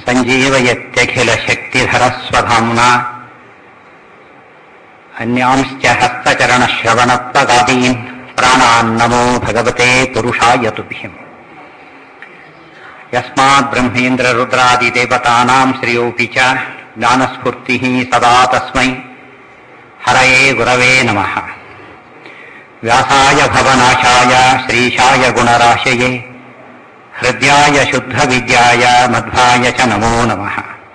सञ्जीवयत्यखिलशक्तिधरस्वधाम्ना अन्यांश्च हस्तचरणश्रवणत्वगादीन् प्राणान्नमो भगवते पुरुषाय तुभ्यम् यस्मात् ब्रह्मेन्द्ररुद्रादिदेवतानाम् श्रियोऽपि च ज्ञानस्फूर्तिः सदा तस्मै हरये गुरवे नमः व्यासाय भवनाशाय श्रीशाय गुणराशये हृद्याय शुद्धविद्याय मध्वाय च नमो नमः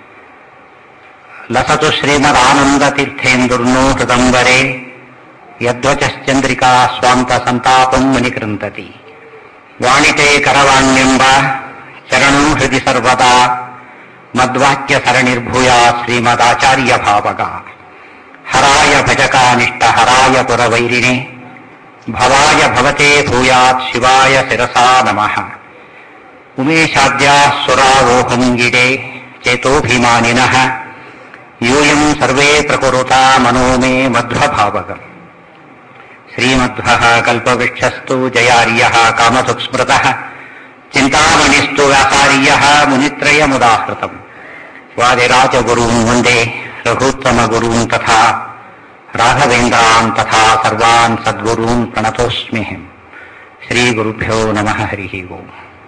लसतु श्रीमदानन्दतीर्थेन्दुर्नो हृदम्बरे यद्वचश्चन्द्रिका स्वान्तसन्तापम् मुनिकृन्तति वाणिते करवाण्यम्ब चरणम् हृदि सर्वदा मद्वाक्यसरणिर्भूया श्रीमदाचार्यभावगा हराय भजकानिष्टहराय पुरवैरिणे भवाय भवते भूयात् शिवाय शिरसा नमः उमेशाद्याः सुरावोहम् गिरे चेतोऽभिमानिनः यूयम् सर्वे प्रकुरुता मनो मे मध्वभावगम् श्रीमध्वः कल्पवृक्षस्तु जयार्यः कामसुस्मृतः चिन्तामणिस्तु व्यासार्यः मुनित्रयमुदाहृतम् वादिराजगुरून् वन्दे रघुत्तमगुरून् तथा राघवेन्द्रान् तथा सर्वान् सद्गुरून् प्रणतोऽस्म्यहम् श्रीगुरुभ्यो नमः हरिः ओम्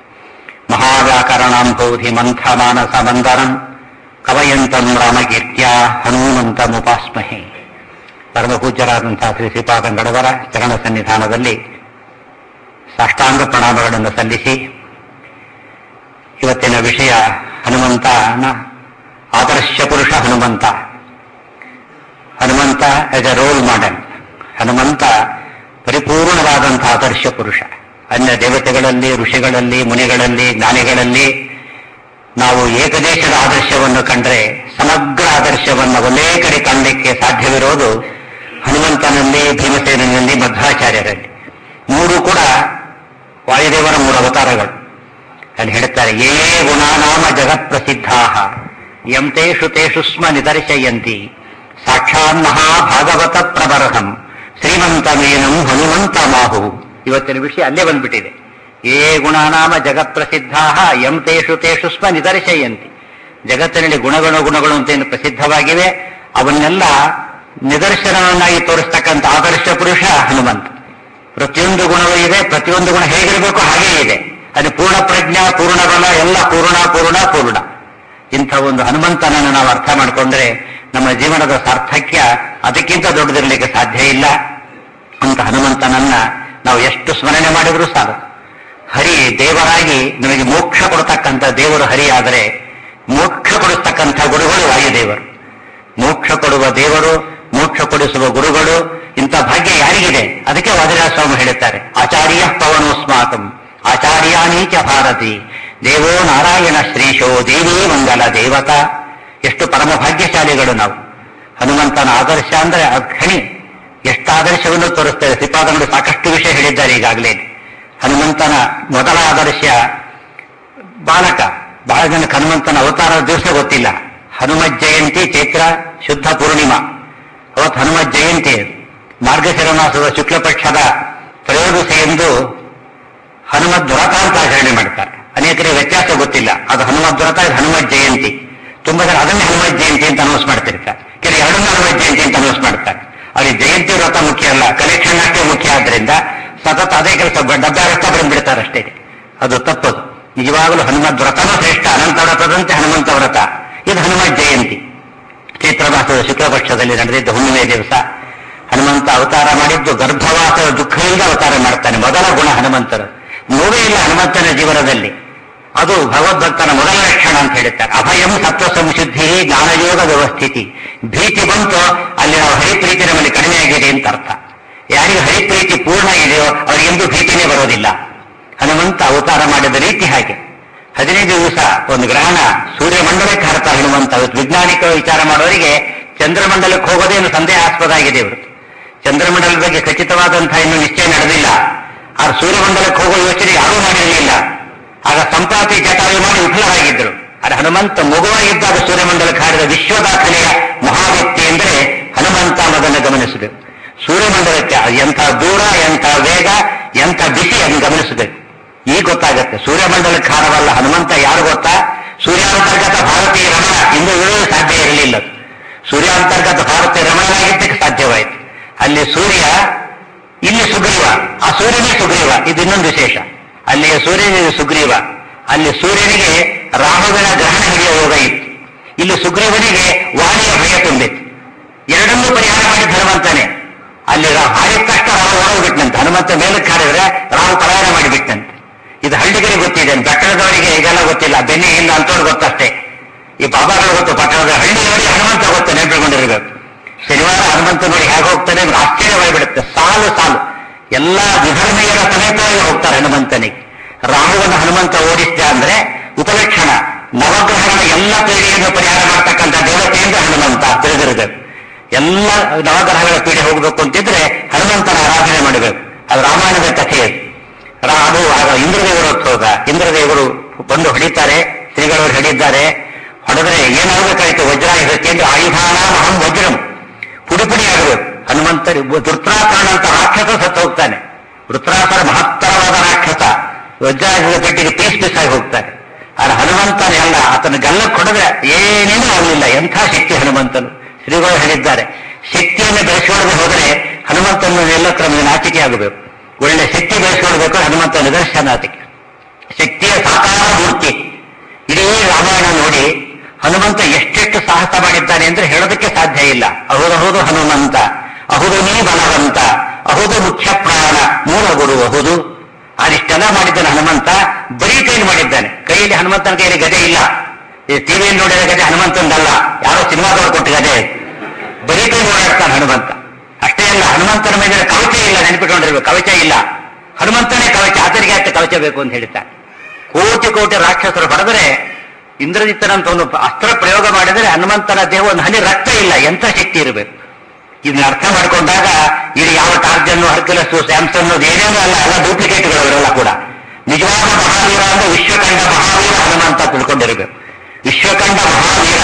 महाव्याकरणाम्भोधिमन्थमानसमन्दरम् ಕವಯಂತಂ ರಾಮಕೀರ್ತ್ಯ ಹನುಮಂತಮುಪಾಸ್ಮಹೆ ಪರಮ ಪೂಜ್ಯರಾದಂತಹ ಶ್ರೀ ಶ್ರೀಪಾದಂಗಡವರ ಚರಣ ಸನ್ನಿಧಾನದಲ್ಲಿ ಸಾಷ್ಟಾಂಗ ಪ್ರಣಾಮಗಳನ್ನು ಸಲ್ಲಿಸಿ ಇವತ್ತಿನ ವಿಷಯ ಹನುಮಂತನ ಆದರ್ಶ ಪುರುಷ Hanumantha Hanumantha as a role model Hanumantha ಪರಿಪೂರ್ಣವಾದಂತಹ ಆದರ್ಶ ಪುರುಷ ಅನ್ಯ ದೇವತೆಗಳಲ್ಲಿ ಋಷಿಗಳಲ್ಲಿ ಮುನಿಗಳಲ್ಲಿ ಜ್ಞಾನಿಗಳಲ್ಲಿ ನಾವು ಏಕದೇಶದ ಆದರ್ಶವನ್ನು ಕಂಡ್ರೆ ಸಮಗ್ರ ಆದರ್ಶವನ್ನು ಒಂದೇ ಕಡೆ ಕಾಣಲಿಕ್ಕೆ ಸಾಧ್ಯವಿರೋದು ಹನುಮಂತನಲ್ಲಿ ಭೀಮಸೇನಲ್ಲಿ ಮಧ್ವಾಚಾರ್ಯರಲ್ಲಿ ಮೂರು ಕೂಡ ವಾಯುದೇವರ ಮೂರು ಅವತಾರಗಳು ಅಲ್ಲಿ ಹೇಳ್ತಾರೆ ಯೇ ಗುಣಾನಾಮ ಜಗತ್ ಪ್ರಸಿದ್ಧಾ ಯಂ ತೇಷು ತೇಷು ಸ್ಮ ನಿದರ್ಶಯಂತಿ ಸಾಕ್ಷಾನ್ ಮಹಾಭಾಗವತ ಪ್ರಬರ್ಹಂ ಶ್ರೀಮಂತಮೇನಂ ಹನುಮಂತ ಮಾಹು ಇವತ್ತಿನ ವಿಷಯ ಅಲ್ಲೇ ಬಂದ್ಬಿಟ್ಟಿದೆ ಯೇ ಗುಣನಾಮ ಜಗತ್ ಪ್ರಸಿದ್ಧಾ ಯಂ ತೇಷು ತೇಷು ಸ್ಮ ನಿದರ್ಶಯಂತಿ ಜಗತ್ತಿನಲ್ಲಿ ಗುಣಗಳು ಗುಣಗಳು ಅಂತ ಏನು ಪ್ರಸಿದ್ಧವಾಗಿವೆ ಅವನ್ನೆಲ್ಲ ನಿದರ್ಶನವನ್ನಾಗಿ ತೋರಿಸ್ತಕ್ಕಂಥ ಆದರ್ಶ ಪುರುಷ ಹನುಮಂತ ಪ್ರತಿಯೊಂದು ಗುಣವೂ ಇದೆ ಪ್ರತಿಯೊಂದು ಗುಣ ಹೇಗಿರಬೇಕು ಹಾಗೇ ಇದೆ ಅದು ಪೂರ್ಣ ಪ್ರಜ್ಞಾ ಪೂರ್ಣ ಬಲ ಎಲ್ಲ ಪೂರ್ಣ ಪೂರ್ಣ ಪೂರ್ಣ ಇಂಥ ಒಂದು ಹನುಮಂತನನ್ನು ನಾವು ಅರ್ಥ ಮಾಡಿಕೊಂಡ್ರೆ ನಮ್ಮ ಜೀವನದ ಸಾರ್ಥಕ್ಯ ಅದಕ್ಕಿಂತ ದೊಡ್ಡದಿರಲಿಕ್ಕೆ ಸಾಧ್ಯ ಇಲ್ಲ ಅಂತ ಹನುಮಂತನನ್ನ ನಾವು ಎಷ್ಟು ಸ್ಮರಣೆ ಮಾಡಿದ್ರೂ ಸಾಕು ಹರಿ ದೇವರಾಗಿ ನಮಗೆ ಮೋಕ್ಷ ಕೊಡ್ತಕ್ಕಂಥ ದೇವರು ಹರಿ ಆದರೆ ಮೋಕ್ಷ ಕೊಡಿಸ್ತಕ್ಕಂಥ ಗುರುಗಳು ವಾಯುದೇವರು ಮೋಕ್ಷ ಕೊಡುವ ದೇವರು ಮೋಕ್ಷ ಕೊಡಿಸುವ ಗುರುಗಳು ಇಂಥ ಭಾಗ್ಯ ಯಾರಿಗಿದೆ ಅದಕ್ಕೆ ವಾದಿರಾಜ ಸ್ವಾಮಿ ಹೇಳುತ್ತಾರೆ ಆಚಾರ್ಯ ಪವನೋಸ್ಮಾಕಂ ಆಚಾರ್ಯಾನೀಚ ಭಾರತಿ ದೇವೋ ನಾರಾಯಣ ಶ್ರೀಶೋ ದೇವೀ ಮಂಗಲ ದೇವತಾ ಎಷ್ಟು ಪರಮ ಭಾಗ್ಯಶಾಲಿಗಳು ನಾವು ಹನುಮಂತನ ಆದರ್ಶ ಅಂದ್ರೆ ಖಣಿ ಎಷ್ಟು ಆದರ್ಶವನ್ನು ತೋರಿಸ್ತೇವೆ ಶ್ರೀಪಾದಂಗಳು ಸಾಕಷ್ಟು ವಿಷಯ ಹೇಳಿದ್ದಾರೆ ಈಗಾಗಲೇ ಹನುಮಂತನ ಮೊದಲ ಆದರ್ಶ ಬಾಲಕ ಬಹಳ ಜನಕ್ಕೆ ಹನುಮಂತನ ಅವತಾರದ ದಿವಸ ಗೊತ್ತಿಲ್ಲ ಹನುಮ ಜಯಂತಿ ಚೈತ್ರ ಶುದ್ಧ ಪೂರ್ಣಿಮಾ ಅವತ್ತು ಹನುಮ ಜಯಂತಿ ಮಾರ್ಗಶಿರ ಮಾಸದ ಶುಕ್ಲ ಪಕ್ಷದ ತ್ರಯೋದಶಿ ಎಂದು ಹನುಮದ್ ವ್ರತ ಅಂತ ಆಚರಣೆ ಮಾಡ್ತಾರೆ ಅನೇಕರಿಗೆ ವ್ಯತ್ಯಾಸ ಗೊತ್ತಿಲ್ಲ ಅದು ಹನುಮದ್ ವ್ರತ ಇದು ಹನುಮತ್ ಜಯಂತಿ ತುಂಬಾ ಜನ ಅದನ್ನೇ ಹನುಮತ್ ಜಯಂತಿ ಅಂತ ಅನೌನ್ಸ್ ಮಾಡ್ತಿರ್ತಾರೆ ಕೆಲವು ಎರಡನ್ನೂ ಹನುಮತ್ ಜಯಂತಿ ಅಂತ ಅನೌನ್ಸ್ ಮಾಡ್ತಾರೆ ಅವ್ರಿಗೆ ಜಯಂತಿ ವ್ರತ ಮುಖ್ಯ ಅಲ್ಲ ಕಲೆಕ್ಷನ್ ಅಷ್ಟೇ ಮುಖ್ಯ ಆದ್ರಿಂದ ಸತತ ಅದೇ ಕೆಲಸ ಡಬ್ಬ ರಕ್ತ ಬಂದ್ಬಿಡ್ತಾರೆ ಅಷ್ಟೇ ಅದು ತಪ್ಪದು ನಿಜವಾಗಲೂ ಹನುಮದ್ ವ್ರತನೂ ಶ್ರೇಷ್ಠ ಅನಂತ ವ್ರತದಂತೆ ಹನುಮಂತ ವ್ರತ ಇದು ಹನುಮತ್ ಜಯಂತಿ ಚೈತ್ರ ಮಾಸದ ಶುಕ್ಲ ಪಕ್ಷದಲ್ಲಿ ನಡೆದಿದ್ದ ಹುಣ್ಣಿಮೆ ದಿವಸ ಹನುಮಂತ ಅವತಾರ ಮಾಡಿದ್ದು ಗರ್ಭವಾಸದ ದುಃಖದಿಂದ ಅವತಾರ ಮಾಡ್ತಾನೆ ಮೊದಲ ಗುಣ ಹನುಮಂತರು ನೋವೇ ಇಲ್ಲ ಹನುಮಂತನ ಜೀವನದಲ್ಲಿ ಅದು ಭಗವದ್ಭಕ್ತನ ಮೊದಲ ಲಕ್ಷಣ ಅಂತ ಹೇಳುತ್ತಾರೆ ಅಭಯಂ ಸತ್ವ ಸಂಶುದ್ಧಿ ಜ್ಞಾನಯೋಗ ವ್ಯವಸ್ಥಿತಿ ಭೀತಿ ಬಂತು ಅಲ್ಲಿ ನಾವು ಹರಿಪ್ರೀತಿ ನಮ್ಮಲ್ಲಿ ಕಡಿಮೆ ಆಗಿದೆ ಅಂತ ಅರ್ಥ ಯಾರಿಗೆ ಹರಿಪ್ರೀತಿ ಪೂರ್ಣ ಇದೆಯೋ ಅವರಿಗೆಂದೂ ಭೀತಿನೇ ಬರೋದಿಲ್ಲ ಹನುಮಂತ ಅವತಾರ ಮಾಡಿದ ರೀತಿ ಹಾಗೆ ಹದಿನೈದು ದಿವಸ ಒಂದು ಗ್ರಹಣ ಸೂರ್ಯಮಂಡಲಕ್ಕೆ ಹರತ ಹನುಮಂತ ಇವತ್ತು ವಿಜ್ಞಾನಿಕ ವಿಚಾರ ಮಾಡೋರಿಗೆ ಚಂದ್ರಮಂಡಲಕ್ಕೆ ಹೋಗೋದೇನು ಸಂದೇಹಾಸ್ಪದ ಆಗಿದೆ ಇವರು ಚಂದ್ರಮಂಡಲದ ಬಗ್ಗೆ ಖಚಿತವಾದಂತಹ ಇನ್ನು ನಿಶ್ಚಯ ನಡೆದಿಲ್ಲ ಆ ಸೂರ್ಯಮಂಡಲಕ್ಕೆ ಹೋಗೋ ಯೋಚನೆ ಯಾರೂ ಮಾಡಿರಲಿಲ್ಲ ಆಗ ಸಂಪಾತಿ ಜಟಾಯು ಮಾಡಿ ವಿಫಲರಾಗಿದ್ದರು ಆದರೆ ಹನುಮಂತ ಮಗುವಾಗಿದ್ದಾಗ ಸೂರ್ಯಮಂಡಲಕ್ಕೆ ಹಾರಿದ ವಿಶ್ವ ದಾಖಲೆಯ ಮಹಾವ್ಯಕ್ತಿ ಎಂದರೆ ಹನುಮಂತ ಅನ್ನೋದನ್ನು ಗಮನಿಸಬೇಕು ಸೂರ್ಯಮಂಡಲಕ್ಕೆ ಅದು ಎಂಥ ದೂರ ಎಂಥ ವೇಗ ಎಂಥ ಬಿಸಿ ಅದನ್ನು ಗಮನಿಸಬೇಕು ಈಗ ಗೊತ್ತಾಗತ್ತೆ ಸೂರ್ಯಮಂಡಲಕ್ಕೆ ಹಾರವಲ್ಲ ಹನುಮಂತ ಯಾರು ಗೊತ್ತಾ ಸೂರ್ಯಾಂತರ್ಗತ ಭಾಗ ಸೂರ್ಯನೇ ಸುಗ್ರೀವ ಇದು ಇನ್ನೊಂದು ವಿಶೇಷ ಅಲ್ಲಿ ಸೂರ್ಯನಿಗೆ ಸುಗ್ರೀವ ಅಲ್ಲಿ ಸೂರ್ಯನಿಗೆ ರಾಹುವಿನ ಗ್ರಹಣ ಹಿಡಿಯುವ ಯೋಗ ಇತ್ತು ಇಲ್ಲಿ ಸುಗ್ರೀವನಿಗೆ ವಾಣಿಯ ಭಯ ತುಂಬಿತ್ತು ಎರಡನ್ನೂ ಪರಿಹಾರ ಮಾಡಿದ ಹನುಮಂತನೇ ಅಲ್ಲಿ ರಾ- ಹಾರಿದ ತಕ್ಷಣ ರಾಹು ಹೊರಗೋಗ್ಬಿಟ್ನಂತೆ ಹನುಮಂತ ಮೇಲಕ್ಕೆ ಹಾರಿದ್ರೆ ರಾಹು ಪಲಾಯನ ಮಾಡಿಬಿಟ್ಟಂತೆ ಇದು ಹಳ್ಳಿಗರಿಗೆ ಗೊತ್ತಿದೆ ಬೆಟ್ಟದವರಿಗೆ ಇದೆಲ್ಲ ಗೊತ್ತಿಲ್ಲ ಬೆನ್ನಿ ಹಿಂದ ಅಂತವ್ರು ಗೊತ್ತಷ್ಟೇ ಈ ಬಾಬಾಗಳು ಗೊತ್ತು ಪಟ್ಟಣದ ಹಳ್ಳಿಯವರಿಗೆ ಹನುಮಂತ ಗೊತ್ತು ನೆನಪಿಕೊಂಡಿರ್ಬೇಕು ಶನಿವಾರ ಹನುಮಂತ ನೋಡಿ ಹೇಗೆ ಹೋಗ್ತಾನೆ ಅಂದ್ರೆ ಆಶ್ಚರ್ಯವಾಗಿಬಿಡುತ್ತೆ ಸಾಲು ಸಾಲು ಎಲ್ಲ ವಿಧರ್ಮೀಯರ ಸಮೇತವಾಗಿ ಹೋಗ್ತಾರೆ ಹನುಮಂತನಿಗೆ ರಾಹುವನ್ನು ಹನುಮಂತ ಓಡಿಸಿದ ಅಂದ್ರೆ ಉಪಲಕ್ಷಣ ನವಗ್ರಹಗಳ ಎಲ್ಲ ಪೀಡೆಯನ್ನು ಪರಿಹಾರ ಮಾಡ್ತಕ್ಕಂಥ ದೇವತೆಯಿಂದ ಹನುಮಂತ ತಿಳಿದಿರಬೇಕು ಎಲ್ಲ ನವಗ್ರಹಗಳ ಪೀಡೆ ಹೋಗಬೇಕು ಅಂತಿದ್ರೆ ಹನುಮಂತನ ಆರಾಧನೆ ಮಾಡಬೇಕು ಅದು ರಾಮಾಯಣದ ಕಥೆ ಅದು ರಾ- ಅದು ಆಗ ಇಂದ್ರದೇವರು ಹೋಗ ಇಂದ್ರದೇವರು ಬಂದು ಹೊಡಿತಾರೆ ಶ್ರೀಗಳವರು ಹಿಡಿದ್ದಾರೆ ಹೊಡೆದ್ರೆ ಏನಾಗಬೇಕಾಯ್ತು ವಜ್ರಾಯುಧಕ್ಕೆ ಅಂದ್ರೆ ಆಯುಧಾನ ಅಹಂ ವಜ್ರಂ ಪುಡಿ ಪುಡಿ ಆಗಬೇಕು ಹನುಮಂತರಿ ವೃತ್ರಾಕರಣ ಅಂತ ರಾಕ್ಷಸ ಸತ್ತು ಹೋಗ್ತಾನೆ ವೃತ್ರಾಕರ ಮಹತ್ತರವಾದ ರಾಕ್ಷಸ ವಜ್ರಾಯುಧದ ಪೆಟ್ಟಿಗೆ ಪೀಸ್ ಪೀಸ್ ಆಗಿ ಹೋಗ್ತಾನೆ ಆದ್ರೆ ಹನುಮಂತನೇ ಅಲ್ಲ ಆತನ ಗಲ್ಲಕ್ಕೆ ಹೊಡೆದ್ರೆ ಏನೇನೂ ಆಗಲಿಲ್ಲ ಎಂಥ ಶಕ್ತಿ ಹನುಮಂತನು ಶ್ರೀಗಳು ಹೇಳಿದ್ದಾರೆ ಶಕ್ತಿಯನ್ನು ಬೆಳೆಸಿಕೊಳ್ಳದೆ ಹೋದರೆ ಹನುಮಂತನ ಎಲ್ಲತ್ರ ನಮಗೆ ನಾಚಿಕೆ ಆಗಬೇಕು ಒಳ್ಳೆ ಶಕ್ತಿ ಬೆಳೆಸಿಕೊಳ್ಬೇಕು ಹನುಮಂತ ನಿದರ್ಶನ ಅದಕ್ಕೆ ಶಕ್ತಿಯ ಸಾಕಾರ ಮೂರ್ತಿ ಇಡೀ ರಾಮಾಯಣ ನೋಡಿ ಹನುಮಂತ ಎಷ್ಟೆಷ್ಟು ಸಾಹಸ ಮಾಡಿದ್ದಾನೆ ಅಂದ್ರೆ ಹೇಳೋದಕ್ಕೆ ಸಾಧ್ಯ ಇಲ್ಲ ಅಹುದಹುದು ಹನುಮಂತ ಅಹುದು ನೀ ಬಲವಂತ ಅಹುದು ಮುಖ್ಯ ಪ್ರಾಣ ಮೂಲ ಗುರು ಅಹುದು ಅದಿಷ್ಟೆಲ್ಲ ಮಾಡಿದ್ದಾನೆ ಹನುಮಂತ ಬರೀ ಕೈಲಿ ಮಾಡಿದ್ದಾನೆ ಕೈಯಲ್ಲಿ ಹನುಮಂತನ ಕೈಯಲ್ಲಿ ಗದೆ ಇಲ್ಲ ಈ ಟಿವಿಯಲ್ಲಿ ನೋಡಿದ ಗದೆ ಹನುಮಂತಂದಲ್ಲ ಯಾರೋ ಸಿನಿಮಾದವರು ಕೊಟ್ಟ ಗದೆ ಅದು. ಬರೀ ಕೈ ಓಡಾಡ್ತಾನೆ ಹನುಮಂತ ಅಷ್ಟೇ ಅಲ್ಲ ಹನುಮಂತನ ಮೇಲೆ ಕವಚ ಇಲ್ಲ ನೆನಪಿಟ್ಕೊಂಡಿರ್ಬೇಕು ಕವಚ ಇಲ್ಲ ಹನುಮಂತನೇ ಕವಚ ಆತನಿಗೆ ಯಾಕೆ ಕವಚ ಬೇಕು ಅಂತ ಹೇಳ್ತಾನೆ ಕೋಟಿ ಕೋಟಿ ರಾಕ್ಷಸರು ಹೊಡೆದರೆ ಇಂದ್ರಜಿತ್ತನಂತ ಒಂದು ಅಸ್ತ್ರ ಪ್ರಯೋಗ ಮಾಡಿದರೆ ಹನುಮಂತನ ದೇಹ ಒಂದು ಹನಿ ರಕ್ತ ಇಲ್ಲ ಎಂಥ ಶಕ್ತಿ ಇರಬೇಕು ಇದನ್ನ ಅರ್ಥ ಮಾಡಿಕೊಂಡಾಗ ಇದು ಯಾವ ಟಾರ್ಜನ್ ಹರ್ಕುಲಸ್ ಸ್ಯಾಮ್ಸನ್ ಏನೇನೂ ಅಲ್ಲ ಎಲ್ಲ ಡೂಪ್ಲಿಕೇಟ್ಗಳು ಇವರೆಲ್ಲ ಕೂಡ ನಿಜವಾದ ಮಹಾವೀರ ಅಂದ್ರೆ ವಿಶ್ವಕಂಡ ಮಹಾವೀರ ಹನುಮಂತ ತಿಳ್ಕೊಂಡಿರಬೇಕು ವಿಶ್ವಕಂಡ ಮಹಾವೀರ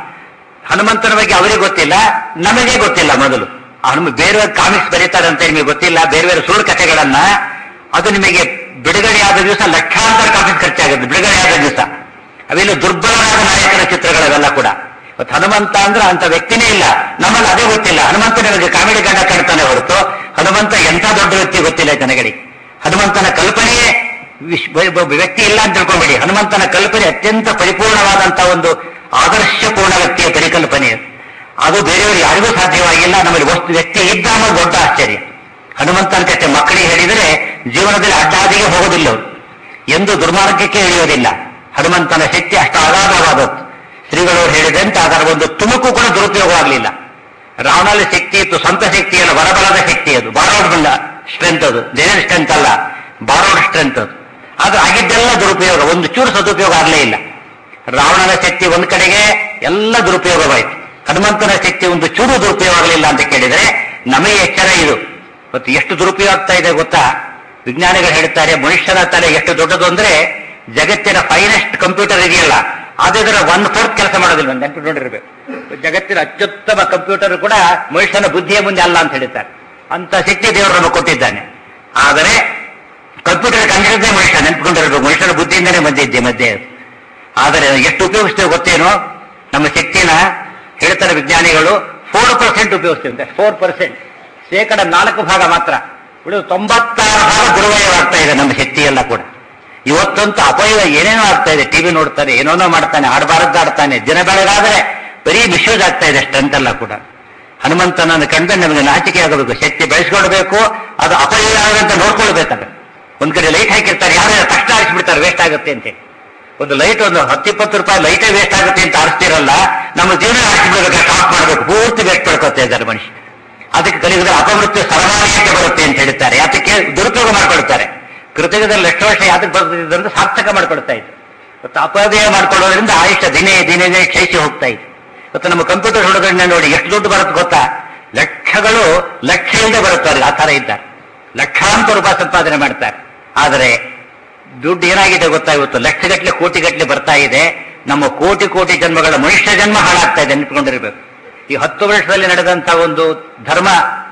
ಹನುಮಂತನ ಬಗ್ಗೆ ಅವರಿಗೆ ಗೊತ್ತಿಲ್ಲ ನಮಗೆ ಗೊತ್ತಿಲ್ಲ ಮೊದಲು ಹನುಮ ಬೇರೆ ಕಾಮಿಕ್ಸ್ ಬರೀತಾರೆ ಅಂತ ನಿಮಗೆ ಗೊತ್ತಿಲ್ಲ ಬೇರೆ ಬೇರೆ ಸುಳ್ಳು ಕಥೆಗಳನ್ನ ಅದು ನಿಮಗೆ ಬಿಡುಗಡೆಯಾದ ದಿವಸ ಲಕ್ಷಾಂತರ ಕಾಮಿಕ್ಸ್ ಖರ್ಚಾಗುತ್ತೆ ಬಿಡುಗಡೆಯಾದ ದಿವಸ ಅವೆಲ್ಲ ದುರ್ಬಲರಾದ ನಾಯಕರ ಚಿತ್ರಗಳವೆಲ್ಲ ಕೂಡ ಇವತ್ತು ಹನುಮಂತ ಅಂದ್ರೆ ಅಂತ ವ್ಯಕ್ತಿನೇ ಇಲ್ಲ ನಮ್ಮಲ್ಲಿ ಅದೇ ಗೊತ್ತಿಲ್ಲ ಹನುಮಂತ ನನಗೆ ಕಾಮಿಡಿ ಗಂಡ ಕಾಣ್ತಾನೆ ಹೊರತು ಹನುಮಂತ ಎಂಥ ದೊಡ್ಡ ವ್ಯಕ್ತಿ ಗೊತ್ತಿಲ್ಲ ಜನಗಳಿಗೆ ಹನುಮಂತನ ಕಲ್ಪನೆಯೇ ವಿಶ್- ಬ- ಬ- ವ್ಯಕ್ತಿ ಇಲ್ಲ ಅಂತ ತಿಳ್ಕೊಂಬೇಡಿ ಹನುಮಂತನ ಕಲ್ಪನೆ ಅತ್ಯಂತ ಪರಿಪೂರ್ಣವಾದಂತಹ ಒಂದು ಆದರ್ಶಪೂರ್ಣ ವ್ಯಕ್ತಿಯ ಪರಿಕಲ್ಪನೆ ಅದು. ಅದು ಬೇರೆಯವರು ಯಾರಿಗೂ ಸಾಧ್ಯವಾಗಿಲ್ಲ ನಮ್ಮಲ್ಲಿ ವಸ್ತು ವ್ಯಕ್ತಿ ಇದ್ದ ಅನ್ನೋದು ದೊಡ್ಡ ಆಶ್ಚರ್ಯ ಹನುಮಂತನ ಕಥೆ ಮಕ್ಕಳಿಗೆ ಹೇಳಿದರೆ ಜೀವನದಲ್ಲಿ ಅಡ್ಡಾದಿಗೆ ಹೋಗೋದಿಲ್ಲ ಅವರು ಎಂದು ದುರ್ಮಾರ್ಗಕ್ಕೆ ಇಳಿಯೋದಿಲ್ಲ ಹನುಮಂತನ ಶಕ್ತಿ ಅಷ್ಟು ಅಗಾಧವಾದದ್ದು ಶ್ರೀಗಳವರು ಹೇಳಿದಂತೆ ಅದರ ಒಂದು ತುಣುಕು ಕೂಡ ದುರುಪಯೋಗವಾಗಲಿಲ್ಲ ರಾವಣಲ್ಲಿ ಶಕ್ತಿ ಇತ್ತು ಸ್ವಂತ ಶಕ್ತಿ ಅಲ್ಲ ಬರಬಲದ ಶಕ್ತಿ ಅದು ಬಾರೋಡ್ ಬಂದ ಸ್ಟ್ರೆಂತ್ ಅದು ದೇವರ ಸ್ಟ್ರೆಂತ್ ಅಲ್ಲ ಬಾರೋಡ್ ಸ್ಟ್ರೆಂತ್ ಅದು ಅದು ಆಗಿದ್ದೆಲ್ಲ ದುರುಪಯೋಗ ಒಂದು ಚೂರು ಸದುಪಯೋಗ ಆಗಲೇ ಇಲ್ಲ ರಾವಣನ ಶಕ್ತಿ ಒಂದು ಕಡೆಗೆ ಎಲ್ಲ ದುರುಪಯೋಗವಾಯಿತು ಹನುಮಂತನ ಶಕ್ತಿ ಒಂದು ಚೂರು ದುರುಪಯೋಗ ಆಗಲಿಲ್ಲ ಅಂತ ಕೇಳಿದ್ರೆ ನಮಗೆ ಎಚ್ಚರ ಇದು ಮತ್ತು ಎಷ್ಟು ದುರುಪಯೋಗ ಆಗ್ತಾ ಇದೆ ಗೊತ್ತಾ ವಿಜ್ಞಾನಿಗಳು ಹೇಳ್ತಾರೆ ಮನುಷ್ಯನ ತಲೆ ಎಷ್ಟು ದೊಡ್ಡದು ಅಂದ್ರೆ ಜಗತ್ತಿನ ಫೈನೆಸ್ಟ್ ಕಂಪ್ಯೂಟರ್ ಇದೆಯಲ್ಲ ಅದು ಇದರ ಒನ್ ಫೋರ್ತ್ ಕೆಲಸ ಮಾಡೋದಿಲ್ಲ ನೆನಪು ನೋಡಿರ್ಬೇಕು ಜಗತ್ತಿನ ಅತ್ಯುತ್ತಮ ಕಂಪ್ಯೂಟರ್ ಕೂಡ ಮನುಷ್ಯನ ಬುದ್ಧಿಯ ಮುಂದೆ ಅಲ್ಲ ಅಂತ ಹೇಳ್ತಾರೆ ಅಂತ ಶಕ್ತಿ ದೇವರು ನಮಗೆ ಕೊಟ್ಟಿದ್ದಾನೆ ಆದರೆ ಕಂಪ್ಯೂಟರ್ ಕಂಡಿರೋದೇ ಮನುಷ್ಯ ನೆನ್ಪಿಕೊಂಡಿರ್ಬೇಕು ಮನುಷ್ಯನ ಬುದ್ಧಿಯಿಂದನೇ ಬಂದಿದ್ದೆ ಮಧ್ಯೆ ಅದು. ಆದರೆ ಎಷ್ಟು ಉಪಯೋಗಿಸ್ತೇವೆ ಗೊತ್ತೇನೋ ನಮ್ಮ ಶಕ್ತಿನ ಹೇಳ್ತಾರೆ ವಿಜ್ಞಾನಿಗಳು ಫೋರ್ ಪರ್ಸೆಂಟ್ ಉಪಯೋಗಿಸ್ತೇವೆ ಫೋರ್ ಪರ್ಸೆಂಟ್ ಶೇಕಡ ನಾಲ್ಕು ಭಾಗ ಮಾತ್ರ ಉಳಿದು ತೊಂಬತ್ತಾರು ಭಾಗ ದುರ್ವ್ಯಯವಾಗ್ತಾ ಇದೆ ನಮ್ಮ ಶಕ್ತಿ ಎಲ್ಲ ಕೂಡ ಇವತ್ತಂತೂ ಅಪಯೋಗ ಏನೇನೋ ಆಗ್ತಾ ಇದೆ ಟಿವಿ ನೋಡ್ತಾನೆ ಏನೇನೋ ಮಾಡ್ತಾನೆ ಆಡಬಾರದ್ದು ಆಡ್ತಾನೆ ದಿನ ಬೆಳಗಾದ್ರೆ ಬರೀ ಮಿಸ್ಯೂಸ್ ಆಗ್ತಾ ಇದೆ ಸ್ಟ್ರೆಂತ್ ಎಲ್ಲ ಕೂಡ ಹನುಮಂತನನ್ನು ಕಂಡ್ರೆ ನಮಗೆ ನಾಚಿಕೆ ಆಗಬೇಕು ಶಕ್ತಿ ಬೆಳೆಸ್ಕೊಳ್ಬೇಕು ಅದು ಅಪಯೋಗ ಆಗದಂತ ನೋಡ್ಕೊಳ್ಬೇಕಾದ್ರೆ ಒಂದ್ ಕಡೆ ಲೈಟ್ ಹಾಕಿರ್ತಾರೆ ಯಾರು ತಕ್ಷಣ ಆರಿಸ್ಬಿಡ್ತಾರೆ ವೇಸ್ಟ್ ಆಗುತ್ತೆ ಅಂತ ಒಂದು ಲೈಟ್ ಒಂದು ಹತ್ತಿಪ್ಪತ್ತು ರೂಪಾಯಿ ಲೈಟೇ ವೇಸ್ಟ್ ಆಗುತ್ತೆ ಅಂತ ಆರಿಸ್ತಿರಲ್ಲ ನಮ್ಮ ಜೀವನ ಆರಿಸ್ಬಿಡ್ಬೇಕು ಸ್ಟಾಪ್ ಮಾಡಬೇಕು ಪೂರ್ತಿ ವೇಸ್ಟ್ ಮಾಡ್ಕೊತಾ ಇದ್ದಾರೆ ಮನುಷ್ಯ ಅದಕ್ಕೆ ಕಲಿಯುವುದ ಅಪಮೃತ್ಯು ಸರ್ವಾಲಯಕ್ಕೆ ಬರುತ್ತೆ ಅಂತ ಹೇಳ್ತಾರೆ ಅದಕ್ಕೆ ದುರುಪಯೋಗ ಮಾಡ್ಕೊಳ್ತಾರೆ ಕೃತಕದಲ್ಲಿ ಎಷ್ಟು ವರ್ಷ ಯಾತಕ್ಕೆ ಬರ್ತದೆ ಅಂತ ಸಾರ್ಥಕ ಮಾಡ್ಕೊಳ್ತಾ ಇತ್ತು ಮತ್ತು ಅಪವ್ಯಯ ಮಾಡ್ಕೊಳ್ಳೋದ್ರಿಂದ ಆಯುಷ್ಯ ದಿನೇ ದಿನೇ ದಿನೇ ಕ್ಷಯಿಸಿ ಹೋಗ್ತಾ ಇತ್ತು ಇವತ್ತು ನಮ್ಮ ಕಂಪ್ಯೂಟರ್ ಹುಡುಗರನ್ನ ನೋಡಿ ಎಷ್ಟು ದುಡ್ಡು ಬರುತ್ತೆ ಗೊತ್ತಾ ಲಕ್ಷಗಳು ಲಕ್ಷ ಇಲ್ಲದೆ ಬರುತ್ತಾರೆ ಆ ಥರ ಇದ್ದಾರೆ ಲಕ್ಷಾಂತರ ರೂಪಾಯಿ ಸಂಪಾದನೆ ಮಾಡ್ತಾರೆ ಆದರೆ ದುಡ್ಡು ಏನಾಗಿದೆ ಗೊತ್ತಾ ಇವತ್ತು ಲಕ್ಷಗಟ್ಟಲೆ ಕೋಟಿಗಟ್ಟಲೆ ಬರ್ತಾ ಇದೆ ನಮ್ಮ ಕೋಟಿ ಕೋಟಿ ಜನ್ಮಗಳ ಮನುಷ್ಯ ಜನ್ಮ ಹಾಳಾಗ್ತಾ ಇದೆ ನೆನ್ಪಿಕೊಂಡಿರ್ಬೇಕು ಈ ಹತ್ತು ವರ್ಷದಲ್ಲಿ ನಡೆದಂತಹ ಒಂದು ಧರ್ಮ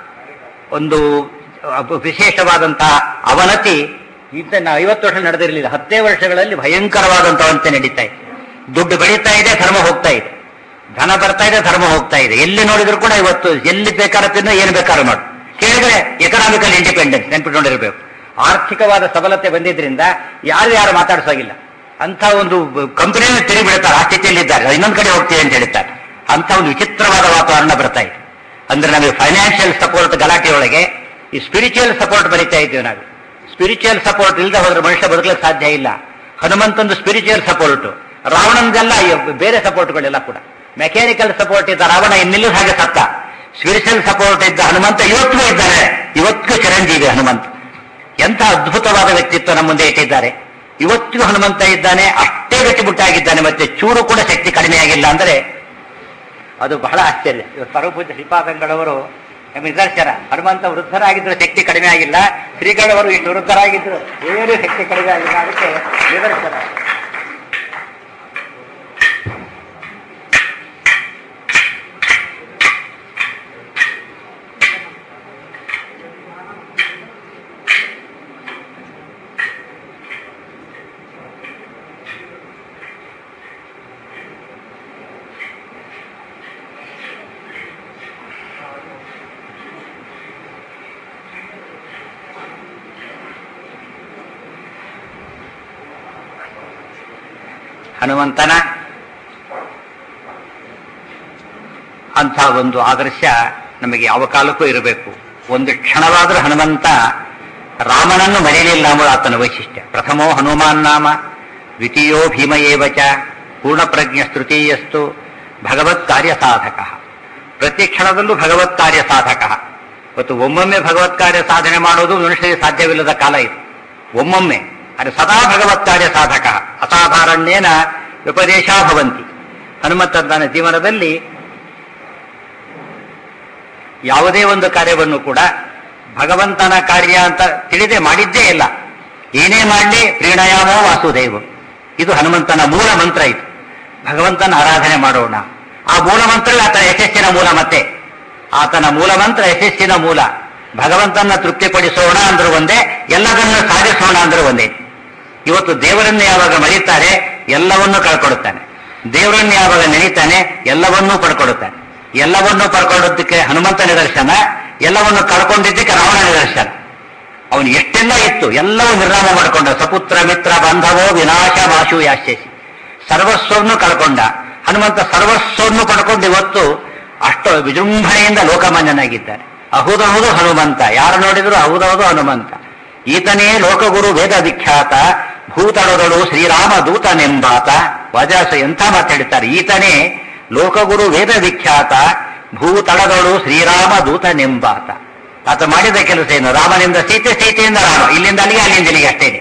ಒಂದು ಅಪ- ವಿಶೇಷವಾದಂತಹ ಅವನತಿ ಇಂಥ ನಾ- ಐವತ್ತು ವರ್ಷ ನಡೆದಿರಲಿಲ್ಲ ಹತ್ತೇ ವರ್ಷಗಳಲ್ಲಿ ಭಯಂಕರವಾದಂತಹ ಅವನತಿ ನಡೀತಾ ಇದೆ ದುಡ್ಡು ಬೆಳೀತಾ ಇದೆ ಧರ್ಮ ಹೋಗ್ತಾ ಇದೆ ಧನ ಬರ್ತಾ ಇದೆ ಧರ್ಮ ಹೋಗ್ತಾ ಇದೆ ಎಲ್ಲಿ ನೋಡಿದ್ರು ಕೂಡ ಇವತ್ತು ಎಲ್ಲಿ ಬೇಕಾದ್ರೆ ತಿನ್ನು ಏನು ಬೇಕಾದ್ರೂ ಮಾಡು ಕೇಳಿದ್ರೆ ಎಕನಾಮಿಕಲ್ ಇಂಡಿಪೆಂಡೆನ್ಸ್ ನೆನ್ಪಿಟ್ಕೊಂಡಿರ್ಬೇಕು ಆರ್ಥಿಕವಾದ ಸಬಲತೆ ಬಂದಿದ್ರಿಂದ ಯಾರು ಯಾರು ಮಾತಾಡಿಸೋಗಿಲ್ಲ ಅಂತ ಒಂದು ಕಂಪನಿಯನ್ನು ತಿರುಗಿ ಬಿಡ್ತಾರೆ ಆ ಸ್ಥಿತಿಯಲ್ಲಿದ್ದಾರೆ ಇನ್ನೊಂದು ಕಡೆ ಹೋಗ್ತೀವಿ ಅಂತ ಹೇಳ್ತಾರೆ ಅಂತ ಒಂದು ವಿಚಿತ್ರವಾದ ವಾತಾವರಣ ಬರ್ತಾ ಇದೆ ಅಂದ್ರೆ ನಮಗೆ ಫೈನಾನ್ಷಿಯಲ್ ಸಪೋರ್ಟ್ ಗಲಾಟೆ ಒಳಗೆ ಈ ಸ್ಪಿರಿಚುವಲ್ ಸಪೋರ್ಟ್ ಬರೀತಾ ಇದ್ದೀವಿ ನಾವು ಸ್ಪಿರಿಚುವಲ್ ಸಪೋರ್ಟ್ ಇಲ್ಲದೆ ಹೋದ್ರೆ ಮನುಷ್ಯ ಬದುಕಲಿಕ್ಕೆ ಸಾಧ್ಯ ಇಲ್ಲ ಹನುಮಂತಂದು ಸ್ಪಿರಿಚುವಲ್ ಸಪೋರ್ಟ್ ರಾವಣಂದೆಲ್ಲ ಈ ಬೇರೆ ಸಪೋರ್ಟ್ಗಳೆಲ್ಲ ಕೂಡ ಮೆಕ್ಯಾನಿಕಲ್ ಸಪೋರ್ಟ್ ಇದ್ದ ರಾವಣ ಇನ್ನಿಲ್ಲೂ ಹಾಗೆ ಸತ್ತ ಸ್ಪಿರಿಚುವಲ್ ಸಪೋರ್ಟ್ ಇದ್ದ ಹನುಮಂತ ಇವತ್ತಿಗೂ ಇದ್ದಾರೆ ಇವತ್ತಿಗೂ ಚಿರಂಜೀವಿ ಹನುಮಂತ ಎಂಥ ಅದ್ಭುತವಾದ ವ್ಯಕ್ತಿತ್ವ ನಮ್ಮ ಮುಂದೆ ಇಟ್ಟಿದ್ದಾರೆ ಇವತ್ತಿಗೂ ಹನುಮಂತ ಇದ್ದಾನೆ ಅಷ್ಟೇ ಗಟ್ಟಿಮುಟ್ಟಾಗಿದ್ದಾನೆ ಮತ್ತೆ ಚೂರು ಕೂಡ ಶಕ್ತಿ ಕಡಿಮೆಯಾಗಿಲ್ಲ ಅಂದರೆ ಅದು ಬಹಳ ಆಶ್ಚರ್ಯ ಇವತ್ತು ಪರಮಪೂಜ್ಯ ಶ್ರೀಪಾದಂಗಳವರು ನಮ್ಮ ನಿದರ್ಶನ ಹನುಮಂತ ವೃದ್ಧರಾಗಿದ್ರು ಶಕ್ತಿ ಕಡಿಮೆ ಆಗಿಲ್ಲ ಶ್ರೀಗಳವರು ಇಷ್ಟು ವೃದ್ಧರಾಗಿದ್ರು ಏನೂ ಶಕ್ತಿ ಕಡಿಮೆ ಆಗಿಲ್ಲ ಅದಕ್ಕೆ ನಿದರ್ಶನ ಹನುಮಂತನ ಅಂಥ ಒಂದು ಆದರ್ಶ ನಮಗೆ ಯಾವ ಕಾಲಕ್ಕೂ ಇರಬೇಕು ಒಂದು ಕ್ಷಣವಾದರೂ ಹನುಮಂತ ರಾಮನನ್ನು ಮರೆಯಲಿಲ್ಲ ಎಂಬುದು ಆತನ ವೈಶಿಷ್ಟ್ಯ ಪ್ರಥಮೋ ಹನುಮಾನ್ ನಾಮ ದ್ವಿತೀಯೋ ಭೀಮಯೇವಚ ಪೂರ್ಣಪ್ರಜ್ಞ ತೃತೀಯಸ್ತು ಭಗವತ್ ಕಾರ್ಯ ಸಾಧಕ ಪ್ರತಿ ಕ್ಷಣದಲ್ಲೂ ಭಗವತ್ ಕಾರ್ಯ ಸಾಧಕ ಇವತ್ತು ಒಮ್ಮೊಮ್ಮೆ ಭಗವತ್ ಕಾರ್ಯ ಸಾಧನೆ ಮಾಡೋದು ಮನುಷ್ಯರಿಗೆ ಸಾಧ್ಯವಿಲ್ಲದ ಕಾಲ ಇದು ಒಮ್ಮೊಮ್ಮೆ ಅದು ಸದಾ ಭಗವತ್ ಕಾರ್ಯ ಸಾಧಕ ಅಸಾಧಾರಣ್ಯೇನ ವಿಪದೇಶ ಭವಂತಿ ಹನುಮಂತ ತನ್ನ ಜೀವನದಲ್ಲಿ ಯಾವುದೇ ಒಂದು ಕಾರ್ಯವನ್ನು ಕೂಡ ಭಗವಂತನ ಕಾರ್ಯ ಅಂತ ತಿಳಿದೇ ಮಾಡಿದ್ದೇ ಇಲ್ಲ ಏನೇ ಮಾಡಲಿ ಪ್ರೀಣಯಾಮೋ ವಾಸುದೇವ ಇದು ಹನುಮಂತನ ಮೂಲ ಮಂತ್ರ ಇದು ಭಗವಂತನ ಆರಾಧನೆ ಮಾಡೋಣ ಆ ಮೂಲ ಮಂತ್ರ ಆತನ ಯಶಸ್ಸಿನ ಮೂಲ ಮತ್ತೆ ಆತನ ಮೂಲ ಮಂತ್ರ ಯಶಸ್ಸಿನ ಮೂಲ ಭಗವಂತನ ತೃಪ್ತಿಪಡಿಸೋಣ ಅಂದ್ರೂ ಒಂದೇ ಎಲ್ಲದನ್ನು ಸಾಧಿಸೋಣ ಅಂದ್ರೂ ಒಂದೇ ಇವತ್ತು ದೇವರನ್ನು ಯಾವಾಗ ಮರೀತಾರೆ ಎಲ್ಲವನ್ನೂ ಕಳ್ಕೊಡುತ್ತಾನೆ ದೇವರನ್ನು ಯಾವಾಗ ನೆನೀತಾನೆ ಎಲ್ಲವನ್ನೂ ಪಡ್ಕೊಡುತ್ತಾನೆ ಎಲ್ಲವನ್ನೂ ಪಡ್ಕೊಳ್ಳೋದಕ್ಕೆ ಹನುಮಂತ ನಿದರ್ಶನ ಎಲ್ಲವನ್ನು ಕಳ್ಕೊಂಡಿದ್ದಕ್ಕೆ ರಾವಣ ನಿದರ್ಶನ ಅವನು ಎಷ್ಟೆಲ್ಲ ಇತ್ತು ಎಲ್ಲವೂ ನಿರ್ನಾಮ ಮಾಡಿಕೊಂಡ ಸಪುತ್ರ ಮಿತ್ರ ಬಾಂಧವೋ ವಿನಾಶ ಮಾಶು ಯಾಶೇಸಿ ಸರ್ವಸ್ವವನ್ನು ಕಳ್ಕೊಂಡ ಹನುಮಂತ ಸರ್ವಸ್ವವನ್ನು ಪಡ್ಕೊಂಡು ಇವತ್ತು ಅಷ್ಟು ವಿಜೃಂಭಣೆಯಿಂದ ಲೋಕಮಾನ್ಯನಾಗಿದ್ದಾನೆ ಅಹುದಹುದು ಹನುಮಂತ ಯಾರು ನೋಡಿದ್ರು ಅಹುದಹುದು ಹನುಮಂತ ಈತನೇ ಲೋಕಗುರು ವೇದ ವಿಖ್ಯಾತ ಭೂತಳದಳು ಶ್ರೀರಾಮ ದೂತನೆಂಬಾತ ವಜಾಸ ಎಂಥ ಮಾತಾಡುತ್ತಾರೆ ಈತನೇ ಲೋಕಗುರು ವೇದ ವಿಖ್ಯಾತ ಭೂತಳದಳು ಶ್ರೀರಾಮ ದೂತನೆಂಬಾತ ಆತ ಮಾಡಿದ ಕೆಲಸ ಏನು ರಾಮನಿಂದ ಸೀತೆ ಸೀತೆಯಿಂದ ರಾಮ ಇಲ್ಲಿಂದ ಅಲ್ಲಿಗೆ ಅಲ್ಲಿಂದ ಇಲ್ಲಿಗೆ ಅಷ್ಟೇನೆ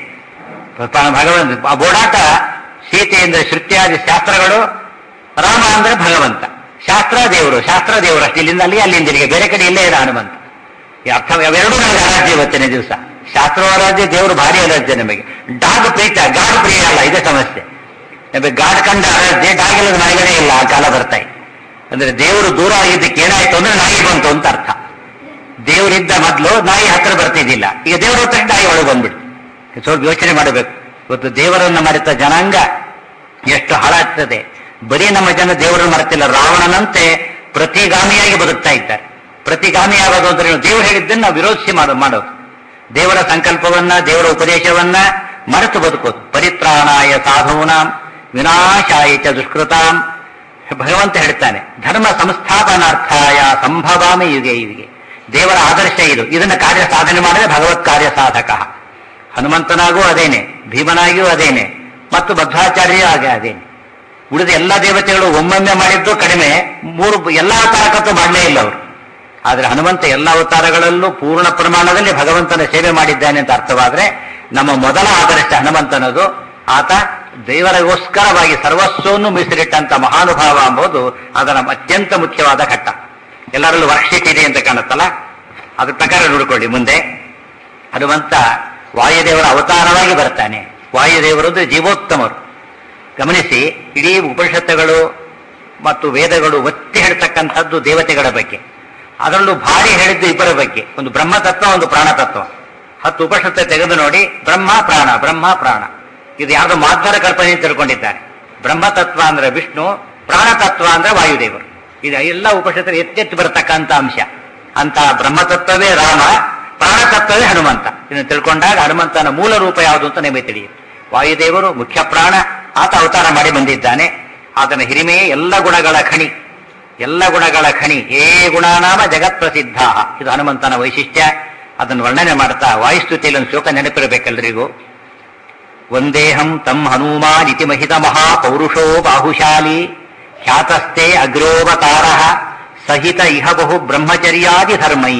ಭಗವಂತ ಆ ಬೋಡಾಟ ಸೀತೆಯಿಂದ ಶ್ರುತ್ಯಾದಿ ಶಾಸ್ತ್ರಗಳು ರಾಮ ಅಂದ್ರೆ ಭಗವಂತ ಶಾಸ್ತ್ರ ದೇವರು ಶಾಸ್ತ್ರ ದೇವರು ಅಷ್ಟೇ ಇಲ್ಲಿಂದ ಅಲ್ಲಿಗೆ ಅಲ್ಲಿಂದ ಇಲ್ಲಿಗೆ ಬೇರೆ ಕಡೆ ಇಲ್ಲೇ ಇಲ್ಲ ಹನುಮಂತ ಈ ಅರ್ಥ ಅವೆರಡೂ ನಮಗೆ ಅರಾಜ್ಯ ಇವತ್ತಿನ ದಿವಸ ಶಾಸ್ತ್ರ ಅರಾಜ್ಯ ದೇವರು ಭಾರಿ ಅರಾಜ್ಯ ನಮಗೆ ಡಾಗ್ ಪ್ರೀತ ಗಾಡ್ ಪ್ರಿಯ ಅಲ್ಲ ಇದೇ ಸಮಸ್ಯೆ ನಮಗೆ ಗಾಡ್ ಕಂಡ ಅರಾಜ್ಯ ಡಾಗ್ ಇಲ್ಲದ ನಾಯಿಗಳೇ ಇಲ್ಲ ಆ ಕಾಲ ಬರ್ತಾ ಇದೆ ಅಂದ್ರೆ ದೇವರು ದೂರ ಆಗಿದ್ದಕ್ಕೆ ಏನಾಯ್ತು ಅಂದ್ರೆ ನಾಯಿ ಬಂತು ಅಂತ ಅರ್ಥ ದೇವರಿದ್ದ ಮೊದಲು ನಾಯಿ ಹತ್ರ ಬರ್ತಿದ್ದಿಲ್ಲ ಈಗ ದೇವರ ಹತ್ರ ನಾಯಿ ಒಳಗೆ ಬಂದ್ಬಿಡ್ತು ಸ್ವಲ್ಪ ಯೋಚನೆ ಮಾಡಬೇಕು ಇವತ್ತು ದೇವರನ್ನ ಮರೆತ ಜನಾಂಗ ಎಷ್ಟು ಹಾಳಾಗ್ತದೆ ಬರೀ ನಮ್ಮ ಜನ ದೇವರನ್ನು ಮರೆತಿಲ್ಲ ರಾವಣನಂತೆ ಪ್ರತಿಗಾಮಿಯಾಗಿ ಬದುಕ್ತಾ ಇದ್ದಾರೆ ಪ್ರತಿಗಾಮಿ ಆಗೋದು ಅಂದ್ರೆ ದೇವರು ಹೇಳಿದ್ದನ್ನು ನಾವು ವಿರೋಧಿಸಿ ಮಾಡೋ ಮಾಡೋದು ದೇವರ ಸಂಕಲ್ಪವನ್ನ ದೇವರ ಉಪದೇಶವನ್ನ ಮರೆತು ಬದುಕೋದು ಪರಿತ್ರಾಣಾಯ ಸಾಧೂನಾಂ ವಿನಾಶಾಯ ಚ ದುಷ್ಕೃತಾಂ ಭಗವಂತ ಹೇಳ್ತಾನೆ ಧರ್ಮ ಸಂಸ್ಥಾಪನಾರ್ಥಾಯ ಸಂಭವಾಮಿ ಯುಗೆ ಯುಗೆ ದೇವರ ಆದರ್ಶ ಇದು ಇದನ್ನ ಕಾರ್ಯ ಸಾಧನೆ ಮಾಡಿದ್ರೆ ಭಗವತ್ ಕಾರ್ಯ ಸಾಧಕ ಹನುಮಂತನಾಗೂ ಅದೇನೆ ಭೀಮನಾಗಿಯೂ ಅದೇನೆ ಮತ್ತು ಮಧ್ವಾಚಾರ್ಯೂ ಹಾಗೆ ಅದೇನೆ ಉಳಿದ ಎಲ್ಲ ದೇವತೆಗಳು ಒಮ್ಮೊಮ್ಮೆ ಮಾಡಿದ್ದು ಕಡಿಮೆ ಮೂರು ಎಲ್ಲಾ ಅವತಾರಕತ್ತು ಮಾಡಲೇ ಇಲ್ಲ ಅವರು ಆದರೆ ಹನುಮಂತ ಎಲ್ಲ ಅವತಾರಗಳಲ್ಲೂ ಪೂರ್ಣ ಪ್ರಮಾಣದಲ್ಲಿ ಭಗವಂತನ ಸೇವೆ ಮಾಡಿದ್ದಾನೆ ಅಂತ ಅರ್ಥವಾದ್ರೆ ನಮ್ಮ ಮೊದಲ ಆದರ್ಶ ಹನುಮಂತನದು ಆತ ದೇವರಿಗೋಸ್ಕರವಾಗಿ ಸರ್ವಸ್ವವನ್ನು ಮೀಸಲಿಟ್ಟಂತ ಮಹಾನುಭಾವ ಎಂಬುದು ಅದರ ಅತ್ಯಂತ ಮುಖ್ಯವಾದ ಘಟ್ಟ ಎಲ್ಲರಲ್ಲೂ ವರ್ಕ್ಷೀಟ್ ಇದೆ ಅಂತ ಕಾಣುತ್ತಲ್ಲ ಅದ್ರ ಪ್ರಕಾರ ನೋಡಿಕೊಳ್ಳಿ ಮುಂದೆ ಹನುಮಂತ ವಾಯುದೇವರ ಅವತಾರವಾಗಿ ಬರ್ತಾನೆ ವಾಯುದೇವರು ಅಂದ್ರೆ ಜೀವೋತ್ತಮರು ಗಮನಿಸಿ ಇಡೀ ಉಪನಿಷತ್ತುಗಳು ಮತ್ತು ವೇದಗಳು ಒತ್ತಿ ಹೇಳ್ತಕ್ಕಂಥದ್ದು ದೇವತೆಗಳ ಬಗ್ಗೆ ಅದರಲ್ಲೂ ಭಾರಿ ಹೇಳಿದ್ದು ಇಬ್ಬರ ಬಗ್ಗೆ ಒಂದು ಬ್ರಹ್ಮತತ್ವ ಒಂದು ಪ್ರಾಣತತ್ವ ಹತ್ತು ಉಪನಿಷತ್ತು ತೆಗೆದು ನೋಡಿ ಬ್ರಹ್ಮ ಪ್ರಾಣ ಬ್ರಹ್ಮ ಪ್ರಾಣ ಇದು ಯಾವುದು ಮಾಧ್ವರ ಕಲ್ಪನೆ ಅಂತ ತಿಳ್ಕೊಂಡಿದ್ದಾರೆ ಬ್ರಹ್ಮತತ್ವ ಅಂದ್ರೆ ವಿಷ್ಣು ಪ್ರಾಣತತ್ವ ಅಂದ್ರೆ ವಾಯುದೇವರು ಇದು ಎಲ್ಲ ಉಪನಿಷತ್ತು ಎತ್ತೆತ್ತು ಬರತಕ್ಕಂಥ ಅಂಶ ಅಂತ ಬ್ರಹ್ಮತತ್ವವೇ ರಾಮ ಪ್ರಾಣತತ್ವವೇ ಹನುಮಂತ ಇದನ್ನು ತಿಳ್ಕೊಂಡಾಗ ಹನುಮಂತನ ಮೂಲ ರೂಪ ಯಾವುದು ಅಂತ ನಿಮಗೆ ತಿಳಿಯುತ್ತೆ ವಾಯುದೇವರು ಮುಖ್ಯ ಪ್ರಾಣ ಆತ ಅವತಾರ ಮಾಡಿ ಬಂದಿದ್ದಾನೆ ಆತನ ಹಿರಿಮೆ ಎಲ್ಲ ಗುಣಗಳ ಖಣಿ ಎಲ್ಲ ಗುಣಗಳ ಖಣಿ ಏ ಗುಣನಾಮ ಜಗತ್ ಪ್ರಸಿದ್ಧ ಇದು ಹನುಮಂತನ ವೈಶಿಷ್ಟ್ಯ ಅದನ್ನು ವರ್ಣನೆ ಮಾಡ್ತಾ ವಾಯುಸ್ತುತಿಯಲ್ಲಿ ಒಂದು ಶ್ಲೋಕ ನೆನಪಿರಬೇಕೆಲ್ಲರಿಗೂ ವಂದೇಹಂ ತಂ ಹನುಮಾನ್ ಇತಿ ಮಹಿತ ಮಹಾ ಪೌರುಷೋ ಬಾಹುಶಾಲಿ ಖ್ಯಾತಸ್ಥೆ ಅಗ್ರೋವತಾರ ಸಹಿತ ಇಹ ಬಹು ಬ್ರಹ್ಮಚರ್ಯಾದಿ ಧರ್ಮೈ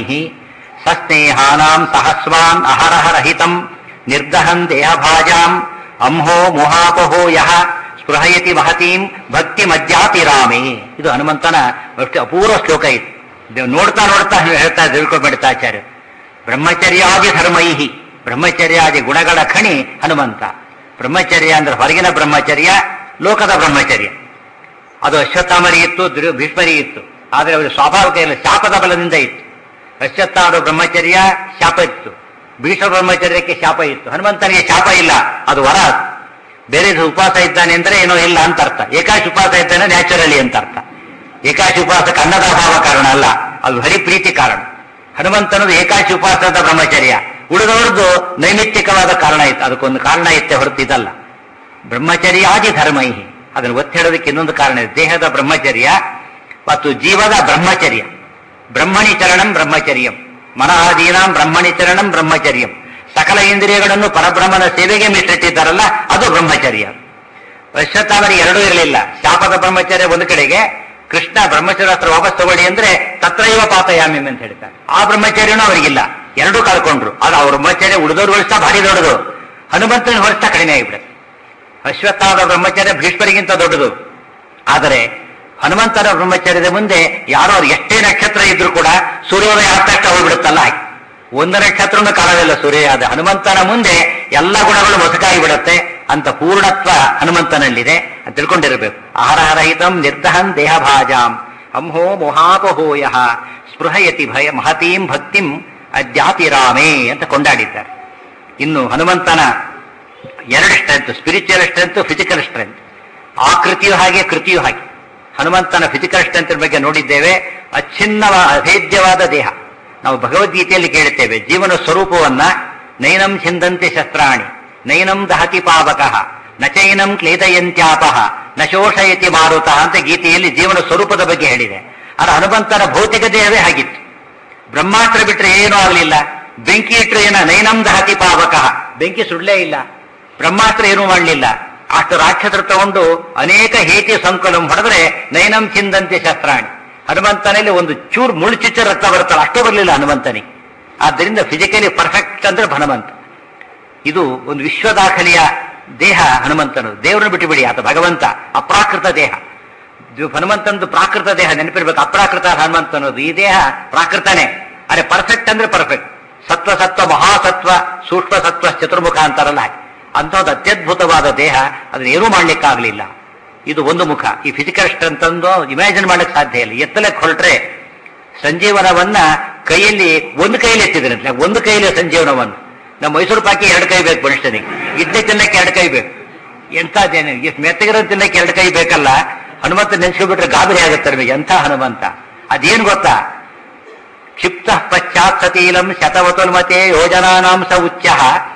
ಸಸ್ನೇಹಾನಾಂ ಸಹಸ್ವಾನ್ ಅಹರಹ ರಹಿತಂ ನಿರ್ದಹನ್ ದೇಹಭಾಜಾಂ ಅಂಹೋ ಮುಹಾಪಹೋ ಯಹ ಸ್ಪೃಹಯತಿ ಮಹತೀಂ ಭಕ್ತಿ ಮಜ್ಜಾತಿ ರಾಮೇ ಇದು ಹನುಮಂತನ ಅಷ್ಟು ಅಪೂರ್ವ ಶ್ಲೋಕ ಇದು ಇದು ನೋಡ್ತಾ ನೋಡ್ತಾ ಹೇಳ್ತಾ ತಿಳ್ಕೊಬೇಡ್ತಾ ಆಚಾರ್ಯ ಬ್ರಹ್ಮಚರ್ಯಾದಿ ಧರ್ಮೈಹಿ ಬ್ರಹ್ಮಚರ್ಯಾದಿ ಗುಣಗಳ ಖಣಿ ಹನುಮಂತ ಬ್ರಹ್ಮಚರ್ಯ ಅಂದ್ರೆ ಹೊರಗಿನ ಬ್ರಹ್ಮಚರ್ಯ ಲೋಕದ ಬ್ರಹ್ಮಚರ್ಯ ಅದು ಅಶ್ವತ್ಥಾಮರಿ ಇತ್ತು ದುರ್ಯ ಭೀಷ್ಮರಿ ಇತ್ತು ಆದರೆ ಅವರು ಸ್ವಾಭಾವಿಕ ಇಲ್ಲ ಶಾಪದ ಬಲದಿಂದ ಇತ್ತು ಅಶ್ವತ್ಥಾಮ ಬ್ರಹ್ಮಚರ್ಯ ಶಾಪ ಇತ್ತು ಭೀಷ್ಮ ಬ್ರಹ್ಮಚರ್ಯಕ್ಕೆ ಶಾಪ ಇತ್ತು ಹನುಮಂತನಿಗೆ ಶಾಪ ಇಲ್ಲ ಅದು ವರ ಅದು. ಬೇರೆ ಉಪವಾಸ ಇದ್ದಾನೆ ಅಂದ್ರೆ ಏನೋ ಇಲ್ಲ ಅಂತ ಅರ್ಥ ಏಕಾಶಿ ಉಪವಾಸ ಇದ್ದಾನೆ ನ್ಯಾಚುರಲಿ ಅಂತ ಅರ್ಥ ಏಕಾಶಿ ಉಪವಾಸಕ್ಕೆ ಅನ್ನದ ಅಭಾವ ಕಾರಣ ಅಲ್ಲ ಅದು ಹರಿ ಪ್ರೀತಿ ಕಾರಣ ಹನುಮಂತನದು ಏಕಾಶಿ ಉಪವಾಸದ ಬ್ರಹ್ಮಚರ್ಯ ಉಳಿದವರದ್ದು ನೈಮಿತ್ತಿಕವಾದ ಕಾರಣ ಇತ್ತು ಅದಕ್ಕೊಂದು ಕಾರಣ ಇತ್ತೆ ಹೊರತು ಇದಲ್ಲ ಬ್ರಹ್ಮಚರ್ಯಾದಿ ಧರ್ಮೈಹಿ ಅದನ್ನು ಒತ್ತಿ ಹೇಳೋದಕ್ಕೆ ಇನ್ನೊಂದು ಕಾರಣ ಇದೆ ದೇಹದ ಬ್ರಹ್ಮಚರ್ಯ ಮತ್ತು ಜೀವದ ಬ್ರಹ್ಮಚರ್ಯ ಬ್ರಹ್ಮಣಿ ಚರಣಂ ಬ್ರಹ್ಮಚರ್ಯಂ ಮನಹಾದೀನಾಂ ಬ್ರಹ್ಮಣಿ ಚರಣಂ ಬ್ರಹ್ಮಚರ್ಯಂ ಸಕಲ ಇಂದ್ರಿಯಗಳನ್ನು ಪರಬ್ರಹ್ಮನ ಸೇವೆಗೆ ಮೀಸಲಿಟ್ಟಿದ್ದಾರಲ್ಲ ಅದು ಬ್ರಹ್ಮಚರ್ಯ ಅಶ್ವತ್ಥಾಮರಿಗೆ ಎರಡೂ ಇರಲಿಲ್ಲ ಶಾಪದ ಬ್ರಹ್ಮಚರ್ಯ ಒಂದು ಕಡೆಗೆ ಕೃಷ್ಣ ಬ್ರಹ್ಮಚರ್ಯ ವಾಪಸ್ ತಗೊಳ್ಳಿ ಅಂದ್ರೆ ತತ್ರೈವ ಪಾತಯಾಮಿ ಅಂತ ಹೇಳ್ತಾರೆ ಆ ಬ್ರಹ್ಮಚರ್ಯನೂ ಅವರಿಗಿಲ್ಲ ಎರಡೂ ಕಳ್ಕೊಂಡ್ರು ಅದು ಅವ್ರ ಬ್ರಹ್ಮಚರ್ಯ ಉಳಿದವ್ರು ಹೊಲಿಸ್ತಾ ಭಾರಿ ದೊಡ್ಡದು ಹನುಮಂತನ ಹೊಲಿಸ್ತಾ ಕಡಿಮೆ ಆಗಿಬಿಡುತ್ತೆ ಅಶ್ವತ್ಥಾದ ಬ್ರಹ್ಮಚರ್ಯ ಭೀಷ್ಮರಿಗಿಂತ ದೊಡ್ಡದು ಆದರೆ ಹನುಮಂತನ ಬ್ರಹ್ಮಚರ್ಯದ ಮುಂದೆ ಯಾರೋ ಅವ್ರು ಎಷ್ಟೇ ನಕ್ಷತ್ರ ಇದ್ರೂ ಕೂಡ ಸೂರ್ಯೋದಯ ಆದ ತಕ್ಷಣ ಹೋಗ್ಬಿಡುತ್ತಲ್ಲ ಹಾಗೆ. ಒಂದು ನಕ್ಷತ್ರನೂ ಕಾಣಲಿಲ್ಲ ಸೂರ್ಯ ಆದ ಹನುಮಂತನ ಮುಂದೆ ಎಲ್ಲ ಗುಣಗಳು ಮೊಸಕಾಗಿ ಬಿಡುತ್ತೆ ಅಂತ ಪೂರ್ಣತ್ವ ಹನುಮಂತನಲ್ಲಿದೆ ಅಂತ ತಿಳ್ಕೊಂಡಿರಬೇಕು ಆಹಾರಹಿತಂ ನಿರ್ದಹನ್ ದೇಹಭಾಜಾಂ ಅಂಹೋ ಮೊಹಾಪಹೋಯ ಸ್ಪೃಹಯತಿ ಭಯ ಮಹತೀಂ ಭಕ್ತಿಂ ಅದ್ಯಾತಿ ರಾಮೇ ಅಂತ ಕೊಂಡಾಡಿದ್ದಾರೆ ಇನ್ನು ಹನುಮಂತನ ಎರಡು strength spiritual strength physical strength ಆಕೃತಿಯು ಹಾಗೆ ಕೃತಿಯು ಹಾಗೆ ಹನುಮಂತನ ಫಿಸಿಕಲ್ ಸ್ಟ್ರೆಂತ್ ಬಗ್ಗೆ ನೋಡಿದ್ದೇವೆ ಅಚ್ಛಿನ್ನ ಅಭೇದ್ಯವಾದ ದೇಹ ನಾವು ಭಗವದ್ಗೀತೆಯಲ್ಲಿ ಕೇಳುತ್ತೇವೆ ಜೀವನ ಸ್ವರೂಪವನ್ನ ನೈನಂ ಛಿಂದಂತೆ ಶಸ್ತ್ರಾಣಿ ನೈನಂ ದಹತಿ ಪಾವಕಃ ನಚೈನಂ ಕ್ಲೇದಯಂತ್ಯಾಪಃ ನ ಶೋಷಯತಿ ಮಾರುತ ಅಂತ ಗೀತೆಯಲ್ಲಿ ಜೀವನ ಸ್ವರೂಪದ ಬಗ್ಗೆ ಹೇಳಿದೆ ಆದರೆ ಹನುಮಂತನ ಭೌತಿಕ ದೇಹವೇ ಹಾಗಿತ್ತು ಬ್ರಹ್ಮಾಸ್ತ್ರ ಬಿಟ್ರೆ ಏನೂ ಆಗಲಿಲ್ಲ ಬೆಂಕಿ ಇಟ್ಟರೆ ಏನ ನೈನಂ ದಹತಿ ಪಾವಕಃ ಬೆಂಕಿ ಸುಡ್ಲೇ ಇಲ್ಲ ಬ್ರಹ್ಮಾಸ್ತ್ರ ಏನೂ ಮಾಡಲಿಲ್ಲ ಅಷ್ಟು ರಾಕ್ಷಸರು ತಗೊಂಡು ಅನೇಕ ಹೇತಿ ಸಂಕುಲಂ ಹೊಡೆದ್ರೆ ನೈನಂ ಚಿಂದಂತೆ ಶಸ್ತ್ರಾಣಿ ಹನುಮಂತನಲ್ಲಿ ಒಂದು ಚೂರು ಮುಳ್ಚುಚ್ಚ ರಕ್ತ ಬರುತ್ತಲ್ಲ ಅಷ್ಟು ಬರಲಿಲ್ಲ ಹನುಮಂತನಿಗೆ ಆದ್ದರಿಂದ ಫಿಸಿಕಲಿ ಪರ್ಫೆಕ್ಟ್ ಅಂದ್ರೆ ಹನುಮಂತ ಇದು ಒಂದು ವಿಶ್ವ ದಾಖಲೆಯ ದೇಹ ಹನುಮಂತನದು ದೇವರನ್ನು ಬಿಟ್ಟು ಬಿಡಿ ಆತ ಭಗವಂತ ಅಪ್ರಾಕೃತ ದೇಹ ಇದು ಹನುಮಂತನದು ಪ್ರಾಕೃತ ದೇಹ ನೆನಪಿರ್ಬೇಕು ಅಪ್ರಾಕೃತ ಹನುಮಂತನದು ಈ ದೇಹ ಪ್ರಾಕೃತನೇ ಅರೆ ಪರ್ಫೆಕ್ಟ್ ಅಂದ್ರೆ ಪರ್ಫೆಕ್ಟ್ ಸತ್ವ ಸತ್ವ ಮಹಾಸತ್ವ ಸೂಕ್ಷ್ಮ ಸತ್ವ ಚತುರ್ಮುಖ ಅಂತಾರಲ್ಲ ಹಾಗೆ. ಅಂಥದ್ದು ಅತ್ಯದ್ಭುತವಾದ ದೇಹ ಅದನ್ನ ಏನೂ ಮಾಡ್ಲಿಕ್ಕಾಗಲಿಲ್ಲ ಇದು ಒಂದು ಮುಖ ಈ ಫಿಸಿಕಲ್ ಸ್ಟ್ರೆಂತ್ ಅಂದು ಇಮ್ಯಾಜಿನ್ ಮಾಡ್ಲಿಕ್ಕೆ ಸಾಧ್ಯ ಇಲ್ಲ ಎತ್ತಲಕ್ಕೆ ಹೊರಟ್ರೆ ಸಂಜೀವನವನ್ನ ಕೈಯಲ್ಲಿ ಒಂದು ಕೈಯಲ್ಲಿ ಎತ್ತಿದ್ರಂತೆ ಒಂದು ಕೈಯಲ್ಲಿ ಸಂಜೀವನವನ್ನು ನಮ್ಮ ಮೈಸೂರು ಪಾಕಿ ಎರಡು ಕೈ ಬೇಕು ಮನುಷ್ಯನಿಗೆ ಇಡ್ಲಿ ತಿನ್ನಕ್ಕೆ ಎರಡು ಕೈ ಬೇಕು ಎಂಥದ್ದೇನು ಎಷ್ಟು ಮೆತ್ತಗಿರೋ ತಿನ್ನಕ್ಕೆ ಎರಡು ಕೈ ಬೇಕಲ್ಲ ಹನುಮಂತ ನೆನ್ಸ್ಕೊಬಿಟ್ರೆ ಗಾಬರಿ ಆಗುತ್ತೆ ನಮಗೆ ಎಂಥ ಹನುಮಂತ ಅದೇನು ಗೊತ್ತಾ ಕ್ಷಿಪ್ತ ಪಶ್ಚಾತ್ ಸತೀಲಂ ಶತವತುಲ್ಮತೆ ಯೋಜನಾನಾಂ ಸ ಉಚ್ಚ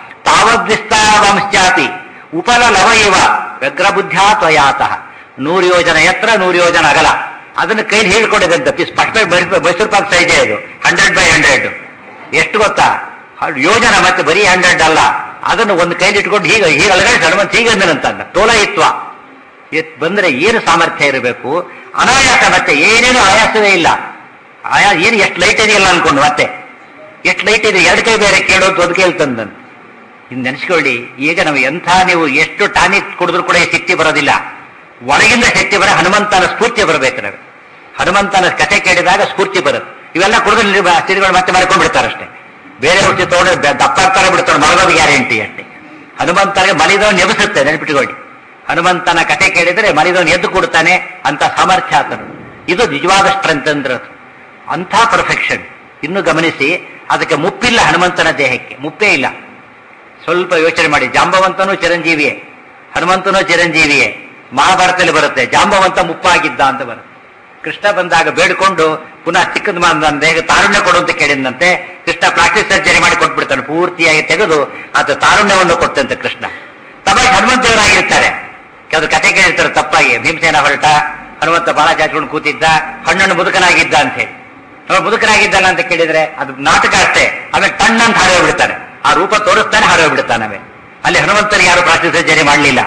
ತಾವದ್ವಿಸ್ತಾರಂಶ್ಚಾಪಿ ಉಪಲ ಲವ ಇವ ವ್ಯಗ್ರಬುದ್ಧ್ಯಾ ತ್ವಯಾತಃ ನೂರು ಯೋಜನ ಎತ್ತರ ನೂರು ಯೋಜನ ಅಗಲ ಅದನ್ನು ಕೈಲಿ ಹೇಳ್ಕೊಂಡಿದಂತೆ ಪೀಸ್ ಫಸ್ಟ್ ಮೈಸೂರು ಪಾಕ್ ಸೈಜೇ ಅದು ಹಂಡ್ರೆಡ್ ಬೈ ಹಂಡ್ರೆಡ್ ಎಷ್ಟು ಗೊತ್ತಾ ಹ- ಯೋಜನ ಮತ್ತೆ ಬರೀ ಹಂಡ್ರೆಡ್ ಅಲ್ಲ ಅದನ್ನು ಒಂದು ಕೈಲಿ ಇಟ್ಕೊಂಡು ಹೀಗೆ ಹೀಗೆ ಅಲಗಡೆ ಹನುಮಂತ ಹೀಗೆ ಅಂದನಂತ ತೋಲಯಿತ್ವ ಎತ್ ಬಂದ್ರೆ ಏನು ಸಾಮರ್ಥ್ಯ ಇರಬೇಕು ಅನಾಯಾಸ ಮತ್ತೆ ಏನೇನು ಆಯಾಸವೇ ಇಲ್ಲ ಆಯಾ ಏನು ಎಷ್ಟು ಲೈಟ್ ಇದೆಯಲ್ಲ ಅನ್ಕೊಂಡು ಮತ್ತೆ ಎಷ್ಟು ಲೈಟ್ ಇದೆ ಎರಡು ಕೈ ಬೇರೆ ಕೇಳೋದು ಒಂದು ಕೈಲಿ ತಂದನ್ ಇನ್ನು ನೆನೆಸ್ಕೊಳ್ಳಿ ಈಗ ನಾವು ಎಂಥ ನೀವು ಎಷ್ಟು ಟಾನಿಕ್ ಕುಡಿದ್ರು ಕೂಡ ಈ ಶಕ್ತಿ ಬರೋದಿಲ್ಲ ಒಳಗಿಂದ ಶಕ್ತಿ ಬರ ಹನುಮಂತನ ಸ್ಫೂರ್ತಿ ಬರಬೇಕು ನಾವು ಹನುಮಂತನ ಕಥೆ ಕೇಳಿದಾಗ ಸ್ಫೂರ್ತಿ ಬರುತ್ತೆ ಇವೆಲ್ಲ ಕುಡಿದ್ರೆ ಸಿರಿಗಳು ಮತ್ತೆ ಮಾಡ್ಕೊಂಡ್ ಬಿಡ್ತಾರೆ ಅಷ್ಟೇ ಬೇರೆ ರುಚಿ ತಗೊಂಡು ದ- ದಪ್ಪ ಆಗ್ತಾರೆ ಬಿಡ್ತಾರೆ ಮಲಗೋದು ಗ್ಯಾರಂಟಿ ಅಷ್ಟೇ ಹನುಮಂತನಿಗೆ ಮಲಿದವನು ಎಬ್ಬಿಸುತ್ತೆ ನೆನಪಿಟ್ಕೊಳ್ಳಿ ಹನುಮಂತನ ಕಥೆ ಕೇಳಿದ್ರೆ ಮಲಿದವನು ಎದ್ದು ಕೊಡ್ತಾನೆ ಅಂತ ಸಾಮರ್ಥ್ಯ ಆತನು ಇದು ನಿಜವಾದ ಸ್ಟ್ರೆಂತ್ ಅಂದ್ರೆ ಅದು. ಅಂಥ ಪರ್ಫೆಕ್ಷನ್ ಇನ್ನು ಗಮನಿಸಿ ಅದಕ್ಕೆ ಮುಪ್ಪಿಲ್ಲ ಹನುಮಂತನ ದೇಹಕ್ಕೆ ಮುಪ್ಪೇ ಇಲ್ಲ ಸ್ವಲ್ಪ ಯೋಚನೆ ಮಾಡಿ ಜಾಂಬವಂತನೂ ಚಿರಂಜೀವಿಯೇ ಹನುಮಂತನೂ ಚಿರಂಜೀವಿಯೇ ಮಹಾಭಾರತದಲ್ಲಿ ಬರುತ್ತೆ ಜಾಂಬವಂತ ಮುಪ್ಪಾಗಿದ್ದ ಅಂತ ಬರುತ್ತೆ ಕೃಷ್ಣ ಬಂದಾಗ ಬೇಡಿಕೊಂಡು ಪುನಃ ಚಿಕ್ಕದ ನನ್ನ ದೇಹ ತಾರುಣ್ಯ ಕೊಡು ಅಂತ ಕೇಳಿದಂತೆ ಕೃಷ್ಣ ಪ್ಲಾಸ್ಟಿಕ್ ಸರ್ಜರಿ ಮಾಡಿ ಕೊಟ್ಬಿಡ್ತಾನೆ ಪೂರ್ತಿಯಾಗಿ ತೆಗೆದು ಅದು ತಾರುಣ್ಯವನ್ನು ಕೊಟ್ಟಂತೆ ಕೃಷ್ಣ ತಮಾಷೆ ಹನುಮಂತೇವರಾಗಿರ್ತಾರೆ ಕೆಲವು ಕತೆ ಕೇಳಿರ್ತಾರೆ ತಪ್ಪಾಗಿ ಭೀಮಸೇನ ಹೊರಟ ಹನುಮಂತ ಬಾಳ ಚಾಚ್ಕೊಂಡು ಕೂತಿದ್ದ ಹಣ್ಣನ್ನು ಮುದುಕನಾಗಿದ್ದ ಅಂತ ಹೇಳಿ ಅವ್ನು ಮುದುಕನಾಗಿದ್ದಲ್ಲ ಅಂತ ಕೇಳಿದ್ರೆ ಅದು ನಾಟಕ ಅಷ್ಟೇ ಆಮೇಲೆ ಟನ್ ಅಂತ ಹಾರೋಗ್ಬಿಡ್ತಾನೆ ಆ ರೂಪ ತೋರಿಸ್ತಾನೆ ಹಾರೋಗ್ಬಿಡ್ತಾನೆ ಆಮೇಲೆ ಅಲ್ಲಿ ಹನುಮಂತನಿಗೆ ಯಾರು ಪ್ಲಾಸ್ಟಿಕ್ ಸರ್ಜರಿ ಮಾಡಲಿಲ್ಲ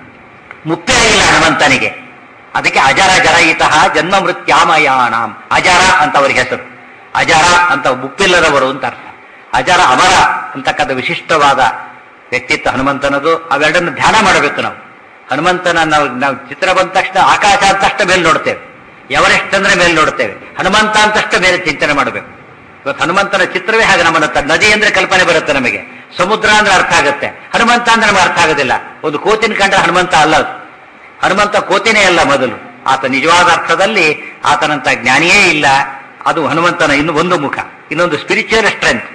ಮುಪ್ಪೇ ಆಗಿಲ್ಲ ಹನುಮಂತನಿಗೆ ಅದಕ್ಕೆ ಅಜರ ಜರಯಿತಃ ಜನ್ಮ ಮೃತ್ಯಾಮಯಾನಾಂ ಅಜರ ಅಂತ ಅವ್ರಿಗೆ ಹೆಸರು ಅಜರ ಅಂತ ಮುಪ್ಪಿಲ್ಲದವರು ಅಂತ ಅರ್ಥ ಅಜರ ಅಮರ ಅಂತಕ್ಕಂಥ ವಿಶಿಷ್ಟವಾದ ವ್ಯಕ್ತಿತ್ವ ಹನುಮಂತನದು ಅವೆರಡನ್ನು ಧ್ಯಾನ ಮಾಡಬೇಕು ನಾವು ಹನುಮಂತನ ನಾವು ನಾವು ಚಿತ್ರ ಬಂದ ತಕ್ಷಣ ಆಕಾಶ ಅಂತ ತಕ್ಷಣ ಮೇಲೆ ನೋಡ್ತೇವೆ ಎವರೆಸ್ಟ್ ಅಂದ್ರೆ ಮೇಲೆ ನೋಡ್ತೇವೆ ಹನುಮಂತ ಅಂತಷ್ಟು ಮೇಲೆ ಚಿಂತನೆ ಮಾಡಬೇಕು ಇವತ್ತು ಹನುಮಂತನ ಚಿತ್ರವೇ ಹಾಗೆ ನಮ್ಮನ್ನ ತ- ನದಿ ಅಂದ್ರೆ ಕಲ್ಪನೆ ಬರುತ್ತೆ ನಮಗೆ ಸಮುದ್ರ ಅಂದ್ರೆ ಅರ್ಥ ಆಗುತ್ತೆ ಹನುಮಂತ ಅಂದ್ರೆ ನಮಗೆ ಅರ್ಥ ಆಗೋದಿಲ್ಲ ಒಂದು ಕೋತಿನ ಕಂಡ್ರೆ ಹನುಮಂತ ಅಲ್ಲ ಅದು. ಹನುಮಂತ ಕೋತಿನೇ ಅಲ್ಲ ಮೊದಲು ಆತ ನಿಜವಾದ ಅರ್ಥದಲ್ಲಿ ಆತನಂತ ಜ್ಞಾನಿಯೇ ಇಲ್ಲ ಅದು ಹನುಮಂತನ ಇನ್ನು ಒಂದು ಮುಖ ಇನ್ನೊಂದು ಸ್ಪಿರಿಚುವಲ್ ಸ್ಟ್ರೆಂತ್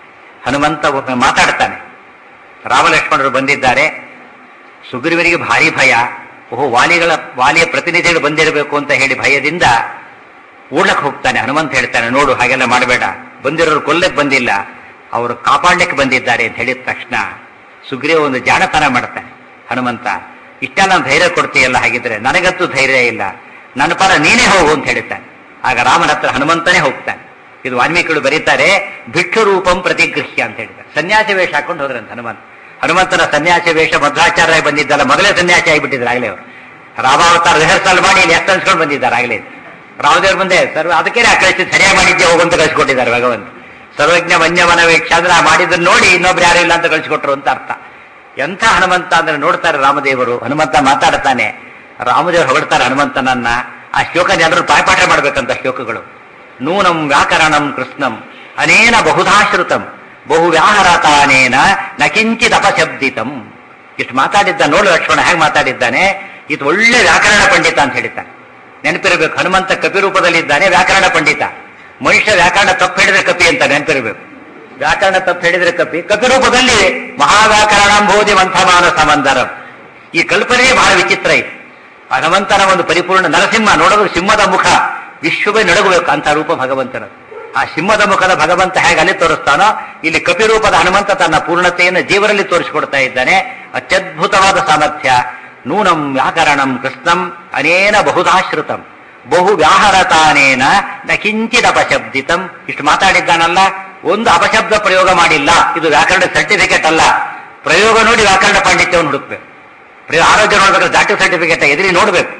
ಹನುಮಂತ ಒಬ್ಬ ಮಾತಾಡ್ತಾನೆ ರಾಮಲಕ್ಷ್ಮಣರು ಬಂದಿದ್ದಾರೆ ಸುಗ್ರೀವನಿಗೆ ಭಾರಿ ಭಯ ಓಹೋ ವಾಲಿಗಳ ವಾಲಿಯ ಪ್ರತಿನಿಧಿಗಳು ಬಂದಿರಬೇಕು ಅಂತ ಹೇಳಿ ಭಯದಿಂದ ಓಡ್ಲಕ್ಕೆ ಹೋಗ್ತಾನೆ ಹನುಮಂತ ಹೇಳ್ತಾನೆ ನೋಡು ಹಾಗೆಲ್ಲ ಮಾಡಬೇಡ ಬಂದಿರೋರು ಕೊಲ್ಲಕ್ಕೆ ಬಂದಿಲ್ಲ ಅವರು ಕಾಪಾಡ್ಲಿಕ್ಕೆ ಬಂದಿದ್ದಾರೆ ಅಂತ ಹೇಳಿದ ತಕ್ಷಣ ಸುಗ್ರೀವ ಒಂದು ಜಾಣತನ ಮಾಡ್ತಾನೆ ಹನುಮಂತ ಇಷ್ಟೆಲ್ಲ ಧೈರ್ಯ ಕೊಡ್ತೀಯಲ್ಲ ಹಾಗಿದ್ರೆ ನನಗಂತೂ ಧೈರ್ಯ ಇಲ್ಲ ನನ್ನ ಪರ ನೀನೇ ಹೋಗು ಅಂತ ಹೇಳ್ತಾನೆ ಆಗ ರಾಮನ ಹತ್ರ ಹನುಮಂತನೇ ಹೋಗ್ತಾನೆ ಇದು ವಾಲ್ಮೀಕಿಗಳು ಬರೀತಾರೆ ಭಿಕ್ಷು ರೂಪಂ ಪ್ರತಿಗೃಹ್ಯ ಅಂತ ಹೇಳಿದ್ದಾರೆ ಸನ್ಯಾಸಿ ವೇಷ ಹಾಕೊಂಡು ಹೋದ್ರಂತ ಹನುಮಂತ ಹನುಮಂತನ ಸನ್ಯಾಸಿ ವೇಷ ಮಧ್ವಾಚಾರ್ಯ ಬಂದಿದ್ದಲ್ಲ ಮೊದಲೇ ಸನ್ಯಾಸಿ ಆಗಿಬಿಟ್ಟಿದ್ರು ಆಗಲೇ ಅವರು ರಾಮಾವತಾರ ರಿಹರ್ಸಲ್ ಮಾಡಿ ಇಲ್ಲಿ ಎಷ್ಟು ಅನ್ಸ್ಕೊಂಡು ಬಂದಿದ್ದಾರೆ ಆಗಲೇ ರಾಮದೇವ್ರ ಮುಂದೆ ಸರ್ವ ಅದಕ್ಕೆ ಆ ಕಳಿಸಿ ಸರಿಯಾಗಿ ಮಾಡಿದ್ದೆ ಹೋಗುವಂತ ಕಳಿಸ್ಕೊಟ್ಟಿದ್ದಾರೆ ಭಗವಂತ ಸರ್ವಜ್ಞ ವನ್ಯವನ ವೇಕ್ಷ ಅಂದ್ರೆ ಆ ಮಾಡಿದ್ದನ್ನು ನೋಡಿ ಇನ್ನೊಬ್ರು ಯಾರು ಇಲ್ಲ ಅಂತ ಕಳಿಸ್ಕೊಟ್ರು ಅಂತ ಅರ್ಥ ಎಂಥ ಹನುಮಂತ ಅಂದ್ರೆ ನೋಡ್ತಾರೆ ರಾಮದೇವರು ಹನುಮಂತ ಮಾತಾಡ್ತಾನೆ ರಾಮದೇವರು ಹೊಗಳ್ತಾರೆ ಹನುಮಂತನನ್ನ ಆ ಶ್ಲೋಕ ಎಲ್ಲರೂ ಪಾಯಪಾಠ ಮಾಡ್ಬೇಕಂತ ಶ್ಲೋಕಗಳು ನೂನಂ ವ್ಯಾಕರಣಂ ಕೃಷ್ಣಂ ಅನೇನ ಬಹುಧಾಶ್ರುತಂ ಬಹು ವ್ಯಾಹರತಾನೇನ ನ ಕಿಂಚಿತ್ ಅಪಶಬ್ದಿತಂ ಇಷ್ಟು ಮಾತಾಡಿದ್ದ ನೋಡು ಲಕ್ಷ್ಮಣ ಹೇಗೆ ಮಾತಾಡಿದ್ದಾನೆ ಇದು ಒಳ್ಳೆ ವ್ಯಾಕರಣ ಪಂಡಿತ ಅಂತ ಹೇಳಿದ್ದಾನೆ ನೆನಪಿರಬೇಕು ಹನುಮಂತ ಕಪಿ ರೂಪದಲ್ಲಿದ್ದಾನೆ ವ್ಯಾಕರಣ ಪಂಡಿತ ಮನುಷ್ಯ ವ್ಯಾಕರಣ ತಪ್ಪು ಹೇಳಿದ್ರೆ ಕಪಿ ಅಂತ ನೆನಪಿರಬೇಕು ವ್ಯಾಕರಣ ತಪ್ಪು ಹೇಳಿದ್ರೆ ಕಪಿ ಕಪಿ ರೂಪದಲ್ಲಿ ಮಹಾವ್ಯಾಕರಣಂಬೋಧಿ ಮಂಥಮಾನ ಸಮಂದರಂ ಈ ಕಲ್ಪನೆಯೇ ಬಹಳ ವಿಚಿತ್ರ ಇದೆ ಭಗವಂತನ ಒಂದು ಪರಿಪೂರ್ಣ ನರಸಿಂಹ ನೋಡೋದು ಸಿಂಹದ ಮುಖ ವಿಶ್ವವೇ ನಡಗಬೇಕು ಅಂತ ರೂಪ ಭಗವಂತನ ಆ ಸಿಂಹದ ಮುಖದ ಭಗವಂತ ಹೇಗೆ ಅಲ್ಲಿ ತೋರಿಸ್ತಾನೋ ಇಲ್ಲಿ ಕಪಿರೂಪದ ಹನುಮಂತ ತನ್ನ ಪೂರ್ಣತೆಯನ್ನು ಜೀವರಲ್ಲಿ ತೋರಿಸಿಕೊಡ್ತಾ ಇದ್ದಾನೆ ಅತ್ಯದ್ಭುತವಾದ ಸಾಮರ್ಥ್ಯ ನೂನಂ ವ್ಯಾಕರಣಂ ಕೃಷ್ಣಂ ಅನೇನ ಬಹುಧಾಶ್ರುತಂ ಬಹು ವ್ಯಾಹರತಾನೇನ ನ ಕಿಂಚಿತ್ ಅಪಶಬ್ದಿತಂ ಇಷ್ಟು ಮಾತಾಡಿದ್ದಾನಲ್ಲ ಒಂದು ಅಪಶಬ್ದ ಪ್ರಯೋಗ ಮಾಡಿಲ್ಲ ಇದು ವ್ಯಾಕರಣ ಸರ್ಟಿಫಿಕೇಟ್ ಅಲ್ಲ ಪ್ರಯೋಗ ನೋಡಿ ವ್ಯಾಕರಣ ಪಾಂಡಿತ್ಯವನ್ನು ಹುಡುಕ್ಬೇಕು ಪ್ರಯೋಗ ಆರೋಗ್ಯ ನೋಡ್ಬೇಕಾದ್ರೆ ಡಾಕ್ಟರ್ ಸರ್ಟಿಫಿಕೇಟ್ ಎದುರಿ ನೋಡ್ಬೇಕು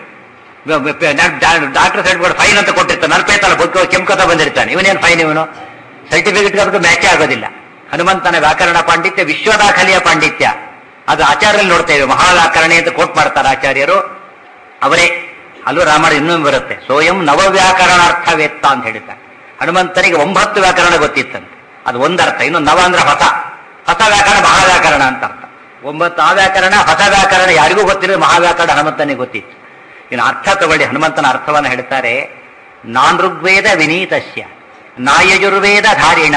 ಡಾಕ್ಟರ್ ಸರ್ಟಿಫಿಕೇಟ್ ಫೈನ್ ಅಂತ ಕೊಟ್ಟಿರ್ತಾನೆ ನಲ್ಪೇತಲ್ಲ ಬುಕ್ ಕೆಂಕತ ಬಂದಿರ್ತಾನೆ ಇವನೇನು ಫೈನ್ ಇವನು ಸರ್ಟಿಫಿಕೇಟ್ ಅದಕ್ಕೆ ಮ್ಯಾಚೇ ಆಗೋದಿಲ್ಲ ಹನುಮಂತನ ವ್ಯಾಕರಣ ಪಾಂಡಿತ್ಯ ವಿಶ್ವದಾಖಲೆಯ ಪಾಂಡಿತ್ಯ ಅದು ಆಚಾರ್ಯಲ್ಲಿ ನೋಡ್ತೇವೆ ಮಹಾವ್ಯಾಕರಣೆ ಅಂತ ಕೋಟ್ ಮಾಡ್ತಾರೆ ಆಚಾರ್ಯರು ಅವರೇ ಅಲ್ಲೂ ರಾಮಾಯಣ ಇನ್ನೂ ಬರುತ್ತೆ ಸೋಯಂ ನವವ್ಯಾಕರಣಾರ್ಥವೇತ್ತ ಅಂತ ಹೇಳಿದ್ದಾರೆ ಹನುಮಂತನಿಗೆ ಒಂಬತ್ತು ವ್ಯಾಕರಣ ಗೊತ್ತಿತ್ತಂತೆ ಅದು ಒಂದರ್ಥ ಇನ್ನೊಂದು ನವ ಅಂದ್ರೆ ಹೊಸ ಹೊಸ ವ್ಯಾಕರಣ ಮಹಾವ್ಯಾಕರಣ ಅಂತ ಅರ್ಥ ಒಂಬತ್ತು ಆ ವ್ಯಾಕರಣ ಹೊಸ ವ್ಯಾಕರಣ ಯಾರಿಗೂ ಗೊತ್ತಿರೋ ಮಹಾವ್ಯಾಕರಣ ಹನುಮಂತನಿಗೆ ಗೊತ್ತಿತ್ತು ಇನ್ನು ಅರ್ಥ ತಗೊಳ್ಳಿ ಹನುಮಂತನ ಅರ್ಥವನ್ನು ಹೇಳ್ತಾರೆ ನಾನ್ ಋಗ್ವೇದ ವಿನೀತಸ್ಯ ನಾಯಜುರ್ವೇದ ಧಾರಿಣ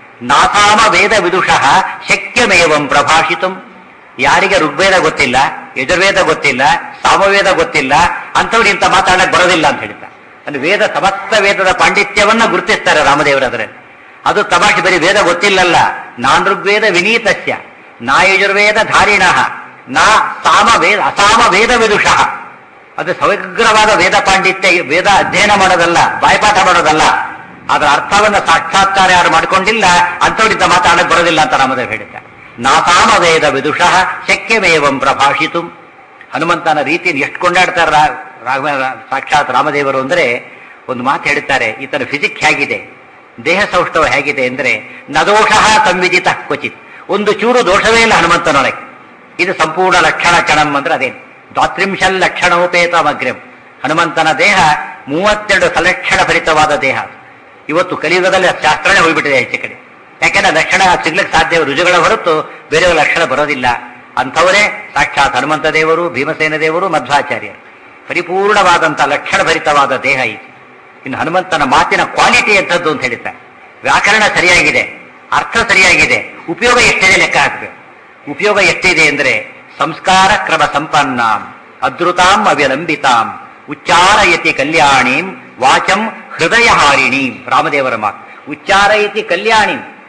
ನಾಸಾಮ ವೇದ ವಿದುಷಃ ಶಕ್ಯಮೇವಂ ಪ್ರಭಾಷಿತಂ ಯಾರಿಗೆ ಋಗ್ವೇದ ಗೊತ್ತಿಲ್ಲ ಯಜುರ್ವೇದ ಗೊತ್ತಿಲ್ಲ ಸಾಮವೇದ ಗೊತ್ತಿಲ್ಲ ಅಂಥವ್ರು ಇಂಥ ಮಾತಾಡಕ್ ಬರೋದಿಲ್ಲ ಅಂತ ಹೇಳ್ತಾರೆ ಅಂದ್ರೆ ವೇದ ಸಮಸ್ತ ವೇದದ ಪಾಂಡಿತ್ಯವನ್ನ ಗುರುತಿಸ್ತಾರೆ ರಾಮದೇವರಾದ್ರೆ ಅದು ತಮಾಷೆ ಬರೀ ವೇದ ಗೊತ್ತಿಲ್ಲಲ್ಲ ನಾನ್ ಋಗ್ವೇದ ವಿನೀತಸ್ಯ ನಾ ಯಜುರ್ವೇದ ಧಾರಿಣ ನಾ ಸಾಮ ವೇದ ಅಸಾಮ ವೇದ ವಿದುಷಃ ಅದು ಸಮಗ್ರವಾದ ವೇದ ಪಾಂಡಿತ್ಯ ವೇದ ಅಧ್ಯಯನ ಮಾಡೋದಲ್ಲ ಬಾಯ್ಪಾಠ ಮಾಡೋದಲ್ಲ ಅದರ ಅರ್ಥವನ್ನ ಸಾಕ್ಷಾತ್ಕಾರ ಯಾರು ಮಾಡ್ಕೊಂಡಿಲ್ಲ ಅಂಥವ್ರಿಂದ ಮಾತಾಡಕ್ ಬರೋದಿಲ್ಲ ಅಂತ ರಾಮದೇವ್ ಹೇಳಿದ್ದಾರೆ ನಾಸಾಮ ವೇದ ವಿದುಷಃ ಶಕ್ಯಮೇವಂ ಪ್ರಭಾಷಿತು ಹನುಮಂತನ ರೀತಿಯನ್ನು ಎಷ್ಟು ಕೊಂಡಾಡ್ತಾರೆ ರಾ- ರಾಘವ ಸಾಕ್ಷಾತ್ ರಾಮದೇವರು ಅಂದ್ರೆ ಒಂದು ಮಾತು ಹೇಳ್ತಾರೆ ಈತನ ಫಿಸಿಕ್ ಹೇಗಿದೆ ದೇಹ ಸೌಷ್ಠವ ಹೇಗಿದೆ ಅಂದ್ರೆ ನದೋಷ ಸಂವಿದಿತ ಕ್ವಚಿತ್ ಒಂದು ಚೂರು ದೋಷವೇ ಇಲ್ಲ ಹನುಮಂತನೊಳಗೆ ಇದು ಸಂಪೂರ್ಣ ಲಕ್ಷಣ ಚಣಂ ಅಂದ್ರೆ ಅದೇನು ದ್ವಾತ್ರಿಂಶಲ್ ಲಕ್ಷಣೋಪೇತಮಗ್ರಂ ಹನುಮಂತನ ದೇಹ ಮೂವತ್ತೆರಡು ಸಲಕ್ಷಣ ಭರಿತವಾದ ದೇಹ ಇವತ್ತು ಕಲಿಯುಗದಲ್ಲಿ ಶಾಸ್ತ್ರನೇ ಹೋಗ್ಬಿಟ್ಟಿದೆ ಹೆಚ್ಚು ಕಡೆ ಯಾಕೆಂದ್ರೆ ಲಕ್ಷಣ ಸಿಗ್ಲಿಕ್ಕೆ ಸಾಧ್ಯ ರುಜುಗಳ ಹೊರತು ಬೇರೆ ಲಕ್ಷಣ ಬರೋದಿಲ್ಲ ಅಂಥವರೇ ಸಾಕ್ಷಾತ್ ಹನುಮಂತ ದೇವರು ಭೀಮಸೇನ ದೇವರು ಮಧ್ವಾಚಾರ್ಯರು ಪರಿಪೂರ್ಣವಾದಂತಹ ಲಕ್ಷಣ ಭರಿತವಾದ ದೇಹ ಇದು ಇನ್ನು ಹನುಮಂತನ ಮಾತಿನ ಕ್ವಾಲಿಟಿ ಎಂಥದ್ದು ಅಂತ ಹೇಳ್ತಾರೆ ವ್ಯಾಕರಣ ಸರಿಯಾಗಿದೆ ಅರ್ಥ ಸರಿಯಾಗಿದೆ ಉಪಯೋಗ ಎಷ್ಟಿದೆ ಲೆಕ್ಕ ಹಾಕಬೇಕು ಉಪಯೋಗ ಎಷ್ಟಿದೆ ಅಂದ್ರೆ ಸಂಸ್ಕಾರ ಕ್ರಮ ಸಂಪನ್ನಾಂ ಅದ್ರುತಾಂ ಅವಲಂಬಿತಾಂ ಉಚ್ಚಾರಯತಿ ಕಲ್ಯಾಣೀಂ ವಾಚಂ ಹೃದಯ ಹಾರಿಣೀಂ ರಾಮದೇವರ ಮಾತು ಉಚ್ಚಾರಯತಿ ಕಲ್ಯಾಣಿಂ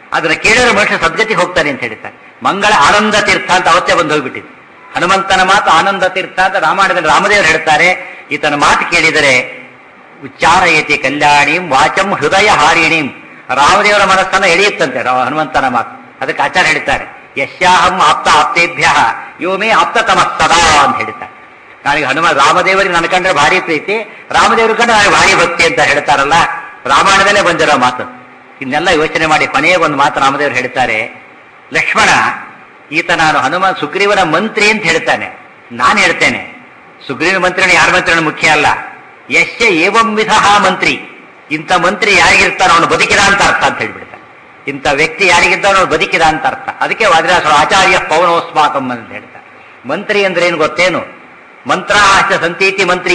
ಅದನ್ನ ಕೇಳಿದ್ರೆ ಮನುಷ್ಯ ಸದ್ಗತಿಗೆ ಹೋಗ್ತಾನೆ ಅಂತ ಹೇಳ್ತಾರೆ ಮಂಗಳ ಆನಂದ ತೀರ್ಥ ಅಂತ ಅವತ್ತೇ ಬಂದು ಹೋಗ್ಬಿಟ್ಟಿದೆ ಹನುಮಂತನ ಮಾತು ಆನಂದ ತೀರ್ಥ ಅಂತ ರಾಮಾಯಣದಲ್ಲಿ ರಾಮದೇವರು ಹೇಳ್ತಾರೆ ಈತನ ಮಾತು ಕೇಳಿದರೆ ಉಚ್ಚಾರಯತಿ ಕಲ್ಯಾಣಿಂ ವಾಚಂ ಹೃದಯ ಹಾರಿಣಿಂ ರಾಮದೇವರ ಮನಸ್ಸನ್ನ ಎಳೆಯುತ್ತಂತೆ ರಾ- ಹನುಮಂತನ ಮಾತು ಅದಕ್ಕೆ ಆಚಾರ್ಯ ಹೇಳ್ತಾರೆ ಯಶ್ಯಾಹಂ ಆಪ್ತ ಆಪ್ತೇಭ್ಯ ಯೋಮೇ ಆಪ್ತತಮಸ್ತದಾ ಅಂತ ಹೇಳ್ತಾರೆ ನನಗೆ ಹನುಮ ರಾಮದೇವರಿಗೆ ನನ್ನ ಕಂಡ್ರೆ ಭಾರಿ ಪ್ರೀತಿ ರಾಮದೇವ್ರ ಕಂಡ್ರೆ ನನಗೆ ಭಾರಿ ಭಕ್ತಿ ಅಂತ ಹೇಳ್ತಾರಲ್ಲ ರಾಮಾಯಣದಲ್ಲೇ ಬಂದಿರೋ ಮಾತು ಇದನ್ನೆಲ್ಲ ಯೋಚನೆ ಮಾಡಿ ಕೊನೆಯ ಒಂದು ಮಾತು ರಾಮದೇವರು ಹೇಳ್ತಾರೆ ಲಕ್ಷ್ಮಣ ಈತ ನಾನು ಹನುಮ ಸುಗ್ರೀವನ ಮಂತ್ರಿ ಅಂತ ಹೇಳ್ತಾನೆ ನಾನು ಹೇಳ್ತೇನೆ ಸುಗ್ರೀವ ಮಂತ್ರಿನ ಯಾರ ಮಂತ್ರಿನ ಮುಖ್ಯ ಅಲ್ಲ ಯಶ್ಯ ಏವಂ ವಿಧ ಮಂತ್ರಿ ಇಂಥ ಮಂತ್ರಿ ಯಾರಿಗಿರ್ತಾನೋ ಅವನು ಬದುಕಿದ ಅಂತ ಅರ್ಥ ಅಂತ ಹೇಳ್ಬಿಡ್ತಾನೆ ಇಂಥ ವ್ಯಕ್ತಿ ಯಾರಿಗಿದ್ದಾನೋ ಅವನು ಬದುಕಿದ ಅಂತ ಅರ್ಥ ಅದಕ್ಕೆ ವಾದಿರಾಸರು ಆಚಾರ್ಯ ಪವನೋಸ್ಮಾಕಂ ಅಂತ ಹೇಳ್ತಾರೆ ಮಂತ್ರಿ ಅಂದ್ರೆ ಏನು ಗೊತ್ತೇನು ಮಂತ್ರಾಚ ಸಂತೀತಿ ಮಂತ್ರಿ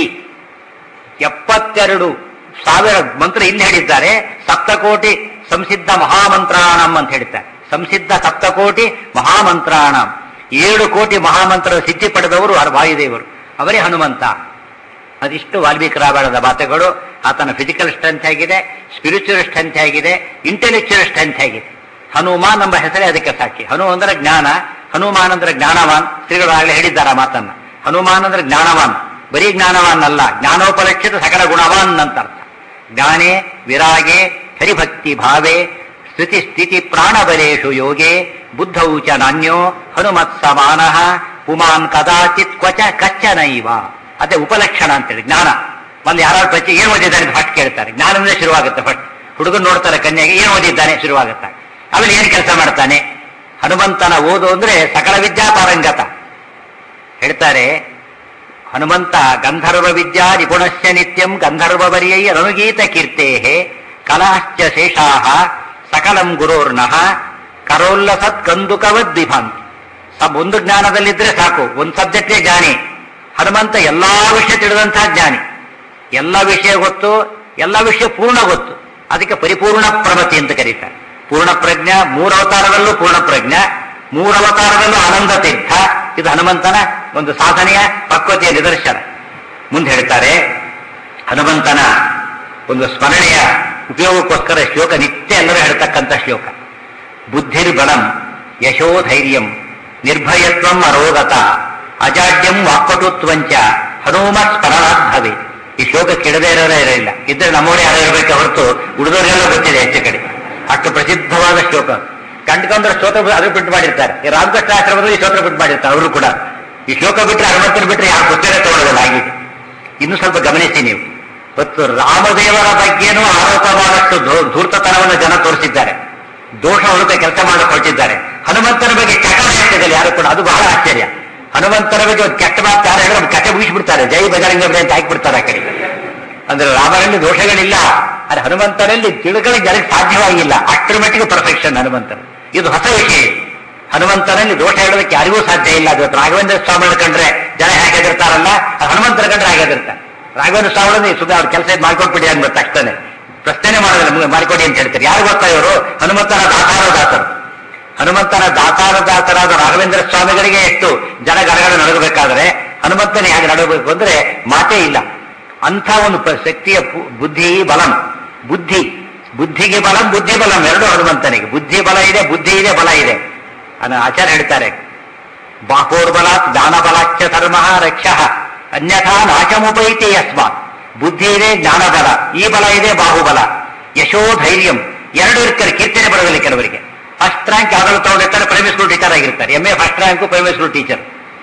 ಎಪ್ಪತ್ತೆರಡು ಸಾವಿರ ಮಂತ್ರ ಇಲ್ಲಿ ಹೇಳಿದ್ದಾರೆ ಸಪ್ತಕೋಟಿ ಸಂಸಿದ್ಧ ಮಹಾಮಂತ್ರಾಣಂ ಅಂತ ಹೇಳ್ತಾರೆ ಸಂಸಿದ್ಧ ಸಪ್ತಕೋಟಿ ಮಹಾಮಂತ್ರಾಣಂ ಏಳು ಕೋಟಿ ಮಹಾಮಂತ್ರ ಸಿದ್ಧಿ ಪಡೆದವರು ಆ ವಾಯುದೇವರು ಅವರೇ ಹನುಮಂತ ಅದಿಷ್ಟು ವಾಲ್ಮೀಕಿ ರಾಮಾಯಣದ ಮಾತುಗಳು ಆತನ ಫಿಸಿಕಲ್ ಸ್ಟ್ರೆಂತ್ ಆಗಿದೆ ಸ್ಪಿರಿಚುವಲ್ ಸ್ಟ್ರೆಂತ್ ಆಗಿದೆ ಇಂಟೆಲೆಕ್ಚುಯಲ್ ಸ್ಟ್ರೆಂತ್ ಆಗಿದೆ ಹನುಮಾನ್ ಎಂಬ ಹೆಸರೇ ಅದಕ್ಕೆ ಸಾಕ್ಷಿ ಹನು ಅಂದ್ರೆ ಜ್ಞಾನ ಹನುಮಾನ್ ಅಂದ್ರೆ ಜ್ಞಾನವಾನ್ ಶ್ರೀಗಳು ಆಗಲೇ ಹೇಳಿದ್ದಾರೆ ಆ ಮಾತನ್ನ ಹನುಮಾನ್ ಅಂದ್ರೆ ಜ್ಞಾನವಾನ್ ಬರೀ ಜ್ಞಾನವಾನ್ ಅಲ್ಲ ಜ್ಞಾನೋಪಲಕ್ಷಿತ ಸಕಲ ಗುಣವಾನ್ ಅಂತ ಅರ್ಥ ಜ್ಞಾನೇ ವಿರಾಗೆ ಹರಿಭಕ್ತಿ ಭಾವೆ ಸ್ತುತಿ ಸ್ಥಿತಿ ಪ್ರಾಣಬಲೇಶು ಯೋಗೆ ಬುದ್ಧೌ ಚ ನಾನ್ಯೋ ಹನುಮತ್ ಸಮಾನಃ ಪುಮಾನ್ ಕದಾಚಿತ್ ಕ್ವಚ ಕಚ್ಚನೈವ ಅದೇ ಉಪಲಕ್ಷಣ ಅಂತೇಳಿ ಜ್ಞಾನ ಒಂದು ಯಾರು ಪ್ರತಿ ಏನ್ ಓದಿದ್ದಾನೆ ಫಸ್ಟ್ ಕೇಳ್ತಾರೆ ಜ್ಞಾನದಿಂದ ಶುರುವಾಗುತ್ತೆ ಫಸ್ಟ್ ಹುಡುಗನ್ ನೋಡ್ತಾರೆ ಕನ್ಯಾಗೆ ಏನ್ ಓದಿದ್ದಾನೆ ಶುರುವಾಗುತ್ತೆ ಆಮೇಲೆ ಏನ್ ಕೆಲಸ ಮಾಡ್ತಾನೆ ಹನುಮಂತನ ಓದು ಅಂದ್ರೆ ಸಕಲ ವಿದ್ಯಾ ಪಾರಂಗತ ಹೇಳ್ತಾರೆ ಹನುಮಂತ ಗಂಧರ್ವ ವಿದ್ಯಾ ನಿಪುಣಸ್ಯ ನಿತ್ಯಂ ಗಂಧರ್ವವರ್ಯೈ ಅನುಗೀತ ಕೀರ್ತೆ ಕಲಾಶ್ಚ ಶೇಷಾಹ ಸಕಲಂ ಗುರೋರ್ನಃ ಕರೋಲ್ಲಸತ್ ಕಂದುಕವದ್ ವಿಭಾಂತಿ ಸಬ್ ಒಂದು ಜ್ಞಾನದಲ್ಲಿದ್ರೆ ಸಾಕು ಒಂದು ಸಬ್ಜೆಕ್ಟೇ ಜ್ಞಾನಿ ಹನುಮಂತ ಎಲ್ಲಾ ವಿಷಯ ತಿಳಿದಂತಹ ಜ್ಞಾನಿ ಎಲ್ಲ ವಿಷಯ ಗೊತ್ತು ಎಲ್ಲ ವಿಷಯ ಪೂರ್ಣ ಗೊತ್ತು ಅದಕ್ಕೆ ಪರಿಪೂರ್ಣ ಪ್ರಮತಿ ಅಂತ ಕರೀತಾರೆ ಪೂರ್ಣ ಪ್ರಜ್ಞ ಮೂರವತಾರದಲ್ಲೂ ಪೂರ್ಣ ಪ್ರಜ್ಞ ಮೂರವತಾರದಲ್ಲೂ ಆನಂದ ತೀರ್ಥ ಇದು ಹನುಮಂತನ ಒಂದು ಸಾಧನೆಯ ಪಕ್ವತೆಯ ನಿದರ್ಶನ ಮುಂದೆ ಹೇಳ್ತಾರೆ ಹನುಮಂತನ ಒಂದು ಸ್ಮರಣೆಯ ಉಪಯೋಗಕ್ಕೋಸ್ಕರ ಶ್ಲೋಕ ನಿತ್ಯ ಎಲ್ಲರೂ ಹೇಳ್ತಕ್ಕಂಥ ಶ್ಲೋಕ ಬುದ್ಧಿರ್ಬಲಂ ಯಶೋಧೈರ್ಯಂ ನಿರ್ಭಯತ್ವಂ ಅರೋಗತ ಅಜಾಡ್ಯಂ ವಾಕ್ಪಟುತ್ವಂಚ ಹನುಮ ಸ್ಮರಣಾದ್ಭವೆ ಈ ಶ್ಲೋಕ ಕೆಡದೇ ಇರೋರೇ ಇರಲಿಲ್ಲ ಇದ್ರೆ ನಮ್ಮೋರೇ ಯಾರು ಇರಬೇಕು ಹೊರತು ಉಳಿದವರೆಲ್ಲ ಗೊತ್ತಿದೆ ಹೆಚ್ಚು ಕಡೆ ಅಷ್ಟು ಪ್ರಸಿದ್ಧವಾದ ಶ್ಲೋಕ ಕಂಡ್ಕೊಂಡ್ರೆ ಸ್ತೋತ್ರ ಅದು ಬಿಟ್ಟು ಮಾಡಿರ್ತಾರೆ ಈ ರಾಮಕೃಷ್ಣ ಆಶ್ರಮದಲ್ಲಿ ಈ ಸ್ತೋತ್ರ ಬಿಟ್ಟು ಮಾಡಿರ್ತಾರೆ ಅವರು ಕೂಡ ಈ ಶ್ಲೋಕ ಬಿಟ್ಟರೆ ಹನುಮಂತನ ಬಿಟ್ಟರೆ ಯಾರು ಪುಸ್ತಕ ತಗೊಳ್ಳೋದಿಲ್ಲ ಆಗಿದೆ ಇನ್ನು ಸ್ವಲ್ಪ ಗಮನಿಸಿ ನೀವು ಇವತ್ತು ರಾಮದೇವರ ಬಗ್ಗೆನೂ ಆರೋಪ ಮಾಡಷ್ಟು ಧೂ- ಧೂರ್ತತನವನ್ನು ಜನ ತೋರಿಸಿದ್ದಾರೆ ದೋಷ ಹುಡುಕ ಕೆಲಸ ಮಾಡಕ್ಕೆ ಹೊರಟಿದ್ದಾರೆ ಹನುಮಂತನ ಬಗ್ಗೆ ಕೆಟ್ಟ ಮಾತಿದೆ ಯಾರು ಕೂಡ ಅದು ಬಹಳ ಆಶ್ಚರ್ಯ ಹನುಮಂತನ ಬಗ್ಗೆ ಒಂದು ಕೆಟ್ಟ ಮಾತು ಯಾರು ಹೇಳಿದ್ರೆ ಕಟ್ಟೆ ಮುಗಿಸ್ಬಿಡ್ತಾರೆ ಜೈ ಬಜರಂಗ ಬಲಿ ಅಂತ ಹಾಕಿಬಿಡ್ತಾರೆ ಆ ಕಡೆ ಅಂದ್ರೆ ರಾಮನಲ್ಲಿ ದೋಷಗಳಿಲ್ಲ ಆದರೆ ಹನುಮಂತನಲ್ಲಿ ತಿಳುಗಳಿಗೆ ಜನಕ್ಕೆ ಸಾಧ್ಯವಾಗಿಲ್ಲ ಅಷ್ಟರ ಮಟ್ಟಿಗೆ ಪರ್ಫೆಕ್ಷನ್ ಹನುಮಂತನ ಇದು ಹೊಸ ವಿಷಯ ಇದು. ಹನುಮಂತನಲ್ಲಿ ದೋಷ ಹೇಳೋದಕ್ಕೆ ಯಾರಿಗೂ ಸಾಧ್ಯ ಇಲ್ಲ ಅದು ರಾಘವೇಂದ್ರ ಸ್ವಾಮಿಗಳು ಕಂಡ್ರೆ ಜನ ಹೇಗೆ ಹೆದರ್ತಾರಲ್ಲ ಅದು ಹನುಮಂತರ ಕಂಡ್ರೆ ಹಾಗೆ ಹೆದರ್ತಾರೆ ರಾಘವೇಂದ್ರ ಸ್ವಾಮಿಗಳು ಸುಮ್ಮನೆ ಅವ್ರ ಕೆಲಸ ಮಾಡ್ಕೊಟ್ಬಿಡಿ ಅಂದ್ಬಿಟ್ಟು ತಕ್ಷಣ ಪ್ರಶ್ನೆ ಮಾಡೋದಿಲ್ಲ ಮುಗಿ- ಮಾಡ್ಕೊಡಿ ಅಂತ ಹೇಳ್ತಾರೆ ಯಾರು ಗೊತ್ತಾ ಇವರು ಹನುಮಂತನ ದಾತಾರ ದಾಸರು ಹನುಮಂತನ ದಾತಾರ ದಾತರಾದ ರಾಘವೇಂದ್ರ ಸ್ವಾಮಿಗಳಿಗೆ ಎಷ್ಟು ಜನ ಗಡಗಡ ನಡಗಬೇಕಾದ್ರೆ ಹನುಮಂತನ ಹೇಗೆ ನಡಬೇಕು ಅಂದ್ರೆ ಮಾತೇ ಇಲ್ಲ ಅಂಥ ಒಂದು ಪ- ಶಕ್ತಿಯ ಪು- ಬುದ್ಧಿ ಬಲಂ ಬುದ್ಧಿ ಬುದ್ಧಿಗೆ ಬಲಂ ಬುದ್ಧಿ ಬಲಂ ಎರಡು ಹನುಮಂತನಿಗೆ ಬುದ್ಧಿ ಬಲ ಇದೆ ಬುದ್ಧಿ ಇದೆ ಬಲ ಇದೆ ಅದನ್ನ ಆಚಾರ್ಯ ಹೇಳ್ತಾರೆ ಬಾಹೋರ್ಬಲಾತ್ ಜ್ಞಾನಬಲಾಚ್ಯ ಧರ್ಮ ರಕ್ಷ ಅನ್ಯಥಾ ನಾಶಮುಪೈತಿ ಯಸ್ಮಾತ್ ಬುದ್ಧಿ ಇದೆ ಜ್ಞಾನಬಲ ಈ ಬಲ ಇದೆ ಬಾಹುಬಲ ಯಶೋ ಧೈರ್ಯಂ ಎರಡು ಇರ್ತಾರೆ ಕೀರ್ತನೆ ಬರೋದಿಲ್ಲ ಕೆಲವರಿಗೆ ಫಸ್ಟ್ ರ್ಯಾಂಕ್ ಯಾವ್ದಾದ್ರು ತಗೊಂಡಿರ್ತಾರೆ ಪ್ರೈಮರಿ ಸ್ಕೂಲ್ ಟೀಚರ್ ಆಗಿರ್ತಾರೆ M A first rank primary school teacher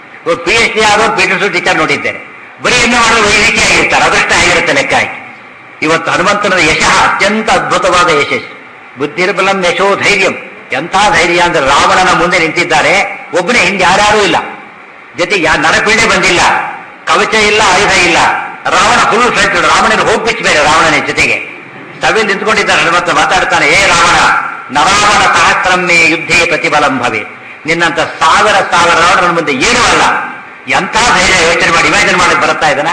P H D ಆದವರು ಪಿ ಸ್ಕೂಲ್ ಟೀಚರ್ ನೋಡಿದ್ದೇನೆ ಬರೀ ಎಮ್ಮೆ ಮಾಡಲು ವೈದ್ಯಕೀಯ ಆಗಿರ್ತಾರೆ ಅದೃಷ್ಟ ಆಗಿರುತ್ತೆ ಲೆಕ್ಕ ಹಾಕಿ ಇವತ್ತು ಹನುಮಂತನ ಯಶಃ ಅತ್ಯಂತ ಅದ್ಭುತವಾದ ಯಶಸ್ಸು ಬುದ್ಧಿರ್ಬಲಂ ಯಶೋ ಧೈರ್ಯಂ ಎಂಥ ಧೈರ್ಯ ಅಂದ್ರೆ ರಾವಣನ ಮುಂದೆ ನಿಂತಿದ್ದಾರೆ ಒಬ್ಬನೇ ಹಿಂದೆ ಯಾರ್ಯಾರೂ ಇಲ್ಲ ಜೊತೆಗೆ ಯಾ ನರಪೀಡೆ ಬಂದಿಲ್ಲ ಕವಚ ಇಲ್ಲ ಆಯುಧ ಇಲ್ಲ ರಾವಣ ಫುಲ್ ಫ್ರೆಂಡ್ ರಾವಣನ ಹೋಗ್ಬಿಚ್ಚ ಬೇರೆ ರಾವಣನ ಜೊತೆಗೆ ಸಭೆಯಲ್ಲಿ ನಿಂತ್ಕೊಂಡಿದ್ದಾರೆ ಹನುಮಂತ ಮಾತಾಡ್ತಾನೆ ಏ ರಾವಣ ನರಾವಣ ಸಹಸ್ರಮ್ಮೆ ಯುದ್ಧೇ ಪ್ರತಿಫಲಂ ಭವೆ ನಿನ್ನಂತ ಸಾವಿರ ಸಾವಿರ ರಾವಣನ ಮುಂದೆ ಏನೂ ಅಲ್ಲ ಎಂಥ ಧೈರ್ಯ ಯೋಚನೆ ಮಾಡಿ ಇಮ್ಯಾಜಿನ್ ಮಾಡಕ್ ಬರುತ್ತಾ ಇದನ್ನ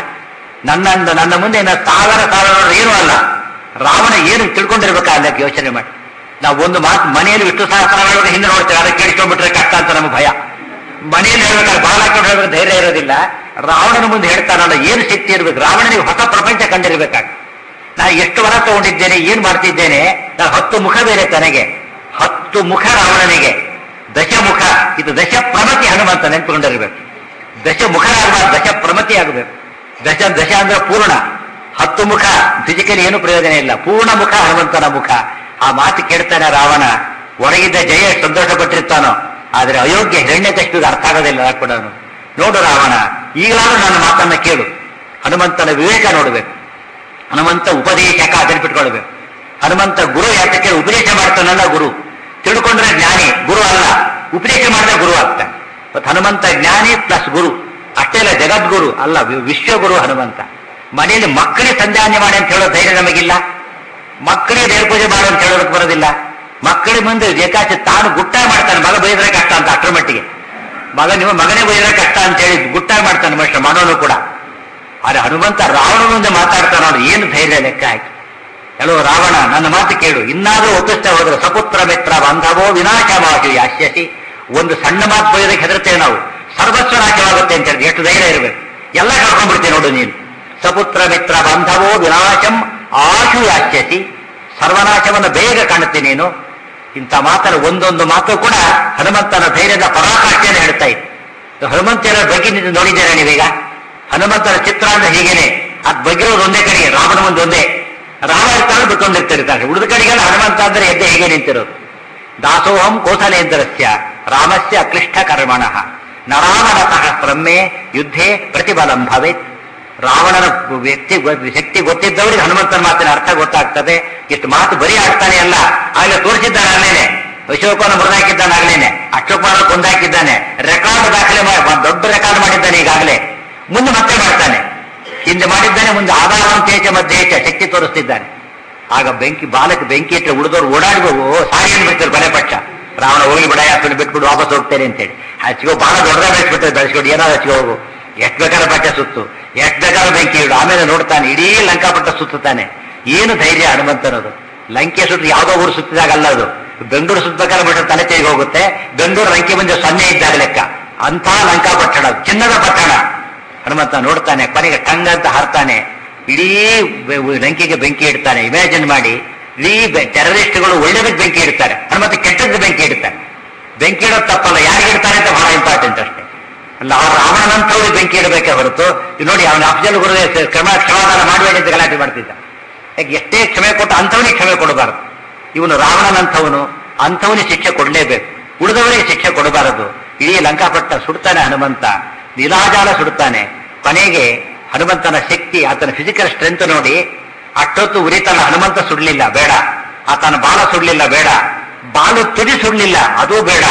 ನನ್ನ ನನ್ನ ಮುಂದೆ ಇನ್ನ ಸಾವಿರ ಸಾವಿರ ರಾವಣರು ಏನೂ ಅಲ್ಲ ರಾವಣ ಏನು ತಿಳ್ಕೊಂಡಿರ್ಬೇಕಾ ಅದಕ್ಕೆ ಯೋಚನೆ ಮಾಡಿ ನಾವು ಒಂದು ಮಾತು ಮನೆಯಲ್ಲಿ ವಿಷ್ಣು ಸಹಸ್ರನಾರಾಯಣ ಹಿಂದೆ ನೋಡ್ತೇವೆ ಅದಕ್ಕೆ ಕೇಳಿಸ್ಕೊಂಡ್ಬಿಟ್ರೆ ಕಷ್ಟ ಅಂತ ನಮಗೆ ಭಯ ಮನೆಯಲ್ಲಿ ಹೇಳ್ಬೇಕಾದ್ರೆ ಬಾಲ ಹಾಕೊಂಡು ಹೇಳ್ಬೇಕು ಧೈರ್ಯ ಇರೋದಿಲ್ಲ ರಾವಣನ ಮುಂದೆ ಹೇಳ್ತಾನಲ್ಲ ಏನು ಶಕ್ತಿ ಇರ್ಬೇಕು ರಾವಣನಿಗೆ ಹೊಸ ಪ್ರಪಂಚ ಕಂಡಿರ್ಬೇಕಾಗ ನಾನು ಎಷ್ಟು ವರ ತಗೊಂಡಿದ್ದೇನೆ ಏನ್ ಮಾಡ್ತಿದ್ದೇನೆ ನಾನು ಹತ್ತು ಮುಖ ಬೇರೆ ತನಗೆ ಹತ್ತು ಹತ್ತು ಮುಖ ರಾವಣನಿಗೆ ದಶಮುಖ ಇದು ದಶ ಪ್ರಮತಿ ಹನುಮಂತ ನೆನ್ಪಿಕೊಂಡಿರ್ಬೇಕು ದಶ ಮುಖರಾಗಬಾರ್ದು ದಶ ಪ್ರಮತಿ ಆಗಬೇಕು ದಶ ದಶ ಅಂದ್ರೆ ಪೂರ್ಣ ಹತ್ತು ಮುಖ ಫಿಸಿಕಲಿ ಏನು ಪ್ರಯೋಜನ ಇಲ್ಲ ಪೂರ್ಣ ಮುಖ ಹನುಮಂತನ ಮುಖ ಆ ಮಾತು ಕೇಳ್ತಾನೆ ರಾವಣ ಒಳಗಿದ್ದ ಜಯ ಎಷ್ಟು ಸಂತೋಷ ಪಟ್ಟಿರ್ತಾನೋ ಆದ್ರೆ ಅಯೋಗ್ಯ ಹಿರಣ್ಯ ಕಷ್ಟಿಗೆ ಅರ್ಥ ಆಗೋದಿಲ್ಲ ಕೂಡ ನೋಡು ರಾವಣ ಈಗಲಾದ್ರೂ ನನ್ನ ಮಾತನ್ನ ಕೇಳು ಹನುಮಂತನ ವಿವೇಕ ನೋಡಬೇಕು ಹನುಮಂತ ಉಪದೇಶಕ ನೆನಪಿಟ್ಕೊಳ್ಬೇಕು ಹನುಮಂತ ಗುರು ಯಾತಕ್ಕೆ ಉಪದೇಶ ಮಾಡ್ತಾನಲ್ಲ ಗುರು ತಿಳ್ಕೊಂಡ್ರೆ ಜ್ಞಾನಿ ಗುರು ಅಲ್ಲ ಉಪದೇಶ ಮಾಡಿದ್ರೆ ಗುರು ಆಗ್ತಾನೆ ಇವತ್ತು ಹನುಮಂತ ಜ್ಞಾನಿ ಪ್ಲಸ್ ಗುರು ಅಷ್ಟೇ ಅಲ್ಲ ಜಗದ್ಗುರು ಅಲ್ಲ ವಿ- ವಿಶ್ವಗುರು ಹನುಮಂತ ಮನೆಯಲ್ಲಿ ಮಕ್ಕಳಿಗೆ ಸಂಧಾನ ಮಾಡಿ ಅಂತ ಹೇಳೋ ಧೈರ್ಯ ನಮಗಿಲ್ಲ ಮಕ್ಕಳಿಗೆ ದೇವ್ರ ಪೂಜೆ ಮಾಡು ಅಂತ ಹೇಳೋದಕ್ಕೆ ಬರೋದಿಲ್ಲ ಮಕ್ಕಳಿಗೆ ಮುಂದೆ ಏಕಾಚೆ ತಾನು ಗುಟ್ಟ ಮಾಡ್ತಾನೆ ಮಗ ಬೈದ್ರೆ ಕಷ್ಟ ಅಂತ ಅಷ್ಟರ ಮಟ್ಟಿಗೆ ಮಗ ನಿಮ್ಮ ಮಗನೇ ಬೈದ್ರೆ ಕಷ್ಟ ಅಂತ ಹೇಳಿ ಗುಟ್ಟ ಮಾಡ್ತಾನೆ ಮನುಷ್ಯ ಮಾಡೋನು ಕೂಡ ಆದ್ರೆ ಹನುಮಂತ ರಾವಣ ಮುಂದೆ ಮಾತಾಡ್ತಾನ ಅವ್ನು ಏನು ಧೈರ್ಯ ಲೆಕ್ಕ ಹಾಕಿ ಹೇಳೋ ರಾವಣ ನನ್ನ ಮಾತು ಕೇಳು ಇನ್ನಾದ್ರೂ ಒಪ್ಪಿಸ್ತಾ ಹೋದ್ರೆ ಸಪುತ್ರ ಮಿತ್ರ ಬಾಂಧವೋ ವಿನಾಶವಾಗು ಯಾಶ್ಯಸಿ ಒಂದು ಸಣ್ಣ ಮಾತು ಬೈಯೋದಕ್ಕೆ ಹೆದರ್ತೇವೆ ನಾವು ಸರ್ವಸ್ವ ನಾಶವಾಗುತ್ತೆ ಅಂತ ಹೇಳಿ ಎಷ್ಟು ಧೈರ್ಯ ಇರಬೇಕು ಎಲ್ಲ ಕಳ್ಕೊಂಡ್ಬಿಡ್ತೀನಿ ನೋಡು ನೀನು ಸಪುತ್ರ ಮಿತ್ರ ಬಾಂಧವೋ ವಿನಾಶಂ ಆಶು ಯಾಶ್ಯಸಿ ಸರ್ವನಾಶವನ್ನು ಬೇಗ ಕಾಣುತ್ತೆ ನೀನು ಇಂಥ ಮಾತನ್ನು ಒಂದೊಂದು ಮಾತು ಕೂಡ ಹನುಮಂತನ ಧೈರ್ಯದ ಪರಾಕಾಷ್ಠೆಯನ್ನು ಹೇಳ್ತಾ ಇತ್ತು ಹನುಮಂತನ ಬಗ್ಗೆ ನೀವು ನೋಡಿದ್ದೀರಾ ನೀವೀಗ ಹನುಮಂತನ ಚಿತ್ರ ಅಂದ್ರೆ ಹೀಗೇನೆ ಅದ್ ಬಗ್ಗಿರೋದು ಒಂದೇ ಕಡೆಗೆ ರಾಮನ ಮುಂದೆ ಒಂದೇ ರಾಮ ಇರ್ತಾನೆ ಬಿಟ್ಟೊಂದಿರ್ತಿರ್ತಾರೆ ಉಳಿದ ಕಡೆಗೆಲ್ಲ ಹನುಮಂತ ಅಂದ್ರೆ ಎದ್ದೆ ಹೇಗೆ ನಿಂತಿರೋದು ದಾಸೋಹಂ ಕೋಸಲೇಂದ್ರಸ್ಯ ರಾಮಸ್ಯ ಅಕ್ಲಿಷ್ಟ ಕರ್ಮಣ ನರಾಮನತಃ ಪ್ರಮ್ಮೆ ಯುದ್ಧೇ ಪ್ರತಿಬಲಂ ಭವೇತ್ ರಾವಣನ ವ್ಯಕ್ತಿ ಗೊ- ಶಕ್ತಿ ಗೊತ್ತಿದ್ದವರಿಗೆ ಹನುಮಂತನ ಮಾತಿನ ಅರ್ಥ ಗೊತ್ತಾಗ್ತದೆ ಇಷ್ಟು ಮಾತು ಬರೀ ಆಗ್ತಾನೆ ಅಲ್ಲ ಆಗಲೇ ತೋರಿಸಿದ್ದಾನೆ ಅಲ್ಲೇನೆ ಅಶೋಕನ ಮುರಿದಾಕಿದ್ದಾನೆ ಆಗ್ಲೇನೆ ಅಶೋಕನ ಕೊಂದಾಕಿದ್ದಾನೆ ರೆಕಾರ್ಡ್ ದಾಖಲೆ ಮಾಡಿ ಒಂದ್ ದೊಡ್ಡ ರೆಕಾರ್ಡ್ ಮಾಡಿದ್ದಾನೆ ಈಗಾಗಲೇ ಮುಂದೆ ಮತ್ತೆ ಮಾಡ್ತಾನೆ ಹಿಂದೆ ಮಾಡಿದ್ದಾನೆ ಮುಂದೆ ಆಧಾರವಂತೇಚ ಮಧ್ಯೇಚ ಶಕ್ತಿ ತೋರಿಸ್ತಿದ್ದಾನೆ ಆಗ ಬೆಂಕಿ ಬಾಲಕ್ಕೆ ಬೆಂಕಿ ಇಟ್ಟರೆ ಉಳಿದವ್ರು ಓಡಾಡ್ಬೇಕು ಸಾರಿ ಅನ್ಬಿಡ್ತಾರೆ ಬಲೆ ಪಕ್ಷ ರಾವಣ ಹೋಗಿ ಬಿಡ ಯಾಕೆ ಬಿಟ್ಬಿಟ್ಟು ವಾಪಸ್ ಹೋಗ್ತೇನೆ ಅಂತೇಳಿ ಹಚ್ಕೋ ಬಹಳ ದೊಡ್ಡದಾಗ ಬೆಳೆಸ್ಬಿಡ್ತಾರೆ ಬೆಳೆಸ್ಕೊಂಡು ಏನಾದ್ರು ಹಚ್ಕೋ ಹೋಗು ಎಷ್ಟು ಬೇಕಾದ್ರೆ ಪಟ್ಟ ಸುತ್ತು ಎಷ್ಟು ಬೇಕಾದ್ರೆ ಬೆಂಕಿ ಇಡು ಆಮೇಲೆ ನೋಡ್ತಾನೆ ಇಡೀ ಲಂಕಾಪಟ್ಟ ಸುತ್ತಾನೆ ಏನು ಧೈರ್ಯ ಹನುಮಂತನದು ಲಂಕೆ ಸುಟ್ಟು ಯಾವುದೋ ಊರು ಸುತ್ತಿದಾಗಲ್ಲ ಅದು ಬೆಂಗಳೂರು ಸುತ್ತಬೇಕಾದ್ರೆ ಬಿಟ್ಟರೆ ತಲೆ ತೆಗೆ ಹೋಗುತ್ತೆ ಬೆಂಗಳೂರು ಲಂಕೆ ಮುಂದೆ ಸೊನ್ನೆ ಇದ್ದಾಗ ಲೆಕ್ಕ ಅಂಥ ಲಂಕಾಪಟ್ಟಣ ಅದು, ಚಿನ್ನದ ಪಟ್ಟಣ ಹನುಮಂತ ನೋಡ್ತಾನೆ ಕೊನೆಗೆ ಟಂಗ ಅಂತ ಹಾರ್ತಾನೆ ಇಡೀ ಬೆ- ಲಂಕೆಗೆ ಬೆಂಕಿ ಇಡ್ತಾನೆ ಇಮ್ಯಾಜಿನ್ ಮಾಡಿ ಇಡೀ ಟೆರರಿಸ್ಟ್ಗಳು ಒಳ್ಳೆದಕ್ಕೆ ಬೆಂಕಿ ಇಡ್ತಾರೆ ಹನುಮಂತ ಕೆಟ್ಟದ್ದು ಬೆಂಕಿ ಇಡ್ತಾನೆ ಬೆಂಕಿ ಇಡೋದು ತಪ್ಪಲ್ಲ ಯಾರಿಗೆ ಇಡ್ತಾರೆ ಅಂತ ಬಹಳ ಇಂಪಾರ್ಟೆಂಟ್ ಅಷ್ಟೇ ಅಲ್ಲ ಆ ರಾವಣನಂತವ್ರಿಗೆ ಬೆಂಕಿ ಇಡಬೇಕೇ ಹೊರತು ಇದು ನೋಡಿ ಅವನ ಅಫಜಲ್ ಗುರುದೇ ಕ್ರಮ ಕ್ಷಮಾದಾನ ಮಾಡಬೇಡಿ ಅಂತ ಗಲಾಟೆ ಮಾಡ್ತಿದ್ದ ಯಾಕೆ ಎಷ್ಟೇ ಕ್ಷಮೆ ಕೊಟ್ಟು ಅಂಥವನಿಗೆ ಕ್ಷಮೆ ಕೊಡಬಾರದು ಇವನು ರಾವಣನಂಥವನು ಅಂಥವನಿಗೆ ಶಿಕ್ಷೆ ಕೊಡಲೇಬೇಕು ಉಳಿದವರಿಗೆ ಶಿಕ್ಷೆ ಕೊಡಬಾರದು ಇಡೀ ಲಂಕಾಪಟ್ಟ ಸುಡ್ತಾನೆ ಹನುಮಂತ ನೀಲಾಜಾಲ ಸುಡ್ತಾನೆ ಕೊನೆಗೆ ಹನುಮಂತನ ಶಕ್ತಿ ಆತನ ಫಿಸಿಕಲ್ ಸ್ಟ್ರೆಂತ್ ನೋಡಿ ಅಷ್ಟೊತ್ತು ಉರಿತನ ಹನುಮಂತ ಸುಡ್ಲಿಲ್ಲ ಬೇಡ ಆತನ ಬಾಲ ಸುಡ್ಲಿಲ್ಲ ಬೇಡ ಬಾಲು ತುದಿ ಸುಡ್ಲಿಲ್ಲ ಅದೂ ಬೇಡ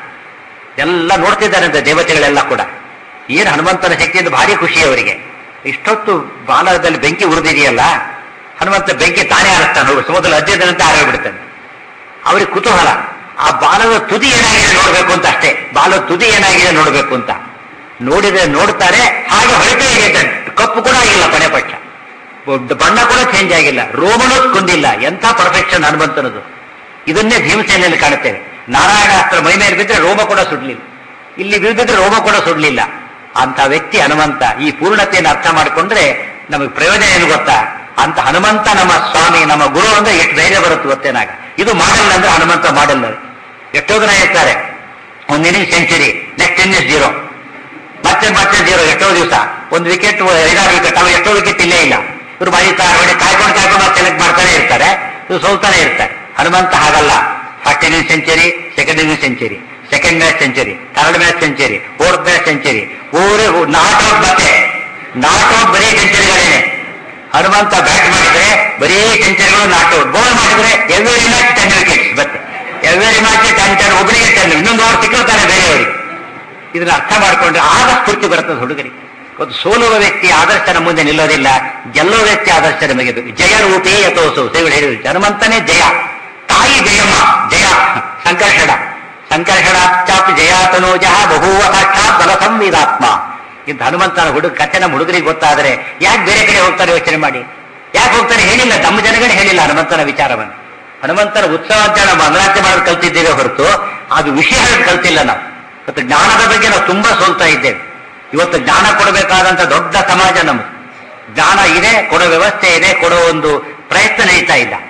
ಎಲ್ಲ ನೋಡ್ತಿದ್ದಾರೆ ಅಂತ ದೇವತೆಗಳೆಲ್ಲ ಕೂಡ ಏನು ಹನುಮಂತನ ಶಕ್ತಿಯಿಂದ ಭಾರಿ ಖುಷಿ ಅವರಿಗೆ ಇಷ್ಟೊತ್ತು ಬಾಲದಲ್ಲಿ ಬೆಂಕಿ ಉರಿದಿದೆಯಲ್ಲ ಹನುಮಂತ ಬೆಂಕಿ ತಾನೇ ಆರಿಸ್ತಾನೆ ಹೋಗಿ ಸಮುದ್ರ ಅಜ್ಜದಂತೆ ಆರೋಗ್ಬಿಡ್ತಾನೆ ಅವ್ರಿಗೆ ಕುತೂಹಲ ಆ ಬಾಲದ ತುದಿ ಏನಾಗಿದೆ ನೋಡ್ಬೇಕು ಅಂತ ಅಷ್ಟೇ ಬಾಲದ ತುದಿ ಏನಾಗಿದೆ ನೋಡ್ಬೇಕು ಅಂತ ನೋಡಿದ್ರೆ ನೋಡ್ತಾರೆ ಹಾಗೆ ಹೊಳಿತಾ ಇದೆ ಅಂತ. ಕಪ್ಪು ಕೂಡ ಆಗಿಲ್ಲ ಕೊನೆ ಪಕ್ಷ ಬ- ಬಣ್ಣ ಕೂಡ ಚೇಂಜ್ ಆಗಿಲ್ಲ ರೋಮನೂ ಕೊಂದಿಲ್ಲ ಎಂಥ ಪರ್ಫೆಕ್ಷನ್ ಹನುಮಂತನದು ಇದನ್ನೇ ಭೀಮಸೇನೆಯಲ್ಲಿ ಕಾಣುತ್ತೇವೆ ನಾರಾಯಣಾಸ್ತ್ರ ಮೈ ಮೇಲೆ ಬಿದ್ದರೆ ರೋಮ ಕೂಡ ಸುಡ್ಲಿಲ್ಲ ಇಲ್ಲಿ ಬಿದ್ದಿದ್ರೆ ರೋಮ ಕೂಡ ಸುಡ್ಲಿಲ್ಲ ಅಂತ ವ್ಯಕ್ತಿ ಹನುಮಂತ ಈ ಪೂರ್ಣತೆಯನ್ನು ಅರ್ಥ ಮಾಡಿಕೊಂಡ್ರೆ ನಮಗೆ ಪ್ರಯೋಜನ ಏನು ಗೊತ್ತಾ ಅಂತ ಹನುಮಂತ ನಮ್ಮ ಸ್ವಾಮಿ ನಮ್ಮ ಗುರು ಅಂದ್ರೆ ಎಷ್ಟು ಧೈರ್ಯ ಬರುತ್ತೆ ಗೊತ್ತೇನಾಗ ಇದು ಮಾಡಲ್ಲ ಅಂದ್ರೆ ಹನುಮಂತ ಮಾಡಲ್ಲ ಎಷ್ಟೋ ಜನ ಇರ್ತಾರೆ ಒಂದು inning century next inning zero ಮತ್ತೆ ಮತ್ತೆ ಜೀರೋ ಎಷ್ಟೋ ದಿವಸ ಒಂದು ವಿಕೆಟ್ ಐದಾರು ವಿಕೆಟ್ ಅವ ಎಷ್ಟೋ ವಿಕೆಟ್ ಇಲ್ಲೇ ಇಲ್ಲ ಇವ್ರು ಬರೀತಾರೆ ಹೊಡಿ ಕಾಯ್ಕೊಂಡು ಕಾಯ್ಕೊಂಡು ಸೆಲೆಕ್ಟ್ ಮಾಡ್ತಾನೆ ಇರ್ತಾರೆ ಇವ್ರು ಸೋಲ್ತಾನೆ ಇರ್ತಾರೆ ಹನುಮಂತ ಹಾಗಲ್ಲ first inning century second inning century second match century third match century fourth match century ಊರೇ ನಾಟ್ ಔಟ್ ಮತ್ತೆ ನಾಟ್ ಔಟ್ ಬರೀ ಸೆಂಚುರಿಗಳೇನೆ ಹನುಮಂತ ಬ್ಯಾಟ್ ಮಾಡಿದ್ರೆ ಬರೀ ಸೆಂಚುರಿಗಳು ನಾಟ್ ಔಟ್ ಬೌಲ್ ಮಾಡಿದ್ರೆ ಎವ್ರಿ ಮ್ಯಾಚ್ ಟೆನ್ ವಿಕೆಟ್ಸ್ ಮತ್ತೆ ಎವ್ರಿ ಮ್ಯಾಚ್ ಟೆನ್ ಟೆನ್ ಒಬ್ಬರಿಗೆ ಟೆನ್ ಇನ್ನೊಂದು ಓವರ್ ಸಿಕ್ಕಿರ್ತಾನೆ ಬೇರೆಯವರಿಗೆ ಇದನ್ನ ಅರ್ಥ ಮಾಡಿಕೊಂಡ್ರೆ ಆಗ ಸ್ಫೂರ್ತಿ ಬರ್ತದೆ ಹುಡುಗರಿಗೆ ಒಂದು ಸೋಲುವ ವ್ಯಕ್ತಿ ಆದರ್ಶನ ಮುಂದೆ ನಿಲ್ಲೋದಿಲ್ಲ ಗೆಲ್ಲುವ ವ್ಯಕ್ತಿ ಆದರ್ಶ ನಮಗೆ ಬೇಕು. ಜಯ ರೂಪೇ ಯಥೋಸು ಸೇವಳು ಹೇಳಿದ್ರು ಹನುಮಂತನೇ ಜಯ ತಾಯಿ ಜಯಮ್ಮ ಜಯ ಸಂಕರ್ಷಣ ಸಂಕರ್ಷಣಾಚಾಪ್ ಜಯಾತನೋಜ ಬಹುವ ಸಾಕ್ಷಾತ್ ಬಲ ಸಂವಿಧಾತ್ಮ ಇಂಥ ಹನುಮಂತನ ಹುಡುಗ ಕಥೆ ನಮ್ಮ ಹುಡುಗರಿಗೆ ಗೊತ್ತಾದರೆ ಯಾಕೆ ಬೇರೆ ಕಡೆ ಹೋಗ್ತಾರೆ ಯೋಚನೆ ಮಾಡಿ ಯಾಕೆ ಹೋಗ್ತಾರೆ ಹೇಳಿಲ್ಲ ನಮ್ಮ ಜನಗಳೇ ಹೇಳಿಲ್ಲ ಹನುಮಂತನ ವಿಚಾರವನ್ನು ಹನುಮಂತನ ಉತ್ಸವ ಅಂತ ನಾವು ಮಂಗಳಾರತಿ ಮಾಡೋದು ಕಲ್ತಿದ್ದೇವೆ ಹೊರತು ಅದು ವಿಷಯ ಹೇಳೋದು ಕಲ್ತಿಲ್ಲ ನಾವು ಇವತ್ತು ಜ್ಞಾನದ ಬಗ್ಗೆ ನಾವು ತುಂಬಾ ಸೋಲ್ತಾ ಇದ್ದೇವೆ ಇವತ್ತು ಜ್ಞಾನ ಕೊಡಬೇಕಾದಂತ ದೊಡ್ಡ ಸಮಾಜ ನಮ್ಮದು ಜ್ಞಾನ ಇದೆ ಕೊಡೋ ವ್ಯವಸ್ಥೆ ಇದೆ ಕೊಡೋ ಒಂದು ಪ್ರಯತ್ನ ನಡೀತಾ ಇಲ್ಲ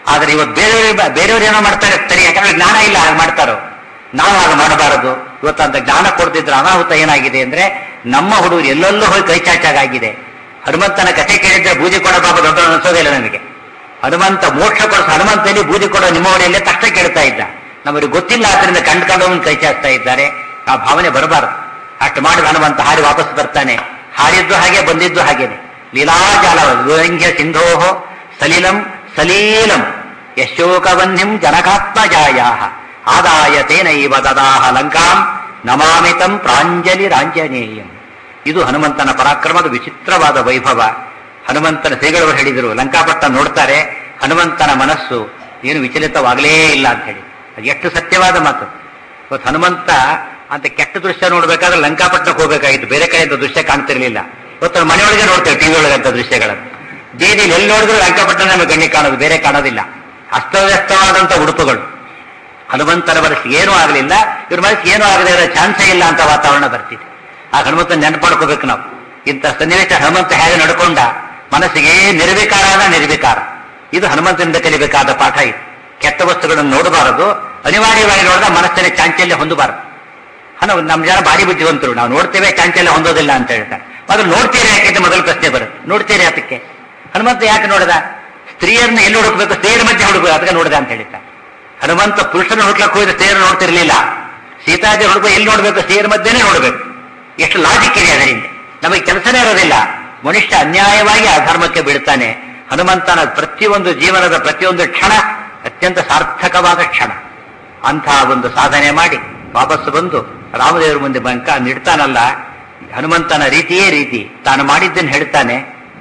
ಆದ್ರೆ ಇವತ್ತು ಬೇರೆಯವರು ಬೇರೆಯವ್ರು ಏನೋ ಮಾಡ್ತಾರೆ ಸರಿ ಯಾಕಂದ್ರೆ ಜ್ಞಾನ ಇಲ್ಲ ಹಾಗೆ ಮಾಡ್ತಾರೋ ನಾವು ಹಾಗೆ ಮಾಡಬಾರದು ಇವತ್ತು ಅಂತ ಜ್ಞಾನ ಕೊಡ್ತಿದ್ರೆ ಅನಾಹುತ ಏನಾಗಿದೆ ಅಂದ್ರೆ ನಮ್ಮ ಹುಡುಗರು ಎಲ್ಲೆಲ್ಲೋ ಹೋಗಿ ಕೈ ಚಾಚಾಗಾಗಿದೆ ಹನುಮಂತನ ಕಥೆ ಕೇಳಿದ್ರೆ ಬೂದಿ ಕೊಡೋ ಬಾಬಾ ದೊಡ್ಡ ಅನಿಸೋದಿಲ್ಲ ನನಗೆ ಹನುಮಂತ ಮೋಕ್ಷ ಕೊಡಿಸ ಹನುಮಂತಲ್ಲಿ ಬೂದಿ ಕೊಡೋ ನಿಮ್ಮ ಹೊಡೆಯಲ್ಲೇ ತಕ್ಷಣ ಕೇಳ್ತಾ ಇದ್ದ ನಮಗೆ ಗೊತ್ತಿಲ್ಲ ಆದ್ರಿಂದ ಕಂಡ್ಕೊಂಡವನ್ ಕೈ ಚಾಚ್ತಾ ಇದ್ದಾರೆ ಆ ಭಾವನೆ ಬರಬಾರದು ಅಷ್ಟು ಮಾಡಿದ ಹನುಮಂತ ಹಾರಿ ವಾಪಸ್ ಬರ್ತಾನೆ ಹಾರಿದ್ದು ಹಾಗೆ ಬಂದಿದ್ದು ಹಾಗೇನೆ ಲೀಲಾಜಾಲ ಗೋರಂಗ್ಯ ಸಿಂಧೋಹೋ ಸಲಿಲಂ ಸಲೀಲಂ ಯಶೋಕವನ್ಯಂ ಜನಕಾತ್ಮಜಾಯಾ ಆದಾಯ ತೇನೈವ ದದಾಹ ಲಂಕಾಂ ನಮಾಮಿತಂ ಪ್ರಾಂಜಲಿ ರಾಂಜನೇಯಂ ಇದು ಹನುಮಂತನ ಪರಾಕ್ರಮದ ವಿಚಿತ್ರವಾದ ವೈಭವ ಹನುಮಂತನ ಶ್ರೀಗಳವರು ಹೇಳಿದರು ಲಂಕಾಪಟ್ಟ ನೋಡ್ತಾರೆ ಹನುಮಂತನ ಮನಸ್ಸು ಏನು ವಿಚಲಿತವಾಗಲೇ ಇಲ್ಲ ಅಂತ ಹೇಳಿ ಅದು ಎಷ್ಟು ಸತ್ಯವಾದ ಮಾತು ಇವತ್ತು ಹನುಮಂತ ಅಂತ ಕೆಟ್ಟ ದೃಶ್ಯ ನೋಡ್ಬೇಕಾದ್ರೆ ಲಂಕಾಪಟ್ಟಣಕ್ಕೆ ಹೋಗ್ಬೇಕಾಗಿತ್ತು ಬೇರೆ ಕಡೆಯಿಂದ ದೃಶ್ಯ ಕಾಣ್ತಿರ್ಲಿಲ್ಲ ಇವತ್ತು ನಾವು ಮನೆಯೊಳಗೆ ನೋಡ್ತೇವೆ ಟಿವಿ ಒಳಗಂತ ದೃಶ್ಯಗಳನ್ನು ಬೀದಿಲಿ ಎಲ್ಲಿ ನೋಡಿದ್ರು ಲಂಕಾಪಟ್ಟಣ ನಮಗೆ ಗಣ್ಯ ಕಾಣೋದು ಬೇರೆ ಕಾಣೋದಿಲ್ಲ ಅಸ್ತವ್ಯಸ್ತವಾದಂತ ಉಡುಪುಗಳು ಹನುಮಂತನ ಮನಸ್ಸಿಗೆ ಏನೂ ಆಗಲಿಲ್ಲ ಇವ್ರ ಮನಸ್ಸಿಗೆ ಏನೂ ಆಗದೆ ಇರೋ ಚಾನ್ಸೇ ಇಲ್ಲ ಅಂತ ವಾತಾವರಣ ಬರ್ತಿದೆ ಆ ಹನುಮಂತನ ನೆನಪಡ್ಕೋಬೇಕು ನಾವು ಇಂಥ ಸನ್ನಿವೇಶ ಹನುಮಂತ ಹೇಗೆ ನಡ್ಕೊಂಡ ಮನಸ್ಸಿಗೆ ನಿರ್ವಿಕಾರನ ನಿರ್ವಿಕಾರ ಇದು ಹನುಮಂತನಿಂದ ಕಲಿಬೇಕಾದ ಪಾಠ ಇದು ಕೆಟ್ಟ ವಸ್ತುಗಳನ್ನು ನೋಡಬಾರದು ಅನಿವಾರ್ಯವಾಗಿ ನೋಡಿದ ಮನಸ್ಸಿನ ಚಾಂಚಲ್ಯ ಹೊಂದಬಾರದು ಹನು ನಮ್ಮ ಜನ ಭಾರಿ ಬುದ್ಧಿವಂತರು ನಾವು ನೋಡ್ತೇವೆ ಚಾಂಚಲ್ಯ ಹೊಂದೋದಿಲ್ಲ ಅಂತ ಹೇಳ್ತಾರೆ ಮೊದಲು ನೋಡ್ತೀರಿ ಯಾಕೆ ಅಂತ ಮೊದಲು ಪ್ರಶ್ನೆ ಬರುತ್ತೆ ನೋಡ್ತೀರಿ ಅದಕ್ಕೆ ಹನುಮಂತ ಯಾಕೆ ನೋಡಿದ ಸ್ತ್ರೀಯರನ್ನ ಎಲ್ಲಿ ಹುಡುಕ್ಬೇಕು ಸ್ತ್ರೀಯರ ಮಧ್ಯೆ ಹುಡುಕಬೇಕು ಅದಕ್ಕೆ ನೋಡಿದ ಅಂತ ಹೇಳ್ತಾರೆ ಹನುಮಂತ ಪುರುಷನ ಹುಡುಕ್ಲಕ್ಕೆ ಹೋದ್ರೆ ಸ್ತ್ರೀಯರು ನೋಡ್ತಿರ್ಲಿಲ್ಲ ಸೀತಾಜಿ ಹುಡುಗ ಎಲ್ಲಿ ನೋಡ್ಬೇಕು ಸ್ತ್ರೀಯರ ಮಧ್ಯೆನೇ ನೋಡ್ಬೇಕು ಎಷ್ಟು ಲಾಜಿಕ್ ಇದೆ ಅದರಿಂದ ನಮಗೆ ಕೆಲಸನೇ ಇರೋದಿಲ್ಲ ಮನುಷ್ಯ ಅನ್ಯಾಯವಾಗಿ ಅಧರ್ಮಕ್ಕೆ ಬೀಳ್ತಾನೆ ಹನುಮಂತನ ಪ್ರತಿಯೊಂದು ಜೀವನದ ಪ್ರತಿಯೊಂದು ಕ್ಷಣ ಅತ್ಯಂತ ಸಾರ್ಥಕವಾದ ಕ್ಷಣ ಅಂತಹ ಒಂದು ಸಾಧನೆ ಮಾಡಿ ವಾಪಸ್ಸು ಬಂದು ರಾಮದೇವರ ಮುಂದೆ ಬಂಕ ನಿಡ್ತಾನಲ್ಲ ಹನುಮಂತನ ರೀತಿಯೇ ರೀತಿ ತಾನು ಮಾಡಿದ್ದನ್ನು ಹೇಳ್ತಾನೆ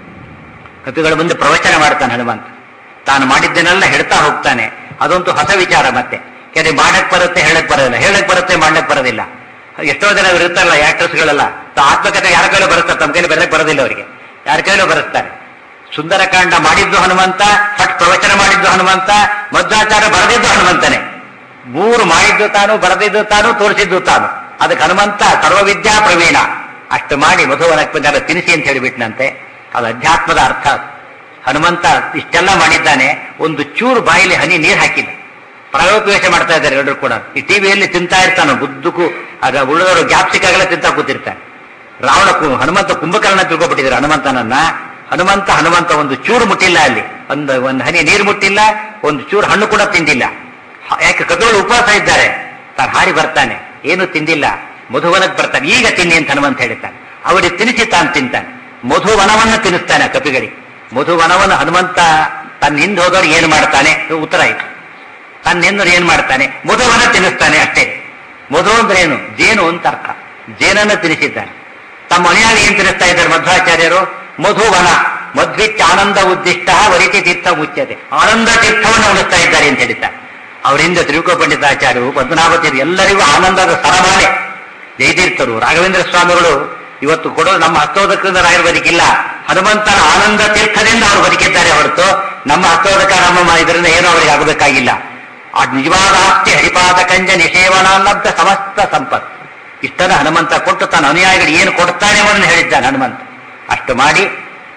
ಕಪಿಗಳ ಮುಂದೆ ಪ್ರವಚನ ಮಾಡ್ತಾನೆ ಹನುಮಂತ ತಾನು ಮಾಡಿದ್ದನ್ನೆಲ್ಲ ಹೇಳ್ತಾ ಹೋಗ್ತಾನೆ ಅದಂತೂ ಹೊಸ ವಿಚಾರ ಮತ್ತೆ ಯಾಕಂದ್ರೆ ಮಾಡಕ್ ಬರುತ್ತೆ ಹೇಳಕ್ ಬರೋದಿಲ್ಲ ಹೇಳಕ್ ಬರುತ್ತೆ ಮಾಡಕ್ ಬರೋದಿಲ್ಲ ಎಷ್ಟೋ ಜನ ಇವ್ರು ಇರ್ತಾರಲ್ಲ ಆಕ್ಟರ್ಸ್ಗಳೆಲ್ಲ ಆತ್ಮಕಥೆ ಯಾರ ಕೈಲೂ ಬರುತ್ತೆ ತಮ್ಮ ಕೈಲಿ ಬರಕ್ ಬರೋದಿಲ್ಲ ಅವರಿಗೆ ಯಾರ ಕೈಲೂ ಬರುತ್ತಾರೆ ಸುಂದರಕಾಂಡ ಮಾಡಿದ್ದು ಹನುಮಂತ ಫಟ್ ಪ್ರವಚನ ಮಾಡಿದ್ದು ಹನುಮಂತ ಮಧ್ವಾಚಾರ ಬರೆದಿದ್ದು ಹನುಮಂತನೇ ಮೂರು ಮಾಡಿದ್ದು ತಾನು ಬರೆದಿದ್ದು ತಾನು ತೋರಿಸಿದ್ದು ತಾನು ಅದಕ್ಕೆ ಹನುಮಂತ ಸರ್ವವಿದ್ಯಾ ಪ್ರವೀಣ ಅಷ್ಟು ಮಾಡಿ ಮಧುವನಕ್ಕೆ ತಿನಿಸಿ ಅಂತ ಹೇಳಿಬಿಟ್ನಂತೆ ಅದು ಅಧ್ಯಾತ್ಮದ ಅರ್ಥ ಅದು. ಹನುಮಂತ ಇಷ್ಟೆಲ್ಲ ಮಾಡಿದ್ದಾನೆ ಒಂದು ಚೂರು ಬಾಯಿಲಿ ಹನಿ ನೀರು ಹಾಕಿಲ್ಲ ಪ್ರಯೋಪವೇಶ ಮಾಡ್ತಾ ಇದ್ದಾರೆ ಎಲ್ಲರೂ ಕೂಡ ಈ ಟಿವಿಯಲ್ಲಿ ತಿಂತಾ ಇರ್ತಾನೆ ಬುದ್ದುಕು ಆಗ ಉಳಿದವರು ಗ್ಯಾಪ್ಸಿಕಾಗೆಲ್ಲ ತಿಂತಾ ಕೂತಿರ್ತಾನೆ ರಾವಣ ಕು- ಹನುಮಂತ ಕುಂಭಕರ್ಣ ತಿಳ್ಕೊಬಿಟ್ಟಿದ್ದಾರೆ ಹನುಮಂತನನ್ನ ಹನುಮಂತ ಹನುಮಂತ ಒಂದು ಚೂರು ಮುಟ್ಟಿಲ್ಲ ಅಲ್ಲಿ ಒಂದು ಒಂದು ಹನಿ ನೀರು ಮುಟ್ಟಿಲ್ಲ ಒಂದು ಚೂರು ಹಣ್ಣು ಕೂಡ ತಿಂದಿಲ್ಲ ಹ- ಯಾಕೆ ಕಪಿಗಳು ಉಪವಾಸ ಇದ್ದಾರೆ ತಾನು ಹಾರಿ ಬರ್ತಾನೆ ಏನು ತಿಂದಿಲ್ಲ ಮಧುವನಕ್ಕೆ ಬರ್ತಾನೆ ಈಗ ತಿನ್ನಿ ಅಂತ ಹನುಮಂತ ಹೇಳ್ತಾನೆ ಅವರಿಗೆ ತಿನ್ನಿಸಿ ತಾನು ತಿಂತಾನೆ ಮಧುವನವನ್ನು ತಿನ್ನಿಸ್ತಾನೆ ಆ ಕಪಿಗಳಿಗೆ ಮಧುವನವನ್ನು ಹನುಮಂತ ತನ್ನ ಹಿಂದೆ ಹೋದವ್ರಿಗೆ ಏನು ಮಾಡ್ತಾನೆ ಇದು ಉತ್ತರ ಆಯ್ತು ತನ್ನ ಹಿಂದೆ ಏನ್ ಮಾಡ್ತಾನೆ ಮಧುವನ ತಿನ್ನಿಸ್ತಾನೆ ಅಷ್ಟೇ ಮಧು ಅಂದ್ರೆ ಏನು ಜೇನು ಅಂತ ಅರ್ಥ ಜೇನನ್ನು ತಿನ್ನಿಸಿದ್ದಾನೆ ತಮ್ಮ ಮನೆಯಲ್ಲಿ ಏನ್ ತಿನ್ನಿಸ್ತಾ ಇದ್ದಾರೆ ಮಧ್ವಾಚಾರ್ಯರು ಮಧುವನ ಮಧ್ವಿಚ್ಚ ಆನಂದ ಉದ್ದಿಷ್ಟ ವರಿತಿ ತೀರ್ಥ ಮುಚ್ಚತೆ ಆನಂದ ತೀರ್ಥವನ್ನು ಉಣಿಸ್ತಾ ಇದ್ದಾರೆ ಅಂತ ಹೇಳಿದ್ದಾರೆ ಅವರಿಂದ ತ್ರಿವಿಕ ಪಂಡಿತಾಚಾರ್ಯರು ಪದ್ಮನಾಭತಿಯರು ಎಲ್ಲರಿಗೂ ಆನಂದದ ಸರಮಾಲೆ ಜಯತೀರ್ಥರು ರಾಘವೇಂದ್ರ ಸ್ವಾಮಿಗಳು ಇವತ್ತು ಕೊಡೋದು ನಮ್ಮ ಹಸ್ತೋದಕದಿಂದ ರಾಯರು ಬದುಕಿಲ್ಲ ಹನುಮಂತನ ಆನಂದ ತೀರ್ಥದಿಂದ ಅವರು ಬದುಕಿದ್ದಾರೆ ಹೊರತು ನಮ್ಮ ಹಸ್ತೋದಕ ನಮ್ಮ ಇದರಿಂದ ಏನೂ ಅವರಿಗೆ ಆಗಬೇಕಾಗಿಲ್ಲ ಆ ನಿಜವಾದ ಆಸ್ತಿ ಹರಿಪಾದ ಕಂಜ ನಿಷೇವನಾಲಬ್ಧ ಸಮಸ್ತ ಸಂಪತ್ ಇಷ್ಟನ್ನ ಹನುಮಂತ ಕೊಟ್ಟು ತನ್ನ ಅನುಯಾಯಿಗಳು ಏನು ಕೊಡ್ತಾನೆ ಅವನು ಹೇಳಿದ್ದಾನೆ ಹನುಮಂತ ಅಷ್ಟು ಮಾಡಿ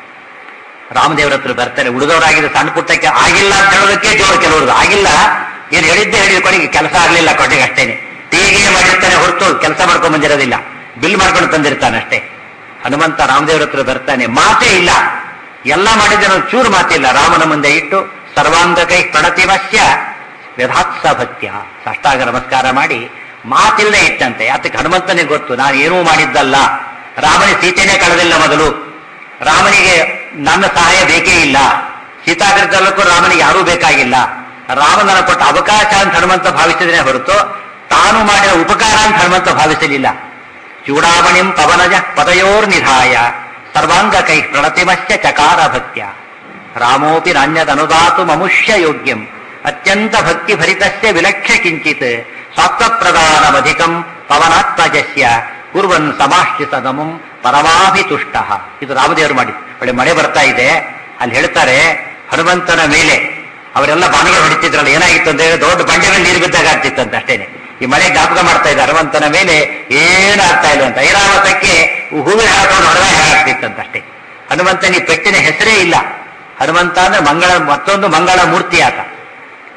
ರಾಮದೇವರ ಹತ್ರ ಬರ್ತಾರೆ ಉಳಿದವರಾಗಿದ್ದು ಸಣ್ಣ ಪುಟ್ಟಕ್ಕೆ ಆಗಿಲ್ಲ ಅಂತ ಹೇಳೋದಕ್ಕೆ ಜೋರು ಕೆಲವರು ಆಗಿಲ್ಲ ಏನು ಹೇಳಿದ್ದೆ ಹೇಳಿದ ಕೊನೆಗೆ ಕೆಲಸ ಆಗಲಿಲ್ಲ ಕೊಟ್ಟಿಗೆ ಅಷ್ಟೇನೆ ಟೀಗೆ ಮಾಡಿರ್ತಾನೆ ಹೊರತು ಕೆಲಸ ಮಾಡ್ಕೊಂಡ್ ಬಂದಿರೋದಿಲ್ಲ ಬಿಲ್ ಮಾಡ್ಕೊಂಡು ತಂದಿರ್ತಾನೆ ಅಷ್ಟೇ ಹನುಮಂತ ರಾಮದೇವರ ಹತ್ರ ಬರ್ತಾನೆ ಮಾತೇ ಇಲ್ಲ ಎಲ್ಲ ಮಾಡಿದ್ರೆ ಒಂದು ಚೂರು ಮಾತಿಲ್ಲ ರಾಮನ ಮುಂದೆ ಇಟ್ಟು ಸರ್ವಾಂಗ ಕೈ ಪ್ರಣತಿವಶ್ಯ ವ್ಯಧಾತ್ಸ ಭಕ್ತ್ಯ ಸಾಷ್ಟಾಂಗ ನಮಸ್ಕಾರ ಮಾಡಿ ಮಾತಿಲ್ಲದೆ ಇಟ್ಟಂತೆ ಯಾತಕ್ಕೆ ಹನುಮಂತನಿಗೆ ಗೊತ್ತು ನಾನು ಏನೂ ಮಾಡಿದ್ದಲ್ಲ ರಾಮನ ಸೀತೆನೇ ಕಳೆದಿಲ್ಲ ಮೊದಲು ರಾಮನಿಗೆ ನನ್ನ ಸಹಾಯ ಬೇಕೇ ಇಲ್ಲ ಸೀತಾಗ್ರತಲ್ಲಕ್ಕೂ ರಾಮನಿಗೆ ಯಾರೂ ಬೇಕಾಗಿಲ್ಲ ರಾಮನನ್ನ ಕೊಟ್ಟ ಅವಕಾಶ ಅಂತ ಹನುಮಂತ ಭಾವಿಸಿದ್ರೆ ಹೊರತು ತಾನು ಮಾಡಿದ ಉಪಕಾರ ಅಂತ ಹನುಮಂತ ಭಾವಿಸಲಿಲ್ಲ ಚೂಡಾಮಣಿಂ ಪವನಜ ಪದಯೋರ್ ನಿಧಾಯ ಸರ್ವಾಂಗ ಕೈ ಪ್ರಣತಿಮಶ್ಚ ಚಕಾರ ಭಕ್ತ್ಯ ರಾಮೋಪಿ ನಾಣ್ಯದನುದಾತು ಮಮುಷ್ಯ ಯೋಗ್ಯಂ ಅತ್ಯಂತ ಭಕ್ತಿ ಭರಿತಸ್ಯ ವಿಲಕ್ಷ್ಯ ಕಿಂಚಿತ್ ಸ್ವಾತ್ಮಪ್ರದಾನಮಧಿಕಂ ಪವನಾತ್ಮಜಸ್ಯ ಕುರ್ವನ್ ಸಮಾಶ್ರಿತ ನಮಂ ಪರಮಾಭಿತುಷ್ಟ ಇದು ರಾಮದೇವರು ಮಾಡಿ ಒಳ್ಳೆ ಮಳೆ ಬರ್ತಾ ಇದೆ ಅಲ್ಲಿ ಹೇಳ್ತಾರೆ ಹನುಮಂತನ ಮೇಲೆ ಅವರೆಲ್ಲ ಬಾಣಗಳು ಹೊಡಿತಿದ್ರಲ್ಲ ಏನಾಗಿತ್ತು ಅಂತ ಹೇಳಿ ದೊಡ್ಡ ಬಂಡೆ ಮೇಲೆ ನೀರು ಬಿದ್ದಾಗ ಆಗ್ತಿತ್ತಂತ ಅಷ್ಟೇನೆ ಈ ಮಳೆ ಜ್ಞಾಪಕ ಮಾಡ್ತಾ ಇದ್ದಾರೆ ಹನುಮಂತನ ಮೇಲೆ ಏನು ಆಗ್ತಾ ಇಲ್ಲ ಅಂತ ಐರಾವತಕ್ಕೆ ಹೂವಿನ ಹಾಕೊಂಡು ಹೊಡೆದ ಆಗ್ತಿತ್ತಂತ ಅಷ್ಟೇ ಹನುಮಂತನ ಈ ಪೆಟ್ಟಿನ ಹೆಸರೇ ಇಲ್ಲ ಹನುಮಂತ ಅಂದ್ರೆ ಮಂಗಳ ಮತ್ತೊಂದು ಮಂಗಳ ಮೂರ್ತಿ ಆತ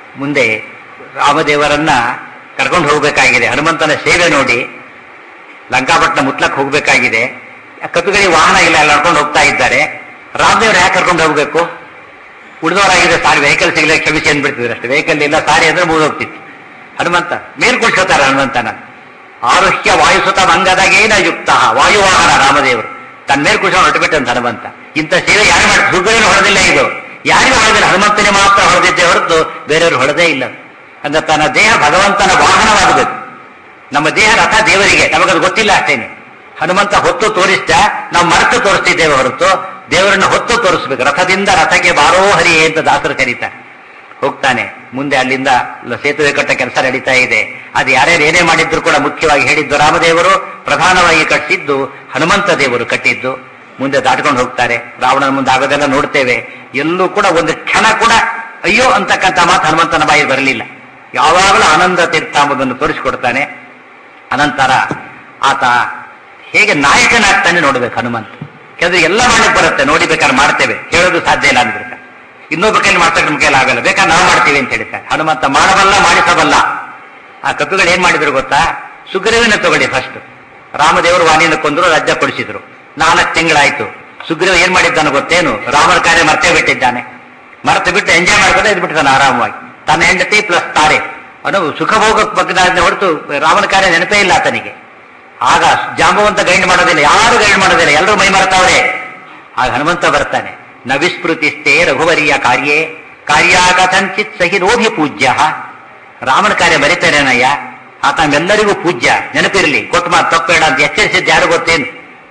ಮುಂದೆ ರಾಮದೇವರನ್ನ ಕರ್ಕೊಂಡು ಹೋಗಬೇಕಾಗಿದೆ ಹನುಮಂತನ ಸೇವೆ ನೋಡಿ ಲಂಕಾಪಟ್ಟಣ ಮುತ್ಲಕ್ ಹೋಗಬೇಕಾಗಿದೆ ಕಪಿಗಳಿಗೆ ವಾಹನ ಇಲ್ಲ ಎಲ್ಲ ನಡ್ಕೊಂಡು ಹೋಗ್ತಾ ಇದ್ದಾರೆ ರಾಮದೇವ್ರು ಯಾಕೆ ಕರ್ಕೊಂಡು ಹೋಗ್ಬೇಕು ಉಳಿದವರಾಗಿದೆ ಸಾರಿ ವೆಹಿಕಲ್ ಸಿಗಲಿ ಕ್ಷಮಿಸಿ ಅಂದ್ಬಿಡ್ತಿದ್ರು ಅಷ್ಟೇ ವೆಹಿಕಲ್ ಇಲ್ಲ ಸಾರಿ ಅಂದ್ರೆ ಮುಗಿದೋಗ್ತಿತ್ತು ಹನುಮಂತ ಮೇಲ್ ಕುಳ್ಸ್ಕೊತಾರೆ ಹನುಮಂತನ ಆರುಹ್ಯ ವಾಯುಸುತ ಮಂಗದಗೇನ ಯುಕ್ತ ವಾಯುವಾಹನ ರಾಮದೇವರು ತನ್ನ ಮೇಲೆ ಕುಳ್ಸ್ಕೊಂಡು ಹೊರಟುಬಿಟ್ಟಂತ ಹನುಮಂತ ಇಂಥ ಸೇವೆ ಯಾರು ಮಾಡಿ ಸುಗ್ರೀವನು ಹೊಡೆದಿಲ್ಲ ಇದು ಯಾರಿಗೂ ಹೊಡೆದಿಲ್ಲ ಹನುಮಂತನೇ ಮಾತ್ರ ಹೊಡೆದಿದ್ದೆ ಹೊರತು ಬೇರೆಯವರು ಹೊಡೆದೇ ಇಲ್ಲ ಅಂದ್ರೆ ತನ್ನ ದೇಹ ಭಗವಂತನ ವಾಹನವಾಗಬೇಕು ನಮ್ಮ ದೇಹ ರಥ ದೇವರಿಗೆ ನಮಗದು ಗೊತ್ತಿಲ್ಲ ಅಷ್ಟೇನೆ ಹನುಮಂತ ಹೊತ್ತು ತೋರಿಸ್ದ ನಾವು ಮರೆತು ತೋರಿಸ್ತಿದ್ದೇವೆ ಹೊರತು ದೇವರನ್ನ ಹೊತ್ತು ತೋರಿಸ್ಬೇಕು ರಥದಿಂದ ರಥಕ್ಕೆ ಬಾರೋ ಹರಿ ಅಂತ ದಾಸರು ಕರೀತಾರೆ ಹೋಗ್ತಾನೆ ಮುಂದೆ ಅಲ್ಲಿಂದ ಲ- ಸೇತುವೆ ಕಟ್ಟ ಕೆಲಸ ನಡೀತಾ ಇದೆ ಅದು ಯಾರ್ಯಾರು ಏನೇ ಮಾಡಿದ್ರು ಕೂಡ ಮುಖ್ಯವಾಗಿ ಹೇಳಿದ್ದು ರಾಮದೇವರು ಪ್ರಧಾನವಾಗಿ ಕಟ್ಟಿದ್ದು ಹನುಮಂತ ದೇವರು ಕಟ್ಟಿದ್ದು ಮುಂದೆ ದಾಟ್ಕೊಂಡು ಹೋಗ್ತಾರೆ ರಾವಣನ ಮುಂದೆ ಆಗೋದೆಲ್ಲ ನೋಡ್ತೇವೆ ಎಲ್ಲೂ ಕೂಡ ಒಂದು ಕ್ಷಣ ಕೂಡ ಅಯ್ಯೋ ಅಂತಕ್ಕಂಥ ಮಾತು ಹನುಮಂತನ ಬಾಯಿ ಬರಲಿಲ್ಲ ಯಾವಾಗಲೂ ಆನಂದ ತೀರ್ಥ ಎಂಬುದನ್ನು ತೋರಿಸಿಕೊಡ್ತಾನೆ ಅನಂತರ ಆತ ಹೇಗೆ ನಾಯಕನಾಗ್ತಾನೆ ನೋಡ್ಬೇಕು ಹನುಮಂತ ಕೆಲವರು ಎಲ್ಲ ಮಾಡ್ಲಿಕ್ಕೆ ಬರುತ್ತೆ ನೋಡಿ ಬೇಕಾದ್ರೆ ಮಾಡ್ತೇವೆ ಹೇಳೋದು ಸಾಧ್ಯ ಇಲ್ಲ ಅಂದ್ಬಿಡ್ತಾರೆ ಇನ್ನೊಬ್ಬ ಕೈಲಿ ಮಾಡ್ಸಕ್ಕೆ ನಮ್ಮ ಕೈಲಿ ಆಗಲ್ಲ ಬೇಕಾದ್ರೆ ನಾವು ಮಾಡ್ತೀವಿ ಅಂತ ಹೇಳ್ತಾರೆ ಹನುಮಂತ ಮಾಡಬಲ್ಲ ಮಾಡಿಸಬಲ್ಲ ಆ ಕಪಿಗಳು ಏನ್ ಮಾಡಿದ್ರು ಗೊತ್ತಾ ಸುಗ್ರೀವನ ತಗೊಳ್ಳಿ ಫಸ್ಟ್ ರಾಮದೇವರು ವಾಣಿಯನ್ನು ಕೊಂದ್ರು ರಾಜ್ಯ ಕೊಡಿಸಿದ್ರು ನಾಲ್ಕು ತಿಂಗಳಾಯ್ತು ಸುಗ್ರೀವ ಏನ್ ಮಾಡಿದ್ದಾನೆ ಗೊತ್ತೇನು ರಾಮನ ಕಾರ್ಯ ಮರ್ತೇ ಬಿಟ್ಟಿದ್ದಾನೆ ಮರೆತು ಬಿಟ್ಟು ಎಂಜಾಯ್ ಮಾಡ್ಕೊಂಡು ಇದ್ ಬಿಟ್ಟಿದ್ದಾನೆ ಆರಾಮವಾಗಿ ತನ್ನ ಹೆಂಡತಿ ಪ್ಲಸ್ ತಾರೆ ಅವನು ಸುಖ ಭೋಗ ಬಗ್ಗೆ ಹೊರತು ರಾಮನ ಕಾರ್ಯ ನೆನಪೇ ಇಲ್ಲ ಆತನಿಗೆ ಆಗ ಜಾಂಬವಂತ ಗೈಡ್ ಮಾಡೋದಿಲ್ಲ ಯಾರು ಗೈಡ್ ಮಾಡೋದಿಲ್ಲ ಎಲ್ಲರೂ ಮೈ ಮರೆತವ್ರೆ ಆಗ ಹನುಮಂತ ಬರ್ತಾನೆ ನ ವಿಸ್ಮೃತಿಸ್ತೇ ರಘುವರಿಯ ಕಾರ್ಯೇ ಕಾರ್ಯ ಕಥಂಚಿತ್ ಸಹಿ ರೋಧಿ ಪೂಜ್ಯ ರಾಮನ ಕಾರ್ಯ ಮರಿತಾರೇನಯ್ಯ ಆತ ನಮ್ಮೆಲ್ಲರಿಗೂ ಪೂಜ್ಯ ನೆನಪಿರಲಿ ಕೊಟ್ಟು ಮಾತು ತಪ್ಪೇಡ ಅಂತ ಎಚ್ಚರಿಸಿದ್ದು ಯಾರು ಗೊತ್ತೇನು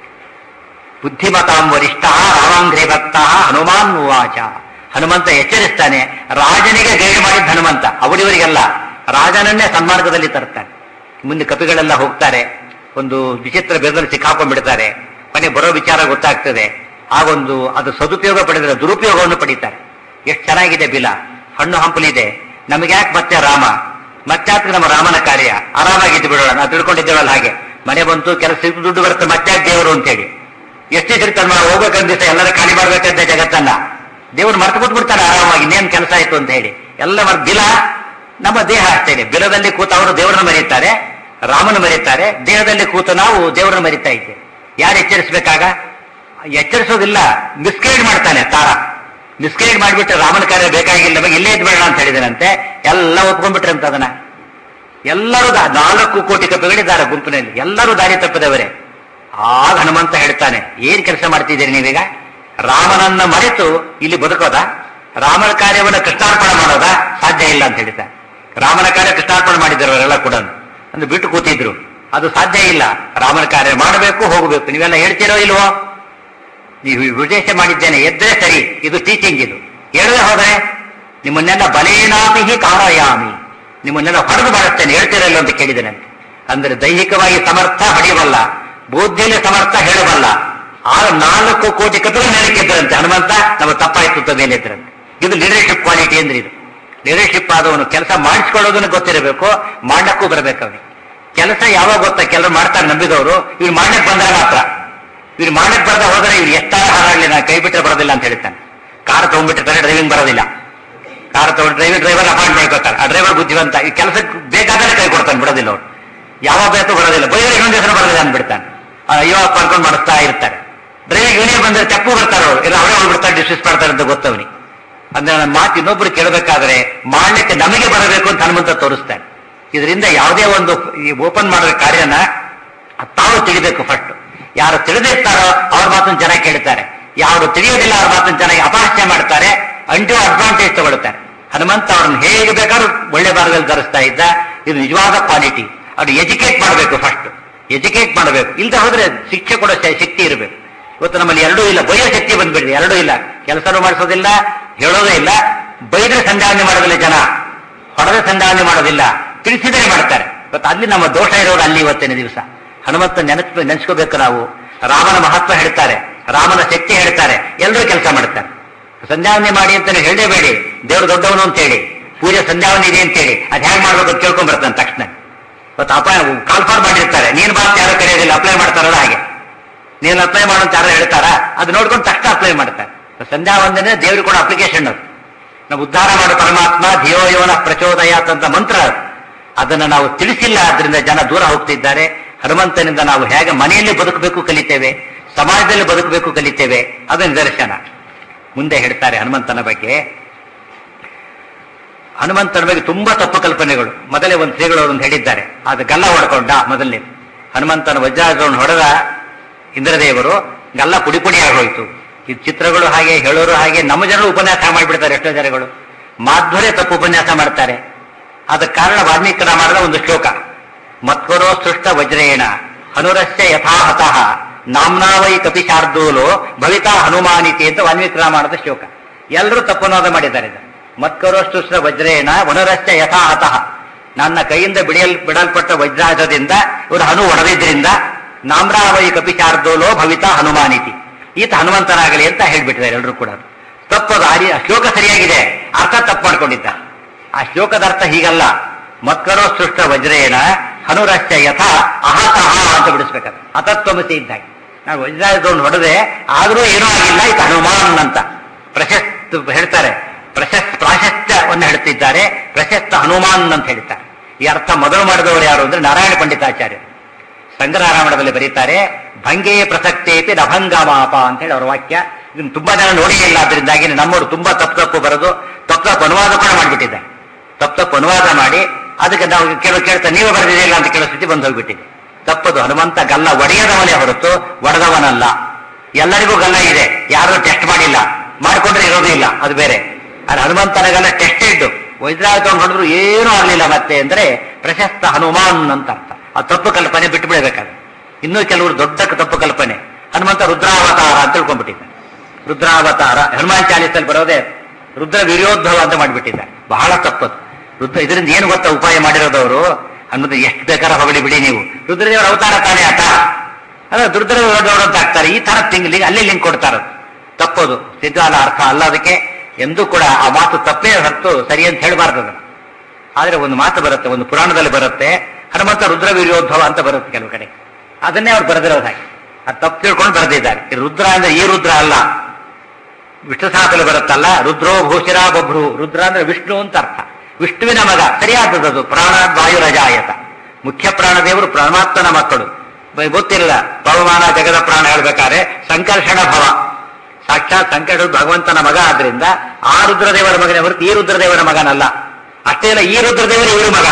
ಬುದ್ಧಿಮತಾಂ ವರಿಷ್ಠ ರಾಮಾಂಧ್ರೆ ಭಕ್ತ ಹನುಮಾನ್ ಉವಾಚ ಹನುಮಂತ ಎಚ್ಚರಿಸ್ತಾನೆ ರಾಜನಿಗೆ ಗೈಡ್ ಮಾಡಿದ್ದ ಹನುಮಂತ ಅವರಿವರಿಗೆಲ್ಲ ರಾಜನನ್ನೇ ಸನ್ಮಾರ್ಗದಲ್ಲಿ ತರ್ತಾನೆ ಮುಂದೆ ಕಪಿಗಳೆಲ್ಲ ಹೋಗ್ತಾರೆ ಒಂದು ವಿಚಿತ್ರ ಬೆದರಲ್ಲಿ ಸಿಕ್ಕಾಕೊಂಡ್ಬಿಡ್ತಾರೆ ಕೊನೆ ಬರೋ ವಿಚಾರ ಗೊತ್ತಾಗ್ತದೆ ಆಗೊಂದು ಅದು ಸದುಪಯೋಗ ಪಡೆದರೆ ದುರುಪಯೋಗವನ್ನು ಪಡೀತಾರೆ ಎಷ್ಟು ಚೆನ್ನಾಗಿದೆ ಬಿಲ ಹಣ್ಣು ಹಂಪಲಿದೆ ನಮಗೆ ಯಾಕೆ ಮತ್ತೆ ರಾಮ ಮತ್ತೆ ಯಾಕೆ ನಮ್ಮ ರಾಮನ ಕಾರ್ಯ ಆರಾಮಾಗಿದ್ದು ಬಿಡೋಣ ನಾವು ತಿಳ್ಕೊಂಡಿದ್ದೇವಲ್ಲ ಹಾಗೆ ಮನೆ ಬಂತು ಕೆಲಸ ದುಡ್ಡು ಬರುತ್ತೆ ಮತ್ತೆ ಯಾಕೆ ದೇವರು ಅಂತೇಳಿ ಎಷ್ಟೇ ತಿರ್ತಾನೆ ಹೋಗ್ಬೇಕಂದ ದಿವಸ ಎಲ್ಲರ ಖಾಲಿ ಮಾಡ್ಬೇಕಂತ ಜಗತ್ತನ್ನ ದೇವ್ರು ಮರ್ತು ಬಿಟ್ಬಿಡ್ತಾರೆ ಆರಾಮಾಗಿ ಇನ್ನೇನ್ ಕೆಲಸ ಆಯ್ತು ಅಂತ ಹೇಳಿ ಎಲ್ಲ ಮರ್ ಬಿಲ ನಮ್ಮ ದೇಹ ಅಷ್ಟೇನೆ ಬಿಲದಲ್ಲಿ ಕೂತ ಅವರು ದೇವರನ್ನ ಮರೀತಾರೆ ರಾಮನ ಮರೀತಾರೆ ದೇಹದಲ್ಲಿ ಕೂತು ನಾವು ದೇವರನ್ನ ಮರಿತಾ ಇದ್ದೇವೆ ಯಾರು ಎಚ್ಚರಿಸಬೇಕಾಗ ಎಚ್ಚರಿಸೋದಿಲ್ಲ ಮಿಸ್ಗೈಡ್ ಮಾಡ್ತಾನೆ ತಾರ ಮಿಸ್ಗೈಡ್ ಮಾಡಿಬಿಟ್ಟು ರಾಮನ ಕಾರ್ಯ ಬೇಕಾಗಿಲ್ಲ ನಮಗೆ ಇಲ್ಲೇ ಇದ್ ಬೇಡ ಅಂತ ಹೇಳಿದನಂತೆ ಎಲ್ಲ ಒಪ್ಕೊಂಡ್ಬಿಟ್ರಂತ ಅದನ್ನ ಎಲ್ಲರೂ ದಾ- ನಾಲ್ಕು ಕೋಟಿ ಕಪಿಗಳಿದ್ದಾರೆ ಗುಂಪಿನಲ್ಲಿ ಎಲ್ಲರೂ ದಾರಿ ತಪ್ಪದವರೇ ಆಗ ಹನುಮಂತ ಹೇಳ್ತಾನೆ ಏನ್ ಕೆಲಸ ಮಾಡ್ತಿದ್ದೀರಿ ನೀವೀಗ ರಾಮನನ್ನ ಮರೆತು ಇಲ್ಲಿ ಬದುಕೋದಾ ರಾಮನ ಕಾರ್ಯವನ್ನು ಕೃಷ್ಣಾರ್ಪಣೆ ಮಾಡೋದಾ ಸಾಧ್ಯ ಇಲ್ಲ ಅಂತ ಹೇಳ್ತಾರೆ ರಾಮನ ಕಾರ್ಯ ಕೃಷ್ಣಾರ್ಪಣೆ ಮಾಡಿದ್ರು ಅವರೆಲ್ಲ ಕೂಡ ಅಂದ್ರೆ ಬಿಟ್ಟು ಕೂತಿದ್ರು ಅದು ಸಾಧ್ಯ ಇಲ್ಲ ರಾಮನ ಕಾರ್ಯ ಮಾಡಬೇಕು ಹೋಗಬೇಕು ನೀವೆಲ್ಲ ಹೇಳ್ತಿರೋ ಇಲ್ವೋ ನೀವು ಈ ಉದ್ದೇಶ ಮಾಡಿದ್ದೇನೆ ಎದ್ದರೆ ಸರಿ ಇದು ಟೀಚಿಂಗ್ ಇದು ಹೇಳದೆ ಹೋದ್ರೆ ನಿಮ್ಮನ್ನೆಲ್ಲ ಬಲೇನಾಪಿ ಕಾರಯಾಮಿ ನಿಮ್ಮನ್ನೆಲ್ಲ ಹೊಡೆದು ಮಾಡುತ್ತೇನೆ ಹೇಳ್ತಿರಲ್ಲ ಅಂತ ಕೇಳಿದ್ದೇನೆ ಅಂದ್ರೆ ದೈಹಿಕವಾಗಿ ಸಮರ್ಥ ಹೊಡೆಯಬಲ್ಲ ಬುದ್ಧಿಯಲ್ಲಿ ಸಮರ್ಥ ಹೇಳಬಲ್ಲ ಆ ನಾಲ್ಕು ಕೋಟಿ ಕಪಿಗಳು ಮೇಲಕ್ಕಿದ್ದರಂತೆ ಹನುಮಂತ ನಮ್ಮ ತಪ್ಪಾಯ್ತು ಅಂತ ಮೇಲಿದ್ರಂತೆ ಇದು ಲೀಡರ್ಶಿಪ್ ಕ್ವಾಲಿಟಿ ಅಂದ್ರೆ ಇದು ಲೀಡರ್ಶಿಪ್ ಆದವನು ಕೆಲಸ ಮಾಡಿಸ್ಕೊಳ್ಳೋದನ್ನು ಗೊತ್ತಿರಬೇಕು ಮಾಡಕ್ಕೂ ಬರಬೇಕು ಅವನಿಗೆ ಕೆಲಸ ಯಾವಾಗ ಗೊತ್ತಾ ಕೆಲವರು ಮಾಡ್ತಾರೆ ನಂಬಿದವರು ಇವ್ರು ಮಾಡಕ್ ಬಂದ್ರೆ ಮಾತ್ರ ಇವ್ರು ಮಾಡಕ್ ಬರದ ಹೋದ್ರೆ ಇವ್ರು ಎಷ್ಟಾರ ಹಾರಾಡ್ಲಿ ನಾನು ಕೈ ಬಿಟ್ಟರೆ ಬರೋದಿಲ್ಲ ಅಂತ ಹೇಳ್ತಾನೆ ಕಾರ್ ತಗೊಂಡ್ಬಿಟ್ಟಿರ್ತಾರೆ ಡ್ರೈವಿಂಗ್ ಬರೋದಿಲ್ಲ ಕಾರ್ ತಗೊಂಡು ಡ್ರೈವಿಂಗ್ ಡ್ರೈವರ್ ಅಪಾಯಿಂಟ್ ಮಾಡ್ಕೊತಾರೆ ಆ ಡ್ರೈವರ್ ಬುದ್ಧಿವಂತ ಈ ಕೆಲಸಕ್ಕೆ ಬೇಕಾದ್ರೆ ಕೈ ಕೊಡ್ತಾನೆ ಬಿಡೋದಿಲ್ಲ ಅವ್ರು ಯಾವ ಬೇಕು ಬರೋದಿಲ್ಲ ಬೈದ್ರೆ ಇನ್ನೊಂದು ಹೆಸರು ಬರೋದಿಲ್ಲ ಅಂದ್ಬಿಡ್ತಾನೆ ಆ, ಅಯ್ಯೋ ಕರ್ಕೊಂಡು ಮಾಡಿಸ್ತಾ ಇರ್ತಾರೆ ಡ್ರೈವಿಂಗ್ ಇವನೇ ಬಂದ್ರೆ ತಪ್ಪು ಬರ್ತಾರೆ ಅವ್ರು ಇಲ್ಲ ಅವರೇ ಹೋಗ್ಬಿಡ್ತಾರೆ ಡಿಸ್ಮಿಸ್ ಮಾಡ್ತಾರೆ ಅಂತ ಗೊತ್ತವನಿಗೆ ಅಂದ್ರೆ ನನ್ನ ಮಾತು ಇನ್ನೊಬ್ರು ಕೇಳಬೇಕಾದ್ರೆ ಮಾಡ್ಲಿಕ್ಕೆ ನಮಗೆ ಬರಬೇಕು ಅಂತ ಹನುಮಂತ ತೋರಿಸ್ತಾನೆ ಇದರಿಂದ ಯಾವುದೇ ಒಂದು ಈ ಓಪನ್ ಮಾಡೋ ಕಾರ್ಯನ ತಾವು ತಿಳಿಬೇಕು ಫಸ್ಟ್ ಯಾರು ತಿಳಿದಿರ್ತಾರೋ ಅವ್ರ ಮಾತನ್ನು ಜನ ಕೇಳ್ತಾರೆ ಯಾರು ತಿಳಿಯೋದಿಲ್ಲ ಅವ್ರ ಮಾತನ್ನು ಜನ ಅಪಹಾಸ್ಯ ಮಾಡ್ತಾರೆ ಅಂಟು ಅಡ್ವಾಂಟೇಜ್ ತಗೊಳ್ತಾರೆ ಹನುಮಂತ ಅವ್ರನ್ನ ಹೇಗೆ ಬೇಕಾದ್ರೂ ಒಳ್ಳೆ ಮಾರ್ಗದಲ್ಲಿ ಧರಿಸ್ತಾ ಇದ್ದ ಇದು ನಿಜವಾದ ಕ್ವಾಲಿಟಿ ಅವ್ರು ಎಜುಕೇಟ್ ಮಾಡಬೇಕು ಫಸ್ಟ್ ಎಜುಕೇಟ್ ಮಾಡಬೇಕು ಇಲ್ದ ಹೋದ್ರೆ ಶಿಕ್ಷೆ ಕೊಡೋ ಶ- ಶಕ್ತಿ ಇರಬೇಕು ಇವತ್ತು ನಮ್ಮಲ್ಲಿ ಎರಡೂ ಇಲ್ಲ ಬೈಯೋ ಶಕ್ತಿ ಬಂದ್ಬಿಡಿದೆ ಎರಡೂ ಇಲ್ಲ ಕೆಲಸನೂ ಮಾಡಿಸೋದಿಲ್ಲ ಹೇಳೋದೇ ಇಲ್ಲ ಬೈದ್ರೆ ಸಂಧಾವನೆ ಮಾಡೋದಿಲ್ಲ ಜನ ಹೊಡೆದ ಸಂಧಾವನೆ ಮಾಡೋದಿಲ್ಲ ತಿಳಿಸಿದರೆ ಮಾಡ್ತಾರೆ ಇವತ್ತು ಅಲ್ಲಿ ನಮ್ಮ ದೋಷ ಇರೋರು ಅಲ್ಲಿ ಇವತ್ತಿನ ದಿವಸ ಹನುಮಂತ ನೆನಪು ನೆನೆಸ್ಕೋಬೇಕು ನಾವು ರಾಮನ ಮಹತ್ವ ಹೇಳ್ತಾರೆ ರಾಮನ ಶಕ್ತಿ ಹೇಳ್ತಾರೆ ಎಲ್ಲರೂ ಕೆಲಸ ಮಾಡ್ತಾರೆ ಸಂಧ್ಯಾವನೆ ಮಾಡಿ ಅಂತ ನೀವು ಹೇಳಲೇಬೇಡಿ ದೇವ್ರು ದೊಡ್ಡವನು ಅಂತ ಹೇಳಿ ಪೂಜೆ ಸಂಧ್ಯಾವನೆ ಇದೆ ಅಂತ ಹೇಳಿ ಅದ್ ಹೇಗೆ ಮಾಡ್ಬೇಕು ಅಂತ ಕೇಳ್ಕೊಂಡ್ ಬರ್ತಾನೆ ತಕ್ಷಣ ಇವತ್ತು ಅಪಾಯ ಕಾಲ್ಫಾರ್ ಮಾಡಿರ್ತಾರೆ ನೀನ್ ಬಾತ್ ಯಾರು ಕರೆಯೋದಿಲ್ಲ ಅಪ್ಲೈ ಮಾಡ್ತಾರಲ್ಲ ಹಾಗೆ ನೀನು ಅಪ್ಲೈ ಮಾಡೋ ಅಂತ ಯಾರು ಹೇಳ್ತಾರ ಅದು ನೋಡ್ಕೊಂಡು ತಕ್ಷಣ ಅಪ್ಲೈ ಮಾಡ್ತಾರೆ ಸಂಧ್ಯಾ ವಂದನೆ ದೇವ್ರಿಗೆ ಕೂಡ ಅಪ್ಲಿಕೇಶನ್ ಅದು ನಾವು ಉದ್ಧಾರ ಮಾಡೋ ಪರಮಾತ್ಮ ಧಿಯೋಯೋನ ಪ್ರಚೋದಯಾತ್ ಅಂತ ಮಂತ್ರ ಅದು. ಅದನ್ನು ನಾವು ತಿಳಿಸಿಲ್ಲ ಆದ್ರಿಂದ ಜನ ದೂರ ಹೋಗ್ತಿದ್ದಾರೆ ಹನುಮಂತನಿಂದ ನಾವು ಹೇಗೆ ಮನೆಯಲ್ಲಿ ಬದುಕಬೇಕು ಕಲಿತೇವೆ ಸಮಾಜದಲ್ಲಿ ಬದುಕಬೇಕು ಕಲಿತೇವೆ ಅದು ನಿದರ್ಶನ ಮುಂದೆ ಹೇಳ್ತಾರೆ ಹನುಮಂತನ ಬಗ್ಗೆ ಹನುಮಂತನ ಬಗ್ಗೆ ತುಂಬಾ ತಪ್ಪು ಕಲ್ಪನೆಗಳು ಮೊದಲೇ ಒಂದು ಶ್ರೀಗಳು ಒಂದು ಹೇಳಿದ್ದಾರೆ ಅದು ಗಲ್ಲ ಹೊಡ್ಕೊಂಡ ಮೊದಲನೇ ಹನುಮಂತನ ವಜ್ರಾಜವನ್ನು ಹೊಡೆದ ಇಂದ್ರದೇವರು ಗಲ್ಲ ಪುಡಿ ಪುಡಿ ಆಗೋಯ್ತು ಈ ಚಿತ್ರಗಳು ಹಾಗೆ ಹೇಳೋರು ಹಾಗೆ ನಮ್ಮ ಜನರು ಉಪನ್ಯಾಸ ಮಾಡಿಬಿಡ್ತಾರೆ ಎಷ್ಟೋ ಜನಗಳು ಮಾಧ್ವರೇ ತಪ್ಪು ಉಪನ್ಯಾಸ ಮಾಡ್ತಾರೆ ಆದ ಕಾರಣ ವಾಲ್ಮೀಕಿ ರಾಮಾಯಣದ ಒಂದು ಶ್ಲೋಕ ಮತ್ವರೋ ಸೃಷ್ಟ ವಜ್ರೇಣ ಹನುರಸ್ಯ ಯಥಾಹತಃ ನಾಮ್ನಾವೈ ಕಪಿ ಶಾರ್ದೂಲೋ ಭವಿತಾ ಹನುಮಾನಿತಿ ಅಂತ ವಾಲ್ಮೀಕಿ ರಾಮಾಯಣದ ಶ್ಲೋಕ ಎಲ್ಲರೂ ತಪ್ಪುನಾದ ಮಾಡಿದ್ದಾರೆ ಇದು. ಮತ್ಕರೋ ಸೃಷ್ಟ ವಜ್ರೇಣ ವನುರಸ್ಯ ಯಥಾಹತಃ ನನ್ನ ಕೈಯಿಂದ ಬಿಡಿಯಲ್ ಬಿಡಲ್ಪಟ್ಟ ವಜ್ರಾಜದಿಂದ ಇವರು ಹನು ಹೊಡೆದಿದ್ರಿಂದ ನಾಮ್ರಾವೈ ಕಪಿ ಶಾರ್ದೂಲೋ ಭವಿತಾ ಹನುಮಾನಿತಿ ಈತ ಹನುಮಂತನಾಗಲಿ ಅಂತ ಹೇಳ್ಬಿಟ್ಟಿದ್ದಾರೆ ಎಲ್ಲರೂ ಕೂಡ ತಪ್ಪದು ಆ ರೀ- ಆ ಶ್ಲೋಕ ಸರಿಯಾಗಿದೆ ಅರ್ಥ ತಪ್ಪು ಮಾಡ್ಕೊಂಡಿದ್ದಾರೆ ಆ ಶ್ಲೋಕದ ಅರ್ಥ ಹೀಗಲ್ಲ ಮತ್ಕರೋ ಸೃಷ್ಟ ವಜ್ರೇನ ಹನುರಸ್ಯ ಯಥ ಅಹತಃ ಅಂತ ಬಿಡಿಸ್ಬೇಕಾದ್ರೆ ಅತತ್ವಮಸಿ ಇದ್ದಾಗೆ ನಾವು ವಜ್ರಾಯುಧವನ್ನು ಹೊಡೆದೆ ಆದರೂ ಏನೂ ಆಗಿಲ್ಲ ಇದು ಹನುಮಾನ್ ಅಂತ ಪ್ರಶಸ್ತ ಹೇಳ್ತಾರೆ ಪ್ರಶಸ್ತ ಪ್ರಾಶಸ್ತ್ಯವನ್ನು ಹೇಳ್ತಿದ್ದಾರೆ ಪ್ರಶಸ್ತ ಹನುಮಾನ್ ಅಂತ ಹೇಳ್ತಾರೆ ಈ ಅರ್ಥ ಮೊದಲು ಮಾಡಿದವರು ಯಾರು ಅಂದ್ರೆ ನಾರಾಯಣ ಪಂಡಿತಾಚಾರ್ಯ ಸಂಗ್ರಹರಾಮಣದಲ್ಲಿ ಬರೀತಾರೆ ಭಂಗೇ ಪ್ರಸಕ್ತೇಪಿ ನಭಂಗಮಾಪ ಅಂತ ಹೇಳಿ ಅವರ ವಾಕ್ಯ ಇದನ್ನು ತುಂಬಾ ಜನ ನೋಡೇ ಇಲ್ಲ ಅದರಿಂದಾಗಿ ನಮ್ಮವರು ತುಂಬಾ ತಪ್ಪು ತಪ್ಪು ಬರೋದು ತಪ್ಪು ತಪ್ಪು ಅನುವಾದ ಕೂಡ ಮಾಡಿಬಿಟ್ಟಿದ್ದಾರೆ ತಪ್ಪು ತಪ್ಪು ಅನುವಾದ ಮಾಡಿ ಅದಕ್ಕೆ ನಾವು ಕೆಲವು ಕೇಳ್ತಾ ನೀವೇ ಬರೆದಿರಲಿಲ್ಲ ಅಂತ ಕೆಲವು ಸ್ಥಿತಿ ಬಂದು ಹೋಗ್ಬಿಟ್ಟಿದೆ ತಪ್ಪದು ಹನುಮಂತ ಗಲ್ಲ ಒಡೆಯದವನೇ ಹೊರತು ಒಡೆದವನಲ್ಲ ಎಲ್ಲರಿಗೂ ಗಲ್ಲ ಇದೆ ಯಾರು ಟೆಸ್ಟ್ ಮಾಡಿಲ್ಲ ಮಾಡಿಕೊಂಡ್ರೆ ಇರೋದು ಇಲ್ಲ ಅದು ಬೇರೆ ಅದು ಹನುಮಂತನ ಗಲ್ಲ ಟೆಸ್ಟೆಡ್ ವೈದ್ರಾಯುಧವನ್ನು ಹೊಡೆದ್ರು ಏನೂ ಆಗಲಿಲ್ಲ ಮತ್ತೆ ಅಂದ್ರೆ ಪ್ರಶಸ್ತ ಹನುಮಾನ್ ಅಂತ ಅರ್ಥ ಆ ತಪ್ಪು ಕಲ್ಪನೆ ಬಿಟ್ಟು ಬಿಡಬೇಕಾದ್ರೆ ಇನ್ನೂ ಕೆಲವರು ದೊಡ್ಡ ತಪ್ಪು ಕಲ್ಪನೆ ಹನುಮಂತ ರುದ್ರಾವತಾರ ಅಂತ ತಿಳ್ಕೊಂಡ್ಬಿಟ್ಟಿದ್ದಾರೆ ರುದ್ರಾವತಾರ ಹನುಮಾನ್ ಚಾಲಿಸಲ್ಲಿ ಬರೋದೇ ರುದ್ರ ವಿರೋಧವ ಅಂತ ಮಾಡಿಬಿಟ್ಟಿದ್ದಾರೆ ಬಹಳ ತಪ್ಪದು ರುದ್ರ ಇದರಿಂದ ಏನು ಗೊತ್ತಾ ಉಪಾಯ ಮಾಡಿರೋದವರು ಅನ್ನೋದು ಎಷ್ಟು ಬೇಕಾದ್ರೆ ಹೊಗಳಿ ಬಿಡಿ ನೀವು ರುದ್ರದೇವರ ಅವತಾರ ತಾನೇ ಆತ ಅದ ರುದ್ರದೇವರು ಅಂತ ಆಗ್ತಾರೆ ಈ ತರ ತಿಂಗ್ ಲಿಂಗ್ ಅಲ್ಲಿ ಲಿಂಕ್ ಕೊಡ್ತಾರೆ ತಪ್ಪದು ಸಿದ್ಧಾಲ ಅರ್ಥ ಅಲ್ಲ ಅದಕ್ಕೆ ಎಂದೂ ಕೂಡ ಆ ಮಾತು ತಪ್ಪೇ ಹೊರತು ಸರಿ ಅಂತ ಹೇಳಬಾರ್ದು ಅದನ್ನು ಆದ್ರೆ ಒಂದು ಮಾತು ಬರುತ್ತೆ ಒಂದು ಪುರಾಣದಲ್ಲಿ ಬರುತ್ತೆ ಹನುಮಂತ ರುದ್ರ ವಿರೋಧವ ಅಂತ ಬರುತ್ತೆ ಕೆಲವು ಕಡೆ ಅದನ್ನೇ ಅವ್ರು ಬರೆದಿರೋದು ಹಾಗೆ ಅದು ತಪ್ಪು ತಿಳ್ಕೊಂಡು ಬರೆದಿದ್ದಾರೆ ಈ ರುದ್ರ ಅಂದ್ರೆ ಈ ರುದ್ರ ಅಲ್ಲ ವಿಷ್ಣು ಸಹಸ್ರದಲ್ಲಿ ಬರುತ್ತಲ್ಲ ರುದ್ರೋ ಭೂಷಿರಾ ಬಭ್ರು ರುದ್ರ ಅಂದ್ರೆ ವಿಷ್ಣು ಅಂತ ಅರ್ಥ ವಿಷ್ಣುವಿನ ಮಗ ಸರಿಯಾದದ್ದು ಪ್ರಾಣ ವಾಯುರಜಾಯತ ಮುಖ್ಯ ಪ್ರಾಣದೇವರು ಪರಮಾತ್ಮನ ಮಕ್ಕಳು ಬ- ಗೊತ್ತಿಲ್ಲ ಪವಮಾನ ಜಗದ ಪ್ರಾಣ ಹೇಳ್ಬೇಕಾದ್ರೆ ಸಂಕರ್ಷಣ ಭವ ಸಾಕ್ಷಾತ್ ಸಂಕಟ ಭಗವಂತನ ಮಗ ಆದ್ರಿಂದ ಆ ರುದ್ರದೇವರ ಮಗನೇ ಹೊರತು ಈ ರುದ್ರದೇವರ ಮಗನಲ್ಲ ಅಷ್ಟೇ ಅಲ್ಲ ಈ ರುದ್ರದೇವರು ಇವರು ಮಗ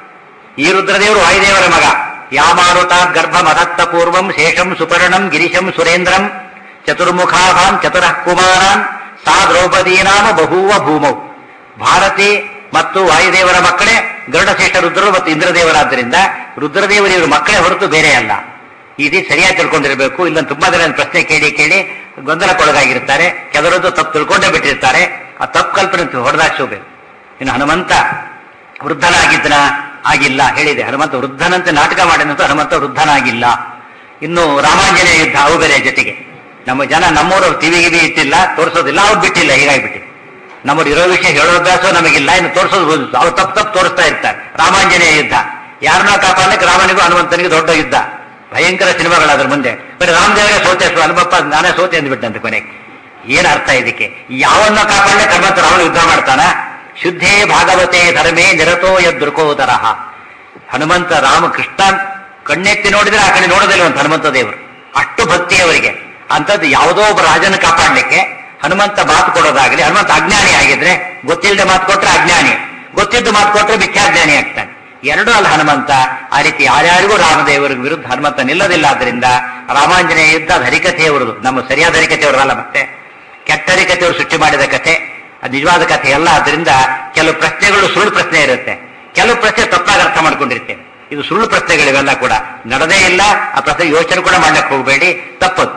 ಈ ರುದ್ರದೇವರು ವಾಯುದೇವರ ಮಗ ಯಾಮಾರುತ ಗರ್ಭ ಮದತ್ತ ಪೂರ್ವಂ ಶೇಷಂ ಸುಪರ್ಣಂ ಗಿರಿಶಂ ಸುರೇಂದ್ರಂ ಚತುರ್ಮುಖಾಭಾನ್ ಚತುರಃ ಕುಮಾರಾನ್ ಸಾ ದ್ರೌಪದೀನಾಮ ಬಹುವ ಭೂಮೌ ಭಾರತಿ ಮತ್ತು ವಾಯುದೇವರ ಮಕ್ಕಳೇ ಗರುಡಶ್ರೇಷ್ಠ ರುದ್ರರು ಮತ್ತು ಇಂದ್ರದೇವರಾದ್ದರಿಂದ ರುದ್ರದೇವರು ಇವರು ಮಕ್ಕಳೇ ಹೊರತು ಬೇರೆ ಅಲ್ಲ ಇದು ಸರಿಯಾಗಿ ತಿಳ್ಕೊಂಡಿರಬೇಕು ಇಲ್ಲ ತುಂಬಾ ಜನ ಪ್ರಶ್ನೆ ಕೇಳಿ ಕೇಳಿ ಗೊಂದಲಕ್ಕೊಳಗಾಗಿರ್ತಾರೆ ಕೆಲವರದ್ದು ತಪ್ಪು ತಿಳ್ಕೊಂಡೇ ಬಿಟ್ಟಿರ್ತಾರೆ ಆ ತಪ್ಪು ಕಲ್ಪನೆ ಹೊಡೆದಾಕ್ಸೋಬೇಕು ಇನ್ನು ಹನುಮಂತ ವೃದ್ಧನಾಗಿದ್ದನ ಆಗಿಲ್ಲ ಹೇಳಿದೆ ಹನುಮಂತ ವೃದ್ಧನಂತೆ ನಾಟಕ ಮಾಡಿದಂತ ಹನುಮಂತ ವೃದ್ಧನಾಗಿಲ್ಲ ಇನ್ನು ರಾಮಾಂಜನೇಯ ಯುದ್ಧ ಅವು ಬೇರೆ ಜೊತೆಗೆ ನಮ್ಮ ಜನ ನಮ್ಮವರು ಟಿವಿ ಗಿವಿ ಇಟ್ಟಿಲ್ಲ ತೋರಿಸೋದಿಲ್ಲ ಅವ್ರು ಬಿಟ್ಟಿಲ್ಲ ಹೀಗಾಗ್ಬಿಟ್ಟಿದೆ ನಮ್ಮವ್ರು ಇರೋ ವಿಷಯ ಹೇಳೋ ಅಭ್ಯಾಸ ನಮಗಿಲ್ಲ ಇನ್ನು ತೋರಿಸೋದು ಹೋದ್ರು. ಅವ್ರು ತಪ್ಪು ತಪ್ಪು ತೋರಿಸ್ತಾ ಇರ್ತಾರೆ ರಾಮಾಂಜನೇಯ ಯುದ್ಧ ಯಾರನ್ನ ಕಾಪಾಡಲಿಕ್ಕೆ ರಾಮನಿಗೂ ಹನುಮಂತನಿಗೆ ದೊಡ್ಡ ಯುದ್ಧ ಭಯಂಕರ ಸಿನಿಮಾಗಳು ಅದ್ರ ಮುಂದೆ ಬರೀ ರಾಮದೇವರೇ ಸೋತೆ ಹನುಮಪ್ಪ ನಾನೇ ಸೋತೆ ಅಂದ್ಬಿಟ್ಟಂತೆ ಕೊನೆಗೆ ಏನ್ ಅರ್ಥ ಇದಕ್ಕೆ ಯಾವನ್ನ ಕಾಪಾಡಲಿಕ್ಕೆ ಹನುಮಂತ ರಾವಣ ಯುದ್ಧ ಮಾಡ್ತಾನ ಶುದ್ಧೇ ಭಾಗವತೆ ಧರ್ಮೇ ನಿರತೋ ಯದೃಕೋದರಹ ಹನುಮಂತ ರಾಮ ಕೃಷ್ಣ ಕಣ್ಣೆತ್ತಿ ನೋಡಿದ್ರೆ ಆ ಕಡೆ ನೋಡೋದಿಲ್ಲ ಅಂತ ಹನುಮಂತ ದೇವರು ಅಷ್ಟು ಭಕ್ತಿ ಅವರಿಗೆ ಅಂತದ್ದು ಯಾವುದೋ ಒಬ್ಬ ರಾಜನ ಕಾಪಾಡಲಿಕ್ಕೆ ಹನುಮಂತ ಮಾತು ಕೊಡೋದಾಗಲಿ ಹನುಮಂತ ಅಜ್ಞಾನಿ ಆಗಿದ್ರೆ ಗೊತ್ತಿಲ್ಲದೆ ಮಾತು ಕೊಟ್ರೆ ಅಜ್ಞಾನಿ ಗೊತ್ತಿದ್ದು ಮಾತು ಕೊಟ್ರೆ ಮಿಥ್ಯಾಜ್ಞಾನಿ ಆಗ್ತಾನೆ ಎರಡೂ ಅಲ್ಲ ಹನುಮಂತ ಆ ರೀತಿ ಯಾರ್ಯಾರಿಗೂ ರಾಮದೇವರ ವಿರುದ್ಧ ಹನುಮಂತ ನಿಲ್ಲೋದಿಲ್ಲ ಆದ್ರಿಂದ ರಾಮಾಂಜನೇಯ ಯುದ್ಧ ಅದು ಹರಿಕಥೆಯವರದು ನಮ್ಮ ಸರಿಯಾದ ಹರಿಕಥೆಯವರಲ್ಲ ಮತ್ತೆ ಕೆಟ್ಟ ಹರಿಕಥೆಯವರು ಸೃಷ್ಟಿ ಮಾಡಿದ ಕಥೆ ಅದು ನಿಜವಾದ ಕಥೆ ಅಲ್ಲ ಆದ್ರಿಂದ ಕೆಲವು ಪ್ರಶ್ನೆಗಳು ಸುಳ್ಳು ಪ್ರಶ್ನೆ ಇರುತ್ತೆ ಕೆಲವು ಪ್ರಶ್ನೆ ತಪ್ಪಾಗಿ ಅರ್ಥ ಮಾಡ್ಕೊಂಡಿರ್ತೇವೆ ಇದು ಸುಳ್ಳು ಪ್ರಶ್ನೆಗಳಿವೆಲ್ಲ ಕೂಡ ನಡೆದೇ ಇಲ್ಲ ಆ ಪ್ರಶ್ನೆ ಯೋಚನೆ ಕೂಡ ಮಾಡ್ಲಿಕ್ಕೆ ಹೋಗಬೇಡಿ ತಪ್ಪದು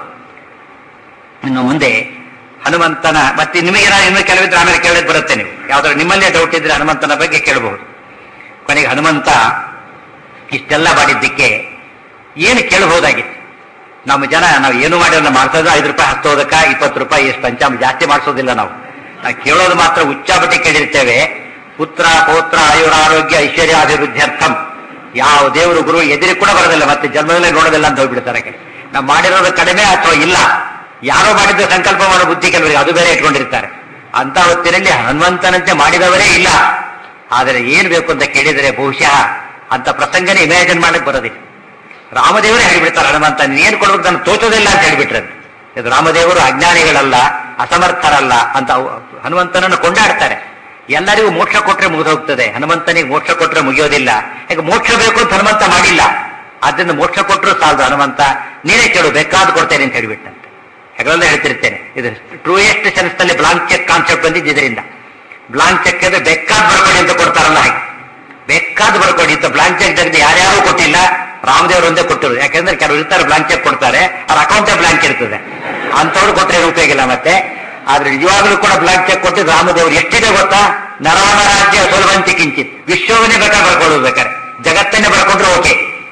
ಇನ್ನು ಮುಂದೆ ಹನುಮಂತನ ಮತ್ತೆ ನಿಮಗೆ ನಾನು ಇನ್ನು ಕೆಲವಿದ್ರೆ ಆಮೇಲೆ ಕೇಳಕ್ ಬರುತ್ತೆ ನೀವು ಯಾವ್ದಾದ್ರು ನಿಮ್ಮಲ್ಲೇ ಡೌಟ್ ಇದ್ರೆ ಹನುಮಂತನ ಬಗ್ಗೆ ಕೇಳಬಹುದು ಕೊನೆಗೆ ಹನುಮಂತ ಇಷ್ಟೆಲ್ಲ ಮಾಡಿದ್ದಕ್ಕೆ ಏನು ಕೇಳಬಹುದಾಗಿತ್ತು ನಮ್ಮ ಜನ ನಾವು ಏನು ಮಾಡಿಲ್ಲ ಮಾಡ್ಸೋದು ಐದು ರೂಪಾಯಿ ಹತ್ತೋದಕ್ಕ ಇಪ್ಪತ್ತು ರೂಪಾಯಿ ಎಷ್ಟು ಪಂಚಾಮ ಜಾಸ್ತಿ ಮಾಡಿಸೋದಿಲ್ಲ ನಾವು ನಾವು ಕೇಳೋದು ಮಾತ್ರ ಉಚ್ಚಾಬಟ್ಟಿ ಕೇಳಿರ್ತೇವೆ ಪುತ್ರ ಪೌತ್ರ ಆಯುರಾರೋಗ್ಯ ಐಶ್ವರ್ಯಾಭಿವೃದ್ಧ್ಯರ್ಥಂ ಯಾವ ದೇವರು ಗುರು ಎದುರಿ ಕೂಡ ಬರೋದಿಲ್ಲ ಮತ್ತೆ ಜನ್ಮದಲ್ಲೇ ನೋಡೋದಿಲ್ಲ ಅಂತ ಹೋಗ್ಬಿಡ್ತಾರೆ ಕಡೆ ನಾವು ಮಾಡಿರೋದು ಕಡಿಮೆ ಅಥವಾ ಇಲ್ಲ ಯಾರೋ ಮಾಡಿದ್ದು ಸಂಕಲ್ಪ ಮಾಡೋ ಬುದ್ಧಿ ಕೆಲವರಿಗೆ ಅದು ಬೇರೆ ಇಟ್ಕೊಂಡಿರ್ತಾರೆ ಅಂತ ಹೊತ್ತಿನಲ್ಲಿ ಹನುಮಂತನಂತೆ ಮಾಡಿದವರೇ ಇಲ್ಲ ಆದರೆ ಏನು ಬೇಕು ಅಂತ ಕೇಳಿದರೆ ಬಹುಶಃ ಅಂತ ಪ್ರಸಂಗನೇ ಇಮ್ಯಾಜಿನ್ ಮಾಡಕ್ ಬರೋದಿಲ್ಲ ರಾಮದೇವರೇ ಹೇಳಿಬಿಡ್ತಾರೆ ಹನುಮಂತ ನೀನು ಕೊಡ್ಬೇಕು ನಾನು ತೋಚೋದಿಲ್ಲ ಅಂತ ಹೇಳಿಬಿಟ್ರೆ ಇದು ರಾಮದೇವರು ಅಜ್ಞಾನಿಗಳಲ್ಲ ಅಸಮರ್ಥರಲ್ಲ ಅಂತ ಅವ್- ಹನುಮಂತನನ್ನು ಕೊಂಡಾಡ್ತಾರೆ ಎಲ್ಲರಿಗೂ ಮೋಕ್ಷ ಕೊಟ್ರೆ ಮುಗಿದೋಗ್ತದೆ ಹನುಮಂತನಿಗೆ ಮೋಕ್ಷ ಕೊಟ್ರೆ ಮುಗಿಯೋದಿಲ್ಲ ಈಗ ಮೋಕ್ಷ ಬೇಕು ಅಂತ ಹನುಮಂತ ಮಾಡಿಲ್ಲ ಆದ್ರಿಂದ ಮೋಕ್ಷ ಕೊಟ್ಟರು ಸಾಲದು ಹನುಮಂತ ನೀನೇ ಕೇಳು ಬೇಕಾದ್ ಕೊಡ್ತೇನೆ ಅಂತ ಹೇಳಿಬಿಟ್ಟಂತೆ ಯಾಕಂದ್ರೆ ಹೇಳ್ತಿರ್ತೇನೆ ಇದು ಟ್ರೂಯೆಸ್ಟ್ ಸೆನ್ಸ್ ನಲ್ಲಿ ಬ್ಲಾಂಕ್ ಚೆಕ್ ಕಾನ್ಸೆಪ್ಟ್ ಬಂದಿದ್ದು ಇದರಿಂದ ಬ್ಲಾಂಕ್ ಚೆಕ್ ಅಂದ್ರೆ ಬೇಕಾದ್ ಬರ್ಕೊಡಿ ಅಂತ ಕೊಡ್ತಾರಲ್ಲ ಹಾಗೆ ಬೇಕಾದ್ ಬರ್ಕೊಡಿ ಅಂತ ಬ್ಲಾಂಕ್ ಚೆಕ್ ತೆಗೆದು ಯಾರ್ಯಾರು ಕೊಟ್ಟಿಲ್ಲ ರಾಮದೇವರು ಒಂದೇ ಕೊಟ್ಟಿರೋದು ಯಾಕಂದ್ರೆ ಕೆಲವರು ಇರ್ತಾರೆ ಬ್ಲಾಂಕ್ ಚೆಕ್ ಕೊಡ್ತಾರೆ ಅವ್ರ ಅಕೌಂಟೇ ಬ್ಲಾಂಕ್ ಇರ್ತದೆ ಅಂತವ್ರು ಕೊಟ್ಟರೆ ಏನು ಉಪಯೋಗ ಇಲ್ಲ ಮತ್ತೆ ಆದ್ರೆ ನಿಜವಾಗ್ಲೂ ಕೂಡ ಬ್ಲಾಂಕ್ ಚೆಕ್ ಕೊಟ್ಟಿದ್ದು ರಾಮದೇವರು ಎಷ್ಟಿದೆ ಗೊತ್ತಾ ನರಾಮರಾಜ್ಯ ಸುಲಭಂತಿ ಕಿಂಚಿತ್ ವಿಶ್ವವನ್ನೇ ಬೇಕಾದ್ರೆ ಬರ್ಕೊಳ್ಳೋದು ಬೇಕಾದ್ರೆ ಜಗತ್ತನ್ನೇ ಬರ್ಕೊಂಡ್ರೆ ಓಕೆ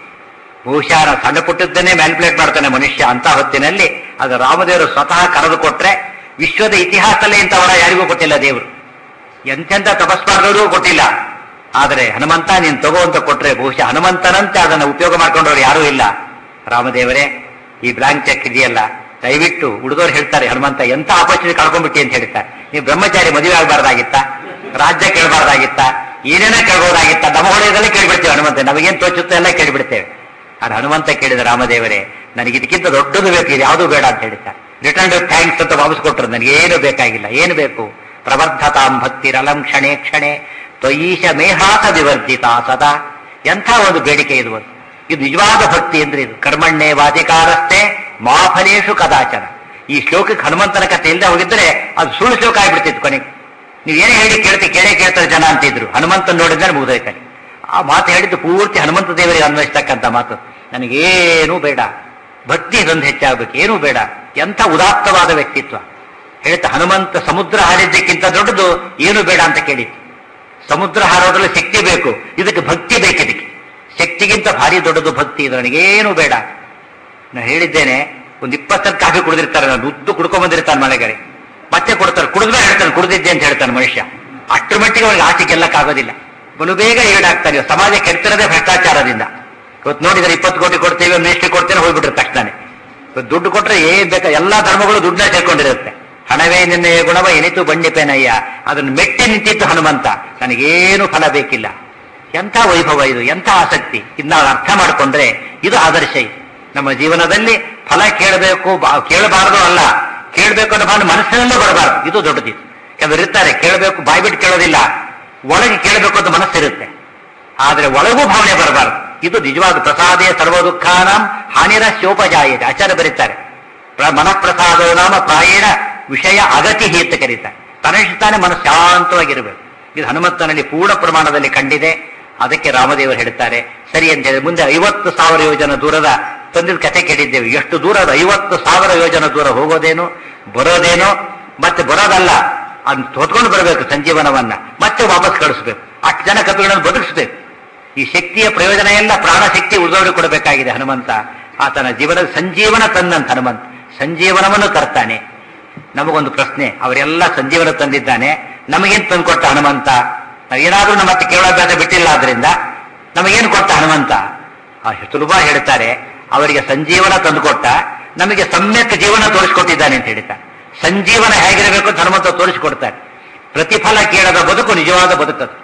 ಬಹುಶಃ ನಾವು ಸಣ್ಣ ಪುಟ್ಟದ್ದನ್ನೇ ಮ್ಯಾನಿಪುಲೇಟ್ ಮಾಡ್ತಾನೆ ಮನುಷ್ಯ ಅಂತ ಹೊತ್ತಿನಲ್ಲಿ ಅದು ರಾಮದೇವರು ಸ್ವತಃ ಕರೆದು ಕೊಟ್ರೆ ವಿಶ್ವದ ಇತಿಹಾಸದಲ್ಲೇ ಇಂಥವರ ಯಾರಿಗೂ ಕೊಟ್ಟಿಲ್ಲ ದೇವರು ಎಂತೆಂಥ ತಪಸ್ಮಾರ್ದವರಿಗೂ ಕೊಟ್ಟಿಲ್ಲ ಆದರೆ ಹನುಮಂತ ನೀನು ತಗೋ ಅಂತ ಕೊಟ್ರೆ ಬಹುಶಃ ಹನುಮಂತನಂತೆ ಅದನ್ನು ಉಪಯೋಗ ಮಾಡ್ಕೊಂಡವ್ರು ಯಾರೂ ಇಲ್ಲ ರಾಮದೇವರೇ ಈ ಬ್ಲಾಂಕ್ ಚೆಕ್ ಇದೆಯಲ್ಲ ದಯವಿಟ್ಟು ಉಳಿದವ್ರು ಹೇಳ್ತಾರೆ ಹನುಮಂತ ಎಂತ ಆಪರ್ಚುನಿಟಿ ಕಳ್ಕೊಂಡ್ಬಿಟ್ಟಿ ಅಂತ ಹೇಳ್ತಾರೆ ನೀವು ಬ್ರಹ್ಮಚಾರಿ ಮದುವೆ ಆಗಬಾರ್ದಾಗಿತ್ತ ರಾಜ್ಯ ಕೇಳಬಾರ್ದಾಗಿತ್ತ ಏನೇನೋ ಕೇಳ್ಬೋದಾಗಿತ್ತ ನಮ್ಮ ಹೊಳೆಯದಲ್ಲೇ ಕೇಳ್ಬಿಡ್ತೇವೆ ಹನುಮಂತ ನಮಗೇನ್ ತೋಚುತ್ತೆ ಎಲ್ಲ ಕೇಳ್ಬಿಡ್ತೇವೆ ಆದ್ರೆ ಹನುಮಂತ ಕೇಳಿದ ರಾಮದೇವರೇ ನನಗೆ ಇದಕ್ಕಿಂತ ದೊಡ್ಡದು ಬೇಕು ಇದು ಯಾವುದೂ ಬೇಡ ಅಂತ ಹೇಳ್ತಾರೆ ರಿಟರ್ನ್ ಟು ಥ್ಯಾಂಕ್ಸ್ ಅಂತ ವಾಪಸ್ ಕೊಟ್ಟರು ನನಗೆ ಏನು ಬೇಕಾಗಿಲ್ಲ ಏನು ಬೇಕು ಪ್ರವರ್ಧತಾಂ ಭಕ್ತಿರಲಂ ಕ್ಷಣೆ ಕ್ಷಣೆ ತ್ವಯೀಶ ಮೇಹಾಸ ವಿವರ್ಜಿತ ಸದಾ ಎಂಥ ಒಂದು ಬೇಡಿಕೆ ಇದು ಒಂದು. ಇದು ನಿಜವಾದ ಭಕ್ತಿ ಅಂದ್ರೆ ಇದು ಕರ್ಮಣ್ಣೆ ವಾದಿಕಾರಸ್ಥೆ ಮಾಫಲೇಶು ಕದಾಚನ ಈ ಶ್ಲೋಕಕ್ಕೆ ಹನುಮಂತನ ಕಥೆ ಇಲ್ಲದೆ ಹೋಗಿದ್ರೆ ಅದು ಸುಳ್ಳು ಶ್ಲೋಕ ಆಗ್ಬಿಡ್ತಿತ್ತು ಕೊನೆಗೆ ನೀವು ಏನೇ ಹೇಳಿ ಕೇಳ್ತಿ ಕೇಳೇ ಕೇಳ್ತಾರೆ ಜನ ಅಂತಿದ್ರು ಹನುಮಂತನ ನೋಡಿದ್ರೆ ಮುಗಿದೋಯ್ತಾನೆ ಆ ಮಾತು ಹೇಳಿದ್ದು ಪೂರ್ತಿ ಹನುಮಂತ ದೇವರಿಗೆ ಅನ್ವಯಿಸ್ತಕ್ಕಂಥ ಮಾತು ನನಗೇನೂ ಬೇಡ ಭಕ್ತಿ ಇದೊಂದು ಹೆಚ್ಚಾಗಬೇಕು ಏನೂ ಬೇಡ ಎಂಥ ಉದಾತ್ತವಾದ ವ್ಯಕ್ತಿತ್ವ ಹೇಳ್ತಾ ಹನುಮಂತ ಸಮುದ್ರ ಹಾರಿದ್ದಕ್ಕಿಂತ ದೊಡ್ಡದು ಏನು ಬೇಡ ಅಂತ ಕೇಳಿತ್ತು ಸಮುದ್ರ ಹಾರೋದ್ರಲ್ಲಿ ಶಕ್ತಿ ಬೇಕು ಇದಕ್ಕೆ ಭಕ್ತಿ ಬೇಕಿದಕ್ಕೆ ಶಕ್ತಿಗಿಂತ ಭಾರಿ ದೊಡ್ಡದು ಭಕ್ತಿ ಇದು ನನಗೇನು ಬೇಡ ನಾನು ಹೇಳಿದ್ದೇನೆ ಒಂದು ಇಪ್ಪತ್ತತ್ತು ಕಾಫಿ ಕುಡಿದಿರ್ತಾರೆ ನಾನು ಉದ್ದು ಕುಡ್ಕೊಂಡ್ ಬಂದಿರ್ತಾನೆ ಮಳೆಗಾರಿ ಮತ್ತೆ ಕೊಡ್ತಾರೆ ಕುಡಿದ್ರೆ ಹೇಳ್ತಾನೆ ಕುಡಿದಿದ್ದೆ ಅಂತ ಹೇಳ್ತಾನೆ ಮನುಷ್ಯ ಅಷ್ಟರ ಮಟ್ಟಿಗೆ ಅವ್ರಿಗೆ ಆಸೆ ಗೆಲ್ಲಕ್ಕಾಗೋದಿಲ್ಲ ಬಲು ಬೇಗ ಈಡಾಗ್ತಾನೆ ಸಮಾಜ ಕೆಡ್ತಿರೋದೇ ಭ್ರಷ್ಟಾಚಾರದಿಂದ ಇವತ್ತು ನೋಡಿದ್ರೆ ಇಪ್ಪತ್ತು ಕೋಟಿ ಕೊಡ್ತೀವಿ ಮೇಷ್ಟಿ ಕೊಡ್ತೇನೆ ಹೋಗ್ಬಿಟ್ರೆ ತಕ್ಷಣ ಇವತ್ತು ದುಡ್ಡು ಕೊಟ್ರೆ ಏನ್ ಬೇಕಾ ಎಲ್ಲಾ ಧರ್ಮಗಳು ದುಡ್ಡನ್ನ ಸೇರ್ಕೊಂಡಿರುತ್ತೆ ಹಣವೇ ನಿನ್ನೆ ಗುಣವ ಎನಿತು ಬಂಡಿಪೇನಯ್ಯ ಅದನ್ನು ಮೆಟ್ಟಿ ನಿಂತಿತ್ತು ಹನುಮಂತ ನನಗೇನು ಫಲ ಬೇಕಿಲ್ಲ ಎಂಥ ವೈಭವ ಇದು ಎಂಥ ಆಸಕ್ತಿ ಇದು ನಾವು ಅರ್ಥ ಮಾಡಿಕೊಂಡ್ರೆ ಇದು ಆದರ್ಶ ಇದು ನಮ್ಮ ಜೀವನದಲ್ಲಿ ಫಲ ಕೇಳಬೇಕು ಬಾ- ಕೇಳಬಾರದು ಅಲ್ಲ ಕೇಳಬೇಕು ಅನ್ನೋ ಭಾವನೆ ಮನಸ್ಸಿನಲ್ಲೂ ಬರಬಾರದು ಇದು ದೊಡ್ಡದಿದು ಕೆಲವರು ಇರ್ತಾರೆ ಕೇಳಬೇಕು ಬಾಯ್ಬಿಟ್ಟು ಕೇಳೋದಿಲ್ಲ ಒಳಗೆ ಕೇಳಬೇಕು ಅಂತ ಮನಸ್ಸಿರುತ್ತೆ ಆದ್ರೆ ಒಳಗೂ ಭಾವನೆ ಬರಬಾರದು ಇದು ನಿಜವಾದ ಪ್ರಸಾದೇ ಸರ್ವ ದುಃಖಾನಾಂ ಹಾನಿರ ಶೋಪಜಾಯತೆ ಆಚಾರ್ಯ ಬರೀತಾರೆ ಪ್ರ- ಮನಃಪ್ರಸಾದೋ ನಾಮ ಪ್ರಾಯೇಣ ವಿಷಯ ಅಗತಿ ಅಂತ ಕರೀತಾರೆ ತನಷ್ಟಾನೆ ಮನಸ್ಸು ಶಾಂತವಾಗಿರಬೇಕು ಇದು ಹನುಮಂತನಲ್ಲಿ ಪೂರ್ಣ ಪ್ರಮಾಣದಲ್ಲಿ ಕಂಡಿದೆ ಅದಕ್ಕೆ ರಾಮದೇವರು ಹೇಳ್ತಾರೆ ಸರಿ ಅಂತ ಹೇಳಿ ಮುಂದೆ ಐವತ್ತು ಸಾವಿರ ಯೋಜನ ದೂರದ ತಂದಿದ ಕತೆ ಕೇಳಿದ್ದೇವೆ ಎಷ್ಟು ದೂರ ಅದು ಐವತ್ತು ಸಾವಿರ ಯೋಜನ ದೂರ ಹೋಗೋದೇನು ಬರೋದೇನು ಮತ್ತೆ ಬರೋದಲ್ಲ ಅದನ್ನ ಹೊತ್ಕೊಂಡು ಬರಬೇಕು ಸಂಜೀವನವನ್ನ ಮತ್ತೆ ವಾಪಸ್ ಕಳಿಸ್ಬೇಕು ಅಷ್ಟು ಜನ ಕಪಿಗಳನ್ನು ಬದುಕಿಸ್ಬೇಕು ಈ ಶಕ್ತಿಯ ಪ್ರಯೋಜನ ಎಲ್ಲ ಪ್ರಾಣ ಶಕ್ತಿ ಉಳಿದವರಿಗೆ ಕೊಡಬೇಕಾಗಿದೆ ಹನುಮಂತ ಆತನ ಜೀವನದ ಸಂಜೀವನ ತಂದಂತ ಹನುಮಂತ ಸಂಜೀವನವನ್ನು ತರ್ತಾನೆ ನಮಗೊಂದು ಪ್ರಶ್ನೆ ಅವರೆಲ್ಲ ಸಂಜೀವನ ತಂದಿದ್ದಾನೆ ನಮಗೇನು ತಂದುಕೊಟ್ಟ ಹನುಮಂತ ನಾವೇನಾದ್ರೂ ನಮ್ಮ ಮತ್ತೆ ಕೇಳೋಭ್ಯಾಸ ಬಿಟ್ಟಿಲ್ಲ ಆದ್ರಿಂದ ನಮಗೇನು ಕೊಟ್ಟ ಹನುಮಂತ ಆ ಸುಲಭ ಹೇಳ್ತಾರೆ ಅವರಿಗೆ ಸಂಜೀವನ ತಂದುಕೊಟ್ಟ ನಮಗೆ ಸಮ್ಯಕ್ ಜೀವನ ತೋರಿಸ್ಕೊಟ್ಟಿದ್ದಾನೆ ಅಂತ ಹೇಳ್ತಾರೆ ಸಂಜೀವನ ಹೇಗಿರಬೇಕು ಅಂತ ಹನುಮಂತ ತೋರಿಸಿಕೊಡ್ತಾರೆ ಪ್ರತಿಫಲ ಕೇಳದ ಬದುಕು ನಿಜವಾದ ಬದುಕದು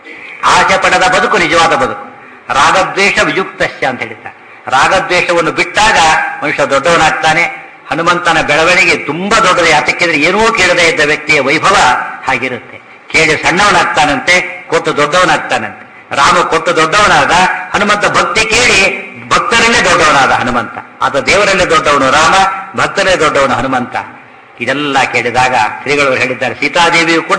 ಆಸೆ ಪಡದ ಬದುಕು ನಿಜವಾದ ಬದುಕು ರಾಗದ್ವೇಷ ವಿಯುಕ್ತಶ್ಯ ಅಂತ ಹೇಳ್ತಾರೆ ರಾಗದ್ವೇಷವನ್ನು ಬಿಟ್ಟಾಗ ಮನುಷ್ಯ ದೊಡ್ಡವನಾಗ್ತಾನೆ ಹನುಮಂತನ ಬೆಳವಣಿಗೆ ತುಂಬಾ ದೊಡ್ಡದು ಯಾತಕ್ಕಿದ್ರೆ ಏನೂ ಕೇಳದೇ ಇದ್ದ ವ್ಯಕ್ತಿಯ ವೈಭವ ಹಾಗಿರುತ್ತೆ ಕೇಳಿ ಸಣ್ಣವನಾಗ್ತಾನಂತೆ ಕೊಟ್ಟು ದೊಡ್ಡವನಾಗ್ತಾನಂತೆ ರಾಮ ಕೊಟ್ಟು ದೊಡ್ಡವನಾದ ಹನುಮಂತ ಭಕ್ತಿ ಕೇಳಿ ಭಕ್ತರಲ್ಲೇ ದೊಡ್ಡವನಾದ ಹನುಮಂತ ಆತ ದೇವರಲ್ಲೇ ದೊಡ್ಡವನು ರಾಮ ಭಕ್ತರೇ ದೊಡ್ಡವನು ಹನುಮಂತ ಇದೆಲ್ಲ ಕೇಳಿದಾಗ ಶ್ರೀಗಳು ಹೇಳಿದ್ದಾರೆ ಸೀತಾದೇವಿಯು ಕೂಡ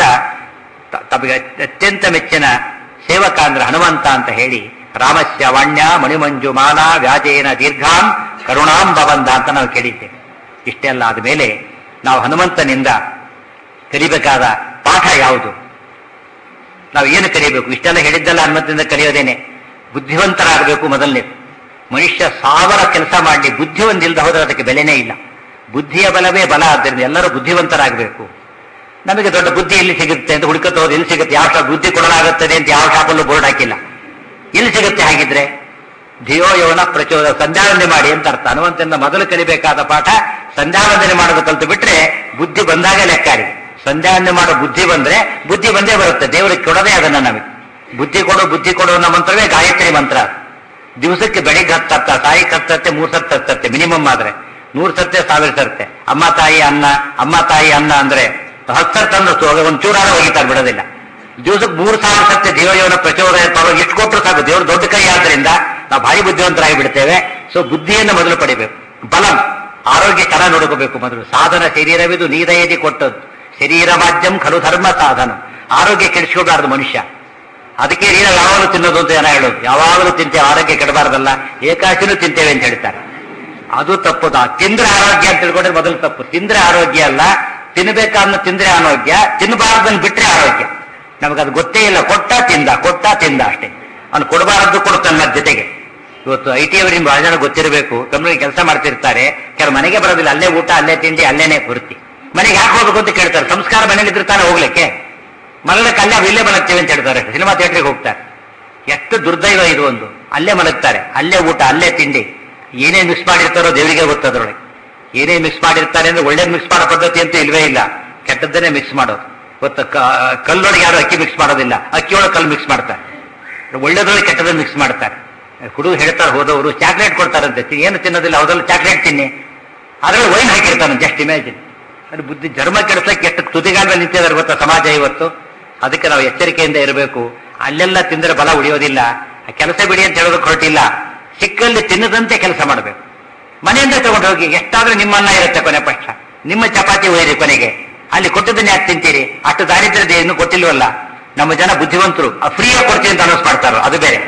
ತ- ತಮಗೆ ಅತ್ಯಂತ ಮೆಚ್ಚಿನ ಸೇವಕ ಅಂದ್ರೆ ಹನುಮಂತ ಅಂತ ಹೇಳಿ ರಾಮಸ್ಯ ವಾಣ್ಯ ಮಣಿಮಂಜು ಮಾಲಾ ವ್ಯಾಜೇನ ದೀರ್ಘಾಂ ಕರುಣಾಂ ಭವಂದ ಅಂತ ನಾವು ಕೇಳಿದ್ದೇವೆ ಇಷ್ಟೆಲ್ಲ ಆದಮೇಲೆ ನಾವು ಹನುಮಂತನಿಂದ ಕಲಿಬೇಕಾದ ಪಾಠ ಯಾವುದು ನಾವು ಏನು ಕಲಿಯಬೇಕು ಇಷ್ಟೆಲ್ಲ ಹೇಳಿದ್ದಲ್ಲ ಹನುಮಂತನಿಂದ ಕಲಿಯೋದೇನೆ ಬುದ್ಧಿವಂತರಾಗಬೇಕು ಮೊದಲನೇ ಮನುಷ್ಯ ಸಾವಿರ ಕೆಲಸ ಮಾಡಲಿ ಬುದ್ಧಿ ಒಂದಿಲ್ಲದ ಹೋದ್ರೆ ಅದಕ್ಕೆ ಬೆಲೆನೇ ಇಲ್ಲ ಬುದ್ಧಿಯ ಬಲವೇ ಬಲ ಆದ್ದರಿಂದ ಎಲ್ಲರೂ ಬುದ್ಧಿವಂತರಾಗಬೇಕು ನಮಗೆ ದೊಡ್ಡ ಬುದ್ಧಿ ಎಲ್ಲಿ ಸಿಗುತ್ತೆ ಅಂತ ಹುಡುಕತ್ತ ಹೋದ್ರೆ ಎಲ್ಲಿ ಸಿಗುತ್ತೆ ಯಾವ ಶಾಪ್ ಬುದ್ಧಿ ಕೊಡಲಾಗುತ್ತದೆ ಅಂತ ಯಾವ ಶಾಪಲ್ಲೂ ಬೋರ್ಡ್ ಹಾಕಿಲ್ಲ ಎಲ್ಲಿ ಸಿಗುತ್ತೆ ಹಾಗಿದ್ರೆ ಧಿಯೋ ಯವನ ಪ್ರಚೋದ ಸಂಧ್ಯಾವಂದನೆ ಮಾಡಿ ಅಂತ ಅರ್ಥ ಹನುಮಂತನ ಮೊದಲು ಕಲಿಬೇಕಾದ ಪಾಠ ಸಂಧ್ಯಾವಂದನೆ ಮಾಡೋದು ಕಲ್ತು ಬಿಟ್ರೆ ಬುದ್ಧಿ ಬಂದಾಗ ಲೆಕ್ಕಾರಿ ಸಂಧ್ಯಾವಂದನೆ ಮಾಡೋ ಬುದ್ಧಿ ಬಂದ್ರೆ ಬುದ್ಧಿ ಬಂದೇ ಬರುತ್ತೆ ದೇವರಿಗೆ ಕೊಡೋದೇ ಅದನ್ನ ನಮಗೆ ಬುದ್ಧಿ ಕೊಡು ಬುದ್ಧಿ ಕೊಡು ಅನ್ನೋ ಮಂತ್ರವೇ ಗಾಯತ್ರಿ ಮಂತ್ರ ದಿವಸಕ್ಕೆ ಬೆಳಿಗ್ಗೆ ಹತ್ತು ಹತ್ತ ತಾಯಿಗೆ ಹತ್ತು ಸತ್ತೆ ಮೂರ್ ಸತ್ತು ಹತ್ತತ್ತೆ ಮಿನಿಮಮ್ ಆದ್ರೆ ನೂರ್ ಸತ್ತೆ ಸಾವಿರ ಸತ್ತೆ ಅಮ್ಮ ತಾಯಿ ಅನ್ನ ಅಮ್ಮ ತಾಯಿ ಅನ್ನ ಅಂದ್ರೆ ಹತ್ತು ತಂದು ಒಂದು ಚೂರಾರ ಹೋಗಿತಾರೆ ಬಿಡೋದಿಲ್ಲ ದಿವಸಕ್ಕೆ ಮೂರು ಸಾವಿರ ಸತ್ಯ ದೇವಯವನ ಪ್ರಚೋದನೆ ತರೋ ಎಷ್ಟು ಕೊಟ್ಟರು ಸಾಕು ದೇವರು ದೊಡ್ಡ ಕೈ ಆದ್ರಿಂದ ನಾವು ಭಾರಿ ಬುದ್ಧಿವಂತರಾಗಿ ಬಿಡ್ತೇವೆ ಸೊ ಬುದ್ಧಿಯನ್ನು ಮೊದಲು ಪಡಿಬೇಕು ಬಲಂ ಆರೋಗ್ಯ ಚೆನ್ನಾಗಿ ನೋಡ್ಕೋಬೇಕು ಮೊದಲು ಸಾಧನ ಶರೀರವಿದು ನೀದಯದಿ ಕೊಟ್ಟದ್ದು ಶರೀರ ಮಾಧ್ಯಮ ಖಲು ಧರ್ಮ ಸಾಧನ ಆರೋಗ್ಯ ಕೆಡಿಸ್ಕೊಬಾರ್ದು ಮನುಷ್ಯ ಅದಕ್ಕೆ ನೀನು ಯಾವಾಗಲೂ ತಿನ್ನೋದು ಅಂತ ಜನ ಹೇಳೋದು ಯಾವಾಗಲೂ ತಿಂತೇವೆ ಆರೋಗ್ಯ ಕೆಡಬಾರ್ದಲ್ಲ ಏಕಾಶಿನೂ ತಿಂತೇವೆ ಅಂತ ಹೇಳ್ತಾರೆ ಅದು ತಪ್ಪು ತಾ- ತಿಂದ್ರೆ ಆರೋಗ್ಯ ಅಂತ ತಿಳ್ಕೊಂಡ್ರೆ ಮೊದಲು ತಪ್ಪು ತಿಂದ್ರೆ ಆರೋಗ್ಯ ಅಲ್ಲ ತಿನ್ಬೇಕಾದ್ನ ತಿಂದ್ರೆ ಆರೋಗ್ಯ ತಿನ್ನಬಾರ್ದನ್ನ ಬಿಟ್ರೆ ಆರೋಗ್ಯ ನಮಗದು ಗೊತ್ತೇ ಇಲ್ಲ ಕೊಟ್ಟ ತಿಂದ ಕೊಟ್ಟ ತಿಂದ ಅಷ್ಟೇ ಅವ್ನು ಕೊಡಬಾರದ್ದು ಕೊಡ್ತಾನೆ ಮತ್ತ್ ಜೊತೆಗೆ ಇವತ್ತು ಐ ಟಿ ಅವರಿಗೆ ಬಹಳ ಜನ ಗೊತ್ತಿರಬೇಕು ಕಂಪ್ನಿಗೆ ಕೆಲಸ ಮಾಡ್ತಿರ್ತಾರೆ ಕೆಲವು ಮನೆಗೆ ಬರೋದಿಲ್ಲ ಅಲ್ಲೇ ಊಟ ಅಲ್ಲೇ ತಿಂಡಿ ಅಲ್ಲೇನೆ ವೃತ್ತಿ ಮನೆಗೆ ಯಾಕೆ ಹೋಗ್ಬೇಕು ಅಂತ ಕೇಳ್ತಾರೆ ಸಂಸ್ಕಾರ ಮನೇಲಿ ಇದ್ರೆ ತಾನೇ ಹೋಗ್ಲಿಕ್ಕೆ ಮಲಗಕ್ಕೆ ಅಲ್ಲೇ ಇಲ್ಲೇ ಮಲಗ್ತೇವೆ ಅಂತ ಹೇಳ್ತಾರೆ ಸಿನಿಮಾ ಥಿಯೇಟ್ರಿಗೆ ಹೋಗ್ತಾರೆ ಎಷ್ಟು ದುರ್ದೈವ ಇದು ಒಂದು ಅಲ್ಲೇ ಮಲಗ್ತಾರೆ ಅಲ್ಲೇ ಊಟ ಅಲ್ಲೇ ತಿಂಡಿ ಏನೇ ಮಿಕ್ಸ್ ಮಾಡಿರ್ತಾರೋ ದೇವರಿಗೆ ಗೊತ್ತದ್ರೊಳಗೆ ಏನೇ ಮಿಕ್ಸ್ ಮಾಡಿರ್ತಾರೆ ಅಂದ್ರೆ ಒಳ್ಳೆ ಮಿಕ್ಸ್ ಮಾಡೋ ಪದ್ಧತಿ ಅಂತೂ ಇಲ್ವೇ ಇಲ್ಲ ಕೆಟ್ಟದ್ದನ್ನೇ ಮಿಕ್ಸ್ ಮಾಡೋದು ಗೊತ್ತ ಕಲ್ಲೊಳಗೆ ಯಾರು ಅಕ್ಕಿ ಮಿಕ್ಸ್ ಮಾಡೋದಿಲ್ಲ ಅಕ್ಕಿಯೊಳಗೆ ಕಲ್ಲು ಮಿಕ್ಸ್ ಮಾಡ್ತಾರೆ ಒಳ್ಳೇದ್ರೊಳಗೆ ಕೆಟ್ಟದನ್ನ ಮಿಕ್ಸ್ ಮಾಡ್ತಾರೆ ಹುಡುಗ ಹೇಳ್ತಾರೆ ಹೋದವರು ಚಾಕ್ಲೇಟ್ ಕೊಡ್ತಾರಂತೆ ತಿ- ಏನು ತಿನ್ನೋದಿಲ್ಲ ಹೌದಲ್ಲ ಚಾಕ್ಲೇಟ್ ತಿನ್ನಿ ಅದ್ರಲ್ಲಿ ವೈನ್ ಹಾಕಿರ್ತಾನೆ ಜಸ್ಟ್ ಇಮ್ಯಾಜಿನ್ ಅದು ಬುದ್ಧಿ ಧರ್ಮ ಕೆಡಿಸ್ಲಿಕ್ಕೆ ಎಷ್ಟು ತುದಿಗಾಲದಲ್ಲಿ ನಿಂತಿದ್ದಾರೆ ಗೊತ್ತಾ ಸಮಾಜ ಇವತ್ತು ಅದಕ್ಕೆ ನಾವು ಎಚ್ಚರಿಕೆಯಿಂದ ಇರಬೇಕು ಅಲ್ಲೆಲ್ಲ ತಿಂದರೆ ಬಲ ಉಳಿಯೋದಿಲ್ಲ ಆ ಕೆಲಸ ಬಿಡಿ ಅಂತ ಹೇಳೋದಕ್ಕೆ ಹೊರಟಿಲ್ಲ ಸಿಕ್ಕಲ್ಲಿ ತಿನ್ನದಂತೆ ಕೆಲಸ ಮಾಡಬೇಕು ಮನೆಯಿಂದ ತಗೊಂಡು ಹೋಗಿ ಎಷ್ಟಾದ್ರೂ ನಿಮ್ಮ ಅನ್ನ ಇರುತ್ತೆ ಕೊನೆ ಪಕ್ಷ ನಿಮ್ಮ ಚಪಾತಿ ಒಯ್ಯಿರಿ ಕೊನೆಗೆ ಅಲ್ಲಿ ಕೊಟ್ಟದನ್ನ ಯಾಕೆ ತಿಂತೀರಿ ಅಷ್ಟು ದಾರಿದ್ರ್ಯದ ಇನ್ನೂ ಕೊಟ್ಟಿಲ್ವಲ್ಲ ನಮ್ಮ ಜನ ಬುದ್ಧಿವಂತರು ಫ್ರೀಯಾಗಿ ಕೊಡ್ತೀವಿ ಅಂತ ಅನೌನ್ಸ್ ಮಾಡ್ತಾರೋ ಅದು ಬೇರೆ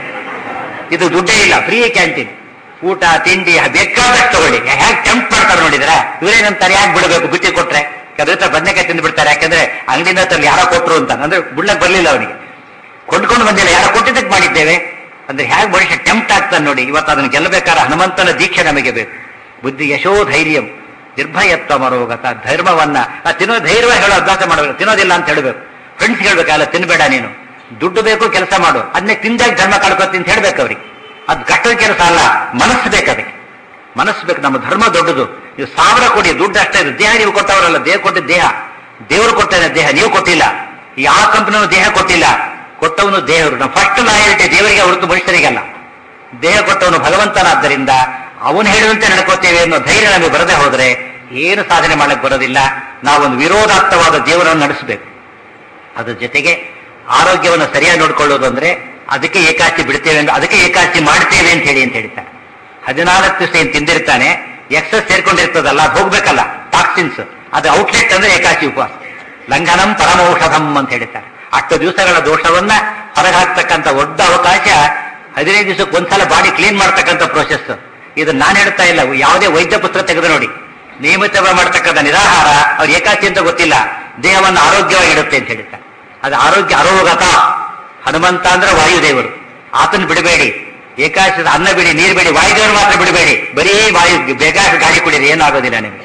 ಇದು ದುಡ್ಡೇ ಇಲ್ಲ ಫ್ರೀ ಕ್ಯಾಂಟೀನ್ ಊಟ ತಿಂಡಿ ಬೇಕಾದಷ್ಟು ತಗೊಳ್ಳಿ ಹೇಗೆ ಟೆಂಪ್ಟ್ ಮಾಡ್ತಾರೆ ನೋಡಿದ್ರ ಇವರೇನಂತಾರೆ ಯಾಕೆ ಬಿಡಬೇಕು ಬಿಟ್ಟಿ ಕೊಟ್ರೆ ಕೆಲವ್ರ ಬದನೆಕಾಯಿ ತಿಂದು ಬಿಡ್ತಾರೆ ಯಾಕಂದ್ರೆ ಅಂಗಡಿಯಿಂದ ತಂದು ಯಾರೋ ಕೊಟ್ರು ಅಂತ ಅಂದ್ರೆ ಬಿಡ್ಲಕ್ ಬರ್ಲಿಲ್ಲ ಅವನಿಗೆ ಕೊಂಡ್ಕೊಂಡು ಬಂದಿಲ್ಲ ಯಾರೋ ಕೊಟ್ಟಿದ್ದಕ್ಕೆ ಮಾಡಿದ್ದೇವೆ ಅಂದ್ರೆ ಹೇಗೆ ಮನುಷ್ಯ ಟೆಂಪ್ಟ್ ಆಗ್ತಾನೆ ನೋಡಿ ಇವತ್ತು ಅದನ್ನು ಗೆಲ್ಲಬೇಕಾದ್ರೆ ಹನುಮಂತನ ದೀಕ್ಷೆ ನಮಗೆ ಬೇಕು ಬುದ್ಧಿ ಯಶೋ ಧೈರ್ಯಂ ನಿರ್ಭಯತ್ವ ಮರೋಗತ ಧರ್ಮವನ್ನ ಆ ತಿನ್ನೋ ಧೈರ್ಯ ಹೇಳೋ ಅಭ್ಯಾಸ ಮಾಡಬೇಕು ತಿನ್ನೋದಿಲ್ಲ ಅಂತ ಹೇಳ್ಬೇಕು ಫ್ರೆಂಡ್ಸ್ ಹೇಳ್ಬೇಕಲ್ಲ ತಿನ್ಬೇಡ ನೀನು ದುಡ್ಡು ಬೇಕು ಕೆಲಸ ಮಾಡು ಅದನ್ನೇ ತಿಂದಾಗ ಧರ್ಮ ಕಳ್ಕೊತಿ ಅಂತ ಹೇಳ್ಬೇಕು ಅವ್ರಿಗೆ ಅದು ಕಷ್ಟದ ಕೆಲಸ ಅಲ್ಲ ಮನಸ್ಸು ಬೇಕು ಅದಕ್ಕೆ ಮನಸ್ಸು ಬೇಕು ನಮ್ಮ ಧರ್ಮ ದೊಡ್ಡದು ನೀವು ಸಾವಿರ ಕೊಡಿ ದುಡ್ಡು ಅಷ್ಟೇ ಇದೆ ದೇಹ ನೀವು ಕೊಟ್ಟವರಲ್ಲ ದೇಹ ಕೊಟ್ಟಿದ್ದ ದೇಹ ದೇವರು ಕೊಟ್ಟಾನೆ ದೇಹ ನೀವು ಕೊಟ್ಟಿಲ್ಲ ಯಾವ ಕಂಪನಿಯೂ ದೇಹ ಕೊಟ್ಟಿಲ್ಲ ಕೊಟ್ಟವನು ದೇವರು ನಮ್ಮ ಫಸ್ಟ್ ಲಾಯಲ್ಟಿ ದೇವರಿಗೆ ಹೊರತು ಮನುಷ್ಯರಿಗಲ್ಲ ದೇಹ ಕೊಟ್ಟವನು ಭಗವಂತನಾದ್ದರಿಂದ ಅವನು ಹೇಳಿದಂತೆ ನಡ್ಕೋತೇವೆ ಅನ್ನೋ ಧೈರ್ಯ ನಮಗೆ ಬರದೆ ಹೋದ್ರೆ ಏನು ಸಾಧನೆ ಮಾಡಕ್ ಬರೋದಿಲ್ಲ ನಾವೊಂದು ವಿರೋಧಾರ್ಥವಾದ ಜೀವನವನ್ನು ನಡೆಸಬೇಕು ಅದ್ರ ಜೊತೆಗೆ ಆರೋಗ್ಯವನ್ನು ಸರಿಯಾಗಿ ನೋಡ್ಕೊಳ್ಳೋದು ಅಂದ್ರೆ ಅದಕ್ಕೆ ಏಕಾಸ್ತಿ ಬಿಡ್ತೇವೆ ಅಂದ್ರೆ ಅದಕ್ಕೆ ಏಕಾಸ್ತಿ ಮಾಡ್ತೇವೆ ಅಂತ ಹೇಳಿ ಅಂತ ಹೇಳ್ತಾರೆ ಹದಿನಾಲ್ಕು ದಿವಸ ಏನ್ ತಿಂದಿರ್ತಾನೆ ಎಕ್ಸಸ್ ಸೇರ್ಕೊಂಡಿರ್ತದಲ್ಲ ಅದ್ ಹೋಗ್ಬೇಕಲ್ಲ ಟಾಕ್ಸಿನ್ಸ್ ಅದು ಔಟ್ಲೆಟ್ ಅಂದ್ರೆ ಏಕಾಸ್ತಿ ಉಪವಾಸ ಲಂಘನಂ ಪರಮೌಷಧಂ ಅಂತ ಹೇಳ್ತಾರೆ ಅಷ್ಟು ದಿವಸಗಳ ದೋಷವನ್ನ ಹೊರಗೆ ಹಾಕ್ತಕ್ಕಂಥ ದೊಡ್ಡ ಅವಕಾಶ ಹದಿನೈದು ದಿವಸಕ್ಕೆ ಒಂದ್ಸಲ ಬಾಡಿ ಕ್ಲೀನ್ ಮಾಡ್ತಕ್ಕಂಥ ಪ್ರೋಸೆಸ್ ಇದು ನಾನು ಹೇಳ್ತಾ ಇಲ್ಲ ಯಾವುದೇ ವೈದ್ಯ ಪುತ್ರ ತೆಗೆದು ನೋಡಿ ನಿಯಮಿತವಾಗಿ ಮಾಡ್ತಕ್ಕಂಥ ನಿರಾಹಾರ ಅವ್ರು ಏಕಾಸ್ತಿ ಅಂತ ಗೊತ್ತಿಲ್ಲ ದೇಹವನ್ನು ಆರೋಗ್ಯವಾಗಿ ಇಡುತ್ತೆ ಅಂತ ಹೇಳ್ತಾರೆ ಅದು ಆರೋಗ್ಯ ಅರೋಗತ ಹನುಮಂತ ಅಂದ್ರೆ ವಾಯುದೇವರು ಆತನ ಬಿಡಬೇಡಿ ಏಕಾಶದ ಅನ್ನ ಬಿಡಿ ನೀರು ಬಿಡಿ ವಾಯುದೇವರು ಮಾತ್ರ ಬಿಡಬೇಡಿ ಬರೀ ವಾಯು ಬೇಕಾದ ಗಾಳಿ ಕುಡಿರಿ ಏನಾಗೋದಿಲ್ಲ ನಿಮಗೆ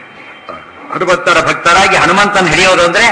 ಹನುಮಂತರ ಭಕ್ತರಾಗಿ ಹನುಮಂತನ ಹಿಡಿಯೋದು ಅಂದ್ರೆ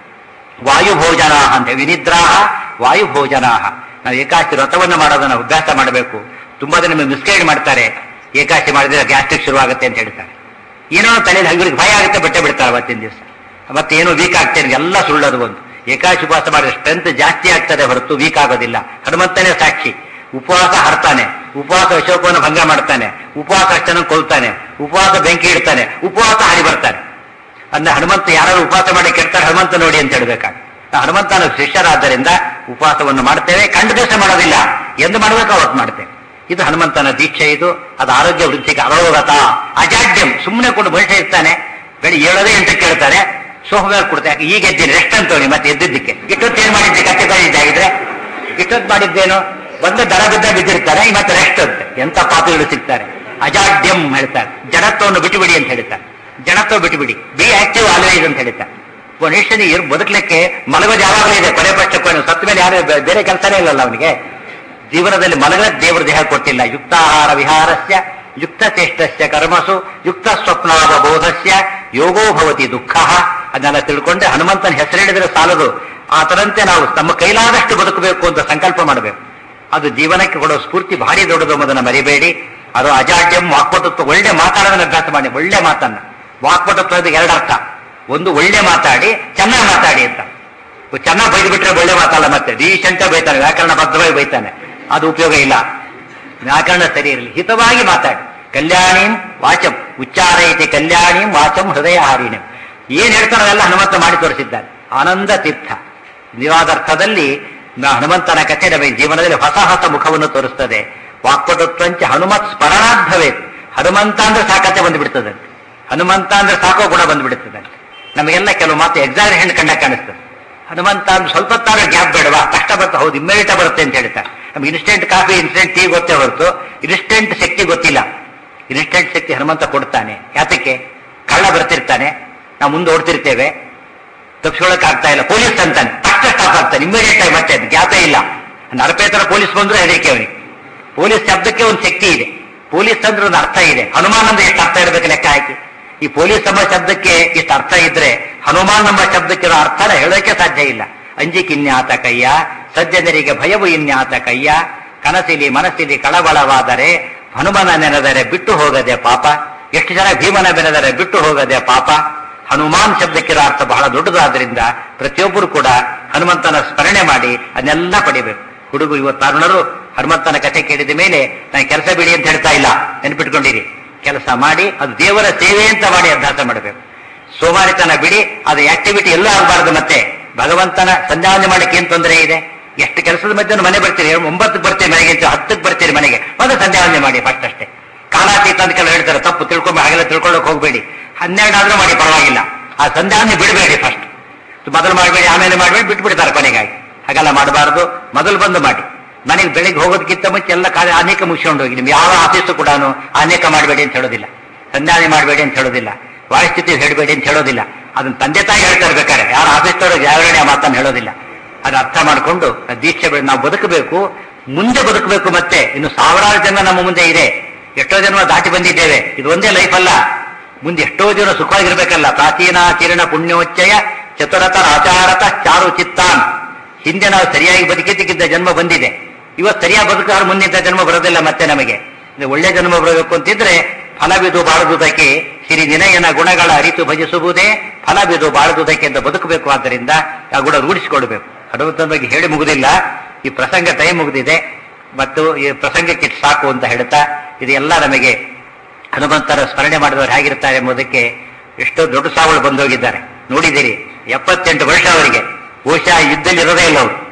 ವಾಯುಭೋಜನ ಅಂತ ವಿನಿದ್ರಾಹ ವಾಯುಭೋಜನಾಹ ನಾವು ಏಕಾಶಿ ವ್ರತವನ್ನು ಮಾಡೋದನ್ನ ಅಭ್ಯಾಸ ಮಾಡಬೇಕು ತುಂಬಾ ಜನ ಮಿಸ್ಗೈಡ್ ಮಾಡ್ತಾರೆ ಏಕಾಶಿ ಮಾಡಿದ್ರೆ ಗ್ಯಾಸ್ಟ್ರಿಕ್ ಶುರುವಾಗುತ್ತೆ ಅಂತ ಹೇಳ್ತಾರೆ ಏನೋ ತಲೆಯಲ್ಲಿ ಇವ್ರಿಗೆ ಭಯ ಆಗುತ್ತೆ ಬಟ್ಟೆ ಬಿಡ್ತಾರೆ ಅವತ್ತಿನ ದಿವಸ ಮತ್ತೆ ಏನೋ ವೀಕ್ ಆಗ್ತೇನೆ ಎಲ್ಲ ಸುಳ್ಳೋದು ಒಂದು ಏಕಾಶಿ ಉಪವಾಸ ಮಾಡಿದ್ರೆ ಸ್ಟ್ರೆಂತ್ ಜಾಸ್ತಿ ಆಗ್ತದೆ ಹೊರತು ವೀಕ್ ಆಗೋದಿಲ್ಲ ಹನುಮಂತನೇ ಸಾಕ್ಷಿ ಉಪವಾಸ ಹರ್ತಾನೆ ಉಪವಾಸ ಅಶೋಕವನ್ನು ಭಂಗ ಮಾಡ್ತಾನೆ ಉಪವಾಸ ಅಷ್ಟನ್ನು ಕೊಲ್ತಾನೆ ಉಪವಾಸ ಬೆಂಕಿ ಇಡ್ತಾನೆ ಉಪವಾಸ ಹಾರಿ ಬರ್ತಾನೆ ಅಂದ್ರೆ ಹನುಮಂತ ಯಾರು ಉಪವಾಸ ಮಾಡಿ ಕೆಡ್ತಾರೆ ಹನುಮಂತ ನೋಡಿ ಅಂತ ಹೇಳ್ಬೇಕಾಗ ನಾವು ಹನುಮಂತನ ಶಿಷ್ಯರಾದ್ದರಿಂದ ಉಪವಾಸವನ್ನು ಮಾಡ್ತೇವೆ ಕಂಡು ದಿವಸ ಮಾಡೋದಿಲ್ಲ ಎಂದು ಮಾಡಬೇಕು ಅವತ್ತು ಮಾಡ್ತೇವೆ ಇದು ಹನುಮಂತನ ದೀಕ್ಷೆ ಇದು ಅದು ಆರೋಗ್ಯ ವೃದ್ಧಿಗೆ ಅರೋಗತ ಅಜಾಡ್ಯಂ ಸುಮ್ಮನೆ ಕೊಂಡು ಮನುಷ್ಯ ಇರ್ತಾನೆ ಬೆಳಿ ಏಳೋದೇ ಅಂತ ಕೇಳ್ತಾರೆ ಸೋಮವಾರ ಕೊಡ್ತಾರೆ ಈಗ ಎದ್ದೀನಿ ರೆಸ್ಟ್ ಅಂತವನಿ ಮತ್ತೆ ಎದ್ದಿದ್ದಕ್ಕೆ ಇಷ್ಟೊತ್ತು ಏನ್ ಮಾಡಿದ್ದೆ ಕತ್ತೆ ಆಗಿದ್ರೆ ಇಷ್ಟೊತ್ತು ಮಾಡಿದ್ದೇನು ಬಂದು ದರ ಬಿದ್ದ ಬಿದ್ದಿರ್ತಾರೆ ಮತ್ತೆ ರೆಸ್ಟ್ ಅಂತ ಎಂತ ಪಾಪಿಗಳು ಸಿಗ್ತಾರೆ ಅಜಾಡ್ಯಂ ಹೇಳ್ತಾರೆ ಜಡತ್ವವನ್ನು ಬಿಟ್ಟುಬಿಡಿ ಅಂತ ಹೇಳ್ತಾರೆ ಜಡತ್ವ ಬಿಟ್ಟುಬಿಡಿ ಬಿ ಆಕ್ಟಿವ್ ಆಲ್ವೇಸ್ ಅಂತ ಹೇಳ್ತಾರೆ ಮನುಷ್ಯನಿಗೆ ಬದುಕಲಿಕ್ಕೆ ಮಲಗೋದು ಯಾವಾಗಲೂ ಇದೆ ಕೊನೆ ಪಕ್ಷಕ್ಕೆ ಸತ್ತ ಮೇಲೆ ಯಾರು ಬೇ- ಬೇರೆ ಕೆಲಸನೇ ಇಲ್ಲಲ್ಲ ಅವನಿಗೆ ಜೀವನದಲ್ಲಿ ಮಲಗಕ್ಕೆ ದೇವರು ದೇಹ ಕೊಟ್ಟಿಲ್ಲ ಯುಕ್ತಾಹಾರ ವಿಹಾರಸ್ಯ ಯುಕ್ತ ಚೇಷ್ಟಸ್ಯ ಕರ್ಮಸು ಯುಕ್ತ ಸ್ವಪ್ನಾವಬೋಧಸ್ಯ ಯೋಗೋ ಭವತಿ ದುಃಖ ಅದನ್ನೆಲ್ಲ ತಿಳ್ಕೊಂಡೆ ಹನುಮಂತನ ಹೆಸರಿಡಿದ್ರೆ ಸಾಲದು ಆತರಂತೆ ನಾವು ನಮ್ಮ ಕೈಲಾದಷ್ಟು ಬದುಕಬೇಕು ಅಂತ ಸಂಕಲ್ಪ ಮಾಡಬೇಕು ಅದು ಜೀವನಕ್ಕೆ ಕೊಡೋ ಸ್ಫೂರ್ತಿ ಭಾರಿ ದೊಡ್ಡದು ಎಂಬುದನ್ನು ಮರಿಬೇಡಿ ಅದು ಅಜಾಡ್ಯಂ ವಾಕ್ಪಟುತ್ವ ಒಳ್ಳೆ ಮಾತಾಡೋದನ್ನ ಅಭ್ಯಾಸ ಮಾಡಿ ಒಳ್ಳೆ ಮಾತನ್ನ ವಾಕ್ಪಟುತ್ವದ ಎರಡು ಅರ್ಥ ಒಂದು ಒಳ್ಳೆ ಮಾತಾಡಿ ಚೆನ್ನಾಗಿ ಮಾತಾಡಿ ಅಂತ ಚೆನ್ನಾಗಿ ಬೈದು ಬಿಟ್ರೆ ಒಳ್ಳೆ ಮಾತಲ್ಲ ಮತ್ತೆ ರೀಸೆಂಟ ಬೈತಾನೆ ವ್ಯಾಕರಣ ಬದ್ಧವಾಗಿ ಬೈತಾನೆ ಅದು ಉಪಯೋಗ ಇಲ್ಲ ವ್ಯಾಕರಣ ಸರಿ ಇರಲಿ ಹಿತವಾಗಿ ಮಾತಾಡಿ ಕಲ್ಯಾಣಿಂ ವಾಚಂ ಉಚ್ಚಾರೈತಿ ಕಲ್ಯಾಣಿಂ ವಾಚಂ ಹೃದಯ ಹಾರಿಣಿಂ ಏನ್ ಹೇಳ್ತಾರೋ ಎಲ್ಲ ಹನುಮಂತ ಮಾಡಿ ತೋರಿಸಿದ್ದಾನೆ ಆನಂದ ತೀರ್ಥ ನಿಜವಾದ ಅರ್ಥದಲ್ಲಿ ನ- ಹನುಮಂತನ ಕಥೆ ನಮಗೆ ಜೀವನದಲ್ಲಿ ಹೊಸ ಹೊಸ ಮುಖವನ್ನು ತೋರಿಸ್ತದೆ ವಾಕ್ಪಟುತ್ವಂಚ ಹನುಮತ್ ಸ್ಮರಣಾರ್ಥವೇ ಹನುಮಂತ ಅಂದ್ರೆ ಸಾಕತೆ ಬಂದ್ಬಿಡ್ತದೆ ಹನುಮಂತ ಅಂದ್ರೆ ಸಾಕೋ ಗುಣ ಬಂದ್ಬಿಡ್ತದೆ ನಮಗೆಲ್ಲ ಕೆಲವು ಮಾತು ಎಕ್ಸಾಮಿನೇಷನ್ ಕಂಡ ಕಾಣಿಸ್ತದೆ ಹನುಮಂತ ಅಂದ್ರೆ ಸ್ವಲ್ಪ ತಾರ ಗ್ಯಾಪ್ ಬೇಡವಾ ಕಷ್ಟ ಬರ್ತಾ ಹೌದು ಇಮ್ಮಿಡಿಯೇಟ್ ಬರುತ್ತೆ ಅಂತ ಹೇಳ್ತಾರೆ ನಮ್ಗೆ ಇನ್ಸ್ಟೆಂಟ್ ಕಾಫಿ ಇನ್ಸ್ಟೆಂಟ್ ಟೀ ಗೊತ್ತೇ ಹೊರತು ಇನ್ಸ್ಟೆಂಟ್ ಶಕ್ತಿ ಗೊತ್ತಿಲ್ಲ ಇನ್ಸ್ಟೆಂಟ್ ಶಕ್ತಿ ಹನುಮಂತ ಕೊಡ್ತಾನೆ ಯಾತಕ್ಕೆ ಕಳ್ಳ ಬರ್ತಿರ್ತಾನೆ ನಾವು ಮುಂದೆ ಓಡ್ತಿರ್ತೇವೆ ತಪ್ಪಿಸ್ಕೊಳಕ್ ಆಗ್ತಾ ಇಲ್ಲ ಪೊಲೀಸ್ ಅಂತಾನೆ ತಕ್ಷಣ ಸ್ಟಾಪ್ ಆಗ್ತಾನೆ ಇಮಿಡಿಯೇಟ್ ಆಗಿ ಮತ್ತೆ ಗ್ಯಾಪೇ ಇಲ್ಲ ನರಪೇ ತರ ಪೊಲೀಸ್ ಬಂದ್ರು ಹೆದರಿಕೆ ಅವನಿಗೆ ಪೊಲೀಸ್ ಶಬ್ದಕ್ಕೆ ಒಂದು ಶಕ್ತಿ ಇದೆ ಪೊಲೀಸ್ ಅಂದ್ರೆ ಒಂದು ಅರ್ಥ ಇದೆ ಹನುಮಾನ್ ಅಂದ್ರೆ ಎಷ್ಟು ಅರ್ಥ ಇರಬೇಕು ಲೆಕ್ಕ ಹಾಕಿ ಈ ಪೊಲೀಸ್ ಎಂಬ ಶಬ್ದಕ್ಕೆ ಇಷ್ಟು ಅರ್ಥ ಇದ್ರೆ ಹನುಮಾನ್ ಎಂಬ ಶಬ್ದಕ್ಕಿರೋ ಅರ್ಥನ ಹೇಳೋಕೆ ಸಾಧ್ಯ ಇಲ್ಲ ಅಂಜಿಕಿನ್ಯಾತ ಕಯ್ಯ ಸಜ್ಜನರಿಗೆ ಭಯವು ಇನ್ಯಾತ ಕಯ್ಯ ಕನಸಿಲಿ ಮನಸ್ಸಿಲಿ ಕಳವಳವಾದರೆ ಹನುಮನ ನೆನೆದರೆ ಬಿಟ್ಟು ಹೋಗದೆ ಪಾಪ ಎಷ್ಟು ಜನ ಭೀಮನ ಬೆನೆದರೆ ಬಿಟ್ಟು ಹೋಗದೆ ಪಾಪ ಹನುಮಾನ್ ಶಬ್ದಕ್ಕಿರೋ ಅರ್ಥ ಬಹಳ ದೊಡ್ಡದಾದ್ರಿಂದ ಪ್ರತಿಯೊಬ್ಬರು ಕೂಡ ಹನುಮಂತನ ಸ್ಮರಣೆ ಮಾಡಿ ಅದನ್ನೆಲ್ಲ ಪಡಿಬೇಕು ಹುಡುಗರು ಇವತ್ತು ತರುಣರು ಹನುಮಂತನ ಕಥೆ ಕೇಳಿದ ಮೇಲೆ ನಾನು ಕೆಲಸ ಬಿಡಿ ಅಂತ ಹೇಳ್ತಾ ಇಲ್ಲ ನೆನ್ಪಿಟ್ಕೊಂಡಿರಿ ಕೆಲಸ ಮಾಡಿ ಅದು ದೇವರ ಸೇವೆ ಅಂತ ಮಾಡಿ ಅಭ್ಯಾಸ ಮಾಡಬೇಕು ಸೋಮಾರಿತನ ಬಿಡಿ ಅದು ಆಕ್ಟಿವಿಟಿ ಎಲ್ಲ ಆಗಬಾರದು ಮತ್ತೆ ಭಗವಂತನ ಸಂಧ್ಯಾವಂದನೆ ಮಾಡಕ್ಕೆ ಏನ್ ತೊಂದರೆ ಇದೆ ಎಷ್ಟು ಕೆಲಸದ ಮಧ್ಯೆ ಮನೆ ಬರ್ತೀರಿ ಒಂಬತ್ತಕ್ಕೆ ಬರ್ತೀರಿ ಮನೆಗೆ ಅಂತ ಹತ್ತಕ್ಕೆ ಬರ್ತೀರಿ ಮನೆಗೆ ಮೊದಲು ಸಂಧ್ಯಾವಂದನೆ ಮಾಡಿ ಫಸ್ಟ್ ಅಷ್ಟೇ ಕಾಲಾತೀತ ಅಂತ ಕೆಲವು ಹೇಳ್ತಾರೆ ತಪ್ಪು ತಿಳ್ಕೊಂಬ ಹಾಗೆಲ್ಲ ತಿಳ್ಕೊಳ್ಳೋಕೆ ಹೋಗ್ಬೇಡಿ ಹನ್ನೆರಡು ಆದ್ರೂ ಮಾಡಿ ಪರವಾಗಿಲ್ಲ ಆ ಸಂಧ್ಯಾವಂದನೆ ಬಿಡಬೇಡಿ ಫಸ್ಟ್ ಮೊದಲು ಮಾಡಬೇಡಿ ಆಮೇಲೆ ಮಾಡಬೇಡಿ ಬಿಟ್ಬಿಡ್ತಾರೆ ಕೊನೆಗಾಗಿ ಹಾಗೆಲ್ಲ ಮಾಡಬಾರ್ದು ಮೊದಲು ಬಂದು ಮಾಡಿ ಮನೆಗೆ ಬೆಳಿಗ್ಗೆ ಹೋಗೋದಕ್ಕಿಂತ ಮುಂಚೆ ಎಲ್ಲ ಕಾರ್ಯ ಅನೇಕ ಮುಗಿಸ್ಕೊಂಡು ಹೋಗಿ ನಿಮ್ಗೆ ಯಾವ ಆಫೀಸು ಕೂಡ ಅನೇಕ ಮಾಡಬೇಡಿ ಅಂತ ಹೇಳೋದಿಲ್ಲ ಸಂಧಾನೆ ಮಾಡಬೇಡಿ ಅಂತ ಹೇಳೋದಿಲ್ಲ ವಾಯುಸ್ಥಿತಿ ಹೇಳಬೇಡಿ ಅಂತ ಹೇಳೋದಿಲ್ಲ ಅದನ್ನ ತಂದೆ ತಾಯಿ ಹೇಳ್ತಾ ಇರ್ಬೇಕಾರೆ ಯಾರು ಆಫೀಸ್ನವರು ಜಾಗರಣೆ ಆ ಮಾತನ್ನು ಹೇಳೋದಿಲ್ಲ ಅದು ಅರ್ಥ ಮಾಡಿಕೊಂಡು ದೀಕ್ಷೆ ಬೆಳೆ ನಾವು ಬದುಕಬೇಕು ಮುಂದೆ ಬದುಕಬೇಕು ಮತ್ತೆ ಇನ್ನು ಸಾವಿರಾರು ಜನ ನಮ್ಮ ಮುಂದೆ ಇದೆ ಎಷ್ಟೋ ಜನ ದಾಟಿ ಬಂದಿದ್ದೇವೆ ಇದು ಒಂದೇ ಲೈಫ್ ಅಲ್ಲ ಮುಂದೆ ಎಷ್ಟೋ ಜನ ಸುಖವಾಗಿರ್ಬೇಕಲ್ಲ ಪ್ರಾಚೀನ ಕಿರಣ ಪುಣ್ಯೋಚ್ಚಯ ಚತುರತರ ಆಚಾರತ ಚಾರು ಚಿತ್ತಾನ್ ಹಿಂದೆ ನಾವು ಸರಿಯಾಗಿ ಬದುಕಿದ್ದಕ್ಕಿದ್ದ ಜನ್ಮ ಬಂದಿದೆ ಇವತ್ತು ಸರಿಯಾಗಿ ಬದುಕಾದ್ರೆ ಮುಂದಿದ್ದ ಜನ್ಮ ಬರೋದಿಲ್ಲ ಮತ್ತೆ ನಮಗೆ ಇದು ಒಳ್ಳೆ ಜನ್ಮ ಬರಬೇಕು ಅಂತಿದ್ರೆ ಫಲವಿದು ಬಾಳದುದಕ್ಕೆ ಸಿರಿ ನಿನಯನ ಗುಣಗಳ ಅರಿತು ಭಜಿಸುವುದೇ ಫಲವಿದು ಬಾಳದುದಕ್ಕೆ ಅಂತ ಬದುಕಬೇಕು ಆದ್ದರಿಂದ ಆ ಗುಣ ರೂಢಿಸಿಕೊಳ್ಬೇಕು ಹನುಮಂತನ ಬಗ್ಗೆ ಹೇಳಿ ಮುಗುದಿಲ್ಲ ಈ ಪ್ರಸಂಗ ಟೈಮ್ ಮುಗಿದಿದೆ ಮತ್ತು ಈ ಪ್ರಸಂಗಕ್ಕೆ ಇಷ್ಟು ಸಾಕು ಅಂತ ಹೇಳ್ತಾ ಇದೆಲ್ಲ ನಮಗೆ ಹನುಮಂತರ ಸ್ಮರಣೆ ಮಾಡಿದವರು ಹೇಗಿರ್ತಾರೆ ಎಂಬುದಕ್ಕೆ ಎಷ್ಟೋ ದೊಡ್ಡ ಸಾವುಗಳು ಬಂದೋಗಿದ್ದಾರೆ ನೋಡಿದ್ದೀರಿ ಎಪ್ಪತ್ತೆಂಟು ವರ್ಷ ಅವರಿಗೆ ಬಹುಶಃ ಯುದ್ಧದಲ್ಲಿ ಇರೋದೇ ಇಲ್ಲ ಅವರು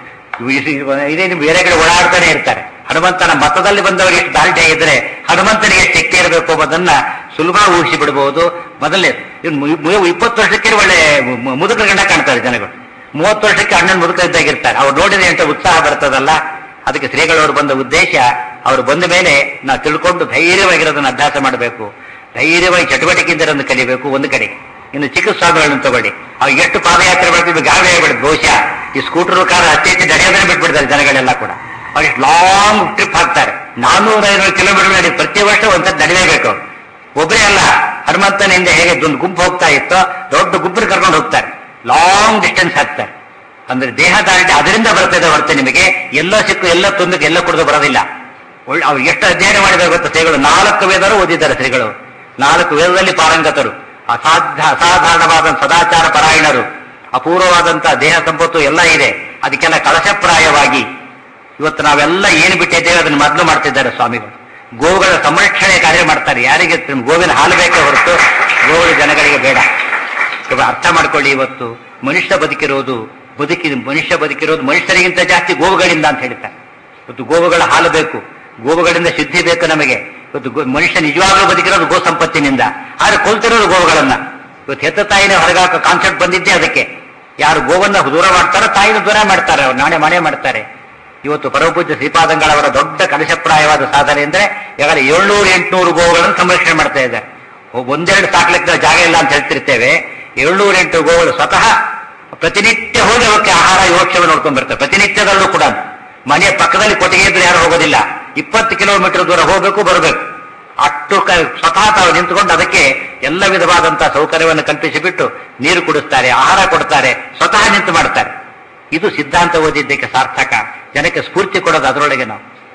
ಇದೇ ನೀವು ಬೇರೆ ಕಡೆ ಓಡಾಡ್ತಾನೆ ಇರ್ತಾರೆ ಹನುಮಂತನ ಮತದಲ್ಲಿ ಬಂದವರಿಗೆ ಎಷ್ಟು ದಾಲ್ಟೆ ಇದ್ರೆ ಹನುಮಂತನಿಗೆ ಎಷ್ಟು ಶಕ್ತಿ ಇರಬೇಕು ಎಂಬುದನ್ನ ಸುಲಭ ಊಹಿಸಿ ಬಿಡಬಹುದು ಮೊದಲನೇ ಇಪ್ಪತ್ತು ವರ್ಷಕ್ಕೆ ಒಳ್ಳೆ ಮು- ಮುದುಕರ ಗಂಡ ಕಾಣ್ತಾರೆ ಜನಗಳು ಮೂವತ್ತು ವರ್ಷಕ್ಕೆ ಅಣ್ಣನ ಮುದುಕ ಇದ್ದಾಗಿರ್ತಾರೆ ಅವ್ರು ನೋಡಿದ್ರೆ ಅಂತ ಉತ್ಸಾಹ ಬರ್ತದಲ್ಲ ಅದಕ್ಕೆ ಶ್ರೀಗಳವರು ಬಂದ ಉದ್ದೇಶ ಅವರು ಬಂದ ಮೇಲೆ ನಾವು ತಿಳ್ಕೊಂಡು ಧೈರ್ಯವಾಗಿರೋದನ್ನ ಅಭ್ಯಾಸ ಮಾಡಬೇಕು ಧೈರ್ಯವಾಗಿ ಚಟುವಟಿಕೆಯಿಂದ ಇರೋದನ್ನ ಕಲಿಬೇಕು ಒಂದು ಕಡೆಗೆ ಇನ್ನು ಚಿಕ್ಕ ಸ್ವಾಮಿಗಳನ್ನು ತಗೊಳ್ಳಿ ಅವ್ರು ಎಷ್ಟು ಪಾದಯಾತ್ರೆ ಮಾಡ್ತಿದ್ವಿ ಗಾಳಿ ಆಗ್ಬಿಡುತ್ತೆ ಬಹುಶಃ ಈ ಸ್ಕೂಟರ್ ಕಾರ್ ಅತಿ ಹೆಚ್ಚು ನಡೆಯೋದ್ರೆ ಬಿಟ್ಬಿಡ್ತಾರೆ ಜನಗಳೆಲ್ಲ ಕೂಡ ಅವ್ರು ಎಷ್ಟು ಲಾಂಗ್ ಟ್ರಿಪ್ ಹಾಕ್ತಾರೆ ನಾನ್ನೂರ ಐನೂರು ಕಿಲೋಮೀಟರ್ ನಡಿ ಪ್ರತಿ ವರ್ಷ ಒಂದ್ಸತಿ ನಡೆಯಬೇಕು ಅವ್ರು ಒಬ್ಬರೇ ಅಲ್ಲ ಹನುಮಂತನಿಂದ ಹೇಗೆ ಒಂದು ಗುಂಪು ಹೋಗ್ತಾ ಇತ್ತೋ ದೊಡ್ಡ ಗುಂಪನ್ನು ಕರ್ಕೊಂಡು ಹೋಗ್ತಾರೆ ಲಾಂಗ್ ಡಿಸ್ಟೆನ್ಸ್ ಹಾಕ್ತಾರೆ ಅಂದ್ರೆ ದೇಹ ದಾರಿಟಿ ಅದರಿಂದ ಬರ್ತದೆ ಹೊರತು ನಿಮಗೆ ಎಲ್ಲ ಸಿಕ್ಕು ಎಲ್ಲ ತುಂದಕ್ಕೆ ಎಲ್ಲ ಕುಡಿದು ಬರೋದಿಲ್ಲ ಒಳ್ಳೆ ಅವ್ರು ಎಷ್ಟು ಅಧ್ಯಯನ ಮಾಡಿದ್ದಾರೆ ಗೊತ್ತಾ ಶ್ರೀಗಳು ನಾಲ್ಕು ವೇದರು ಓದಿದ್ದಾರೆ ಶ್ರೀಗಳು ನಾಲ್ಕು ವೇದದಲ್ಲಿ ಪಾರಂಗತರು ಅಸಾಧ್ಯ ಅಸಾಧಾರಣವಾದ ಸದಾಚಾರ ಪರಾಯಣರು ಅಪೂರ್ವವಾದಂತಹ ದೇಹ ಸಂಪತ್ತು ಎಲ್ಲ ಇದೆ ಅದಕ್ಕೆಲ್ಲ ಕಳಶಪ್ರಾಯವಾಗಿ ಇವತ್ತು ನಾವೆಲ್ಲ ಏನು ಬಿಟ್ಟಿದ್ದೇವೆ ಅದನ್ನು ಮೊದಲು ಮಾಡ್ತಿದ್ದಾರೆ ಸ್ವಾಮಿಗಳು ಗೋವುಗಳ ಸಂರಕ್ಷಣೆ ಕಾರ್ಯ ಮಾಡ್ತಾರೆ ಯಾರಿಗೆ ಗೋವಿನ ಹಾಲು ಬೇಕೇ ಹೊರತು ಗೋವುಗಳ ಜನಗಳಿಗೆ ಬೇಡ ಇವಾಗ ಅರ್ಥ ಮಾಡ್ಕೊಳ್ಳಿ ಇವತ್ತು ಮನುಷ್ಯ ಬದುಕಿರೋದು ಬದುಕಿ ಮನುಷ್ಯ ಬದುಕಿರೋದು ಮನುಷ್ಯರಿಗಿಂತ ಜಾಸ್ತಿ ಗೋವುಗಳಿಂದ ಅಂತ ಹೇಳ್ತಾರೆ ಇವತ್ತು ಗೋವುಗಳ ಹಾಲು ಬೇಕು ಗೋವುಗಳಿಂದ ಶುದ್ಧಿ ಬೇಕು ನಮಗೆ ಇವತ್ತು ಗೋ- ಮನುಷ್ಯ ನಿಜವಾಗ್ಲೂ ಬದುಕಿರೋದು ಗೋ ಸಂಪತ್ತಿನಿಂದ ಆದ್ರೆ ಕೊಲ್ತಿರೋದು ಗೋವುಗಳನ್ನ ಇವತ್ತು ಹೆತ್ತ ತಾಯಿನೇ ಹೊರಗಾಕ ಕಾನ್ಸೆಪ್ಟ್ ಬಂದಿದ್ದೇ ಅದಕ್ಕೆ ಯಾರು ಗೋವನ್ನ ದೂರ ಮಾಡ್ತಾರೋ ತಾಯಿನ ದೂರ ಮಾಡ್ತಾರೆ ಅವ್ರು ನಾಣೆ ಮನೆ ಮಾಡ್ತಾರೆ ಇವತ್ತು ಪರಮಪೂಜ್ಯ ಶ್ರೀಪಾದಂಗಳವರ ದೊಡ್ಡ ಕಲಶಪ್ರಾಯವಾದ ಸಾಧನೆ ಅಂದ್ರೆ ಈಗಾಗಲೇ ಏಳ್ನೂರು ಎಂಟುನೂರು ಗೋವುಗಳನ್ನು ಸಂರಕ್ಷಣೆ ಮಾಡ್ತಾ ಇದ್ದಾರೆ ಒ- ಒಂದೆರಡು ಸಾಕ್ಲಿಕ್ಕೆ ಜಾಗ ಇಲ್ಲ ಅಂತ ಹೇಳ್ತಿರ್ತೇವೆ ಏಳ್ನೂರ ಎಂಟು ಗೋಗಳು ಸ್ವತಃ ಪ್ರತಿನಿತ್ಯ ಹೋಗಿ ಅವಕ್ಕೆ ಆಹಾರ ಯೋಕ್ಷವನ್ನು ನೋಡ್ಕೊಂಡ್ ಬರ್ತಾರೆ ಪ್ರತಿನಿತ್ಯದಲ್ಲೂ ಕೂಡ ಮನೆಯ ಪಕ್ಕದಲ್ಲಿ ಕೊಟ್ಟಿಗೆ ಇದ್ರೆ ಯಾರು ಹೋಗೋದಿಲ್ಲ ಇಪ್ಪತ್ತು ಕಿಲೋಮೀಟರ್ ದೂರ ಹೋಗಬೇಕು ಬರಬೇಕು ಅಷ್ಟು ಕ ಸ್ವತಃ ತಾವು ನಿಂತುಕೊಂಡು ಅದಕ್ಕೆ ಎಲ್ಲ ವಿಧವಾದಂತಹ ಸೌಕರ್ಯವನ್ನು ಕಲ್ಪಿಸಿಬಿಟ್ಟು ನೀರು ಕುಡಿಸ್ತಾರೆ ಆಹಾರ ಕೊಡ್ತಾರೆ ಸ್ವತಃ ನಿಂತು ಮಾಡ್ತಾರೆ ಇದು ಸಿದ್ಧಾಂತ ಓದಿದ್ದಕ್ಕೆ ಸಾರ್ಥಕ ಜನಕ್ಕೆ ಸ್ಫೂರ್ತಿ ಕೊಡೋದು ಅದರೊಳಗೆ ನಾವು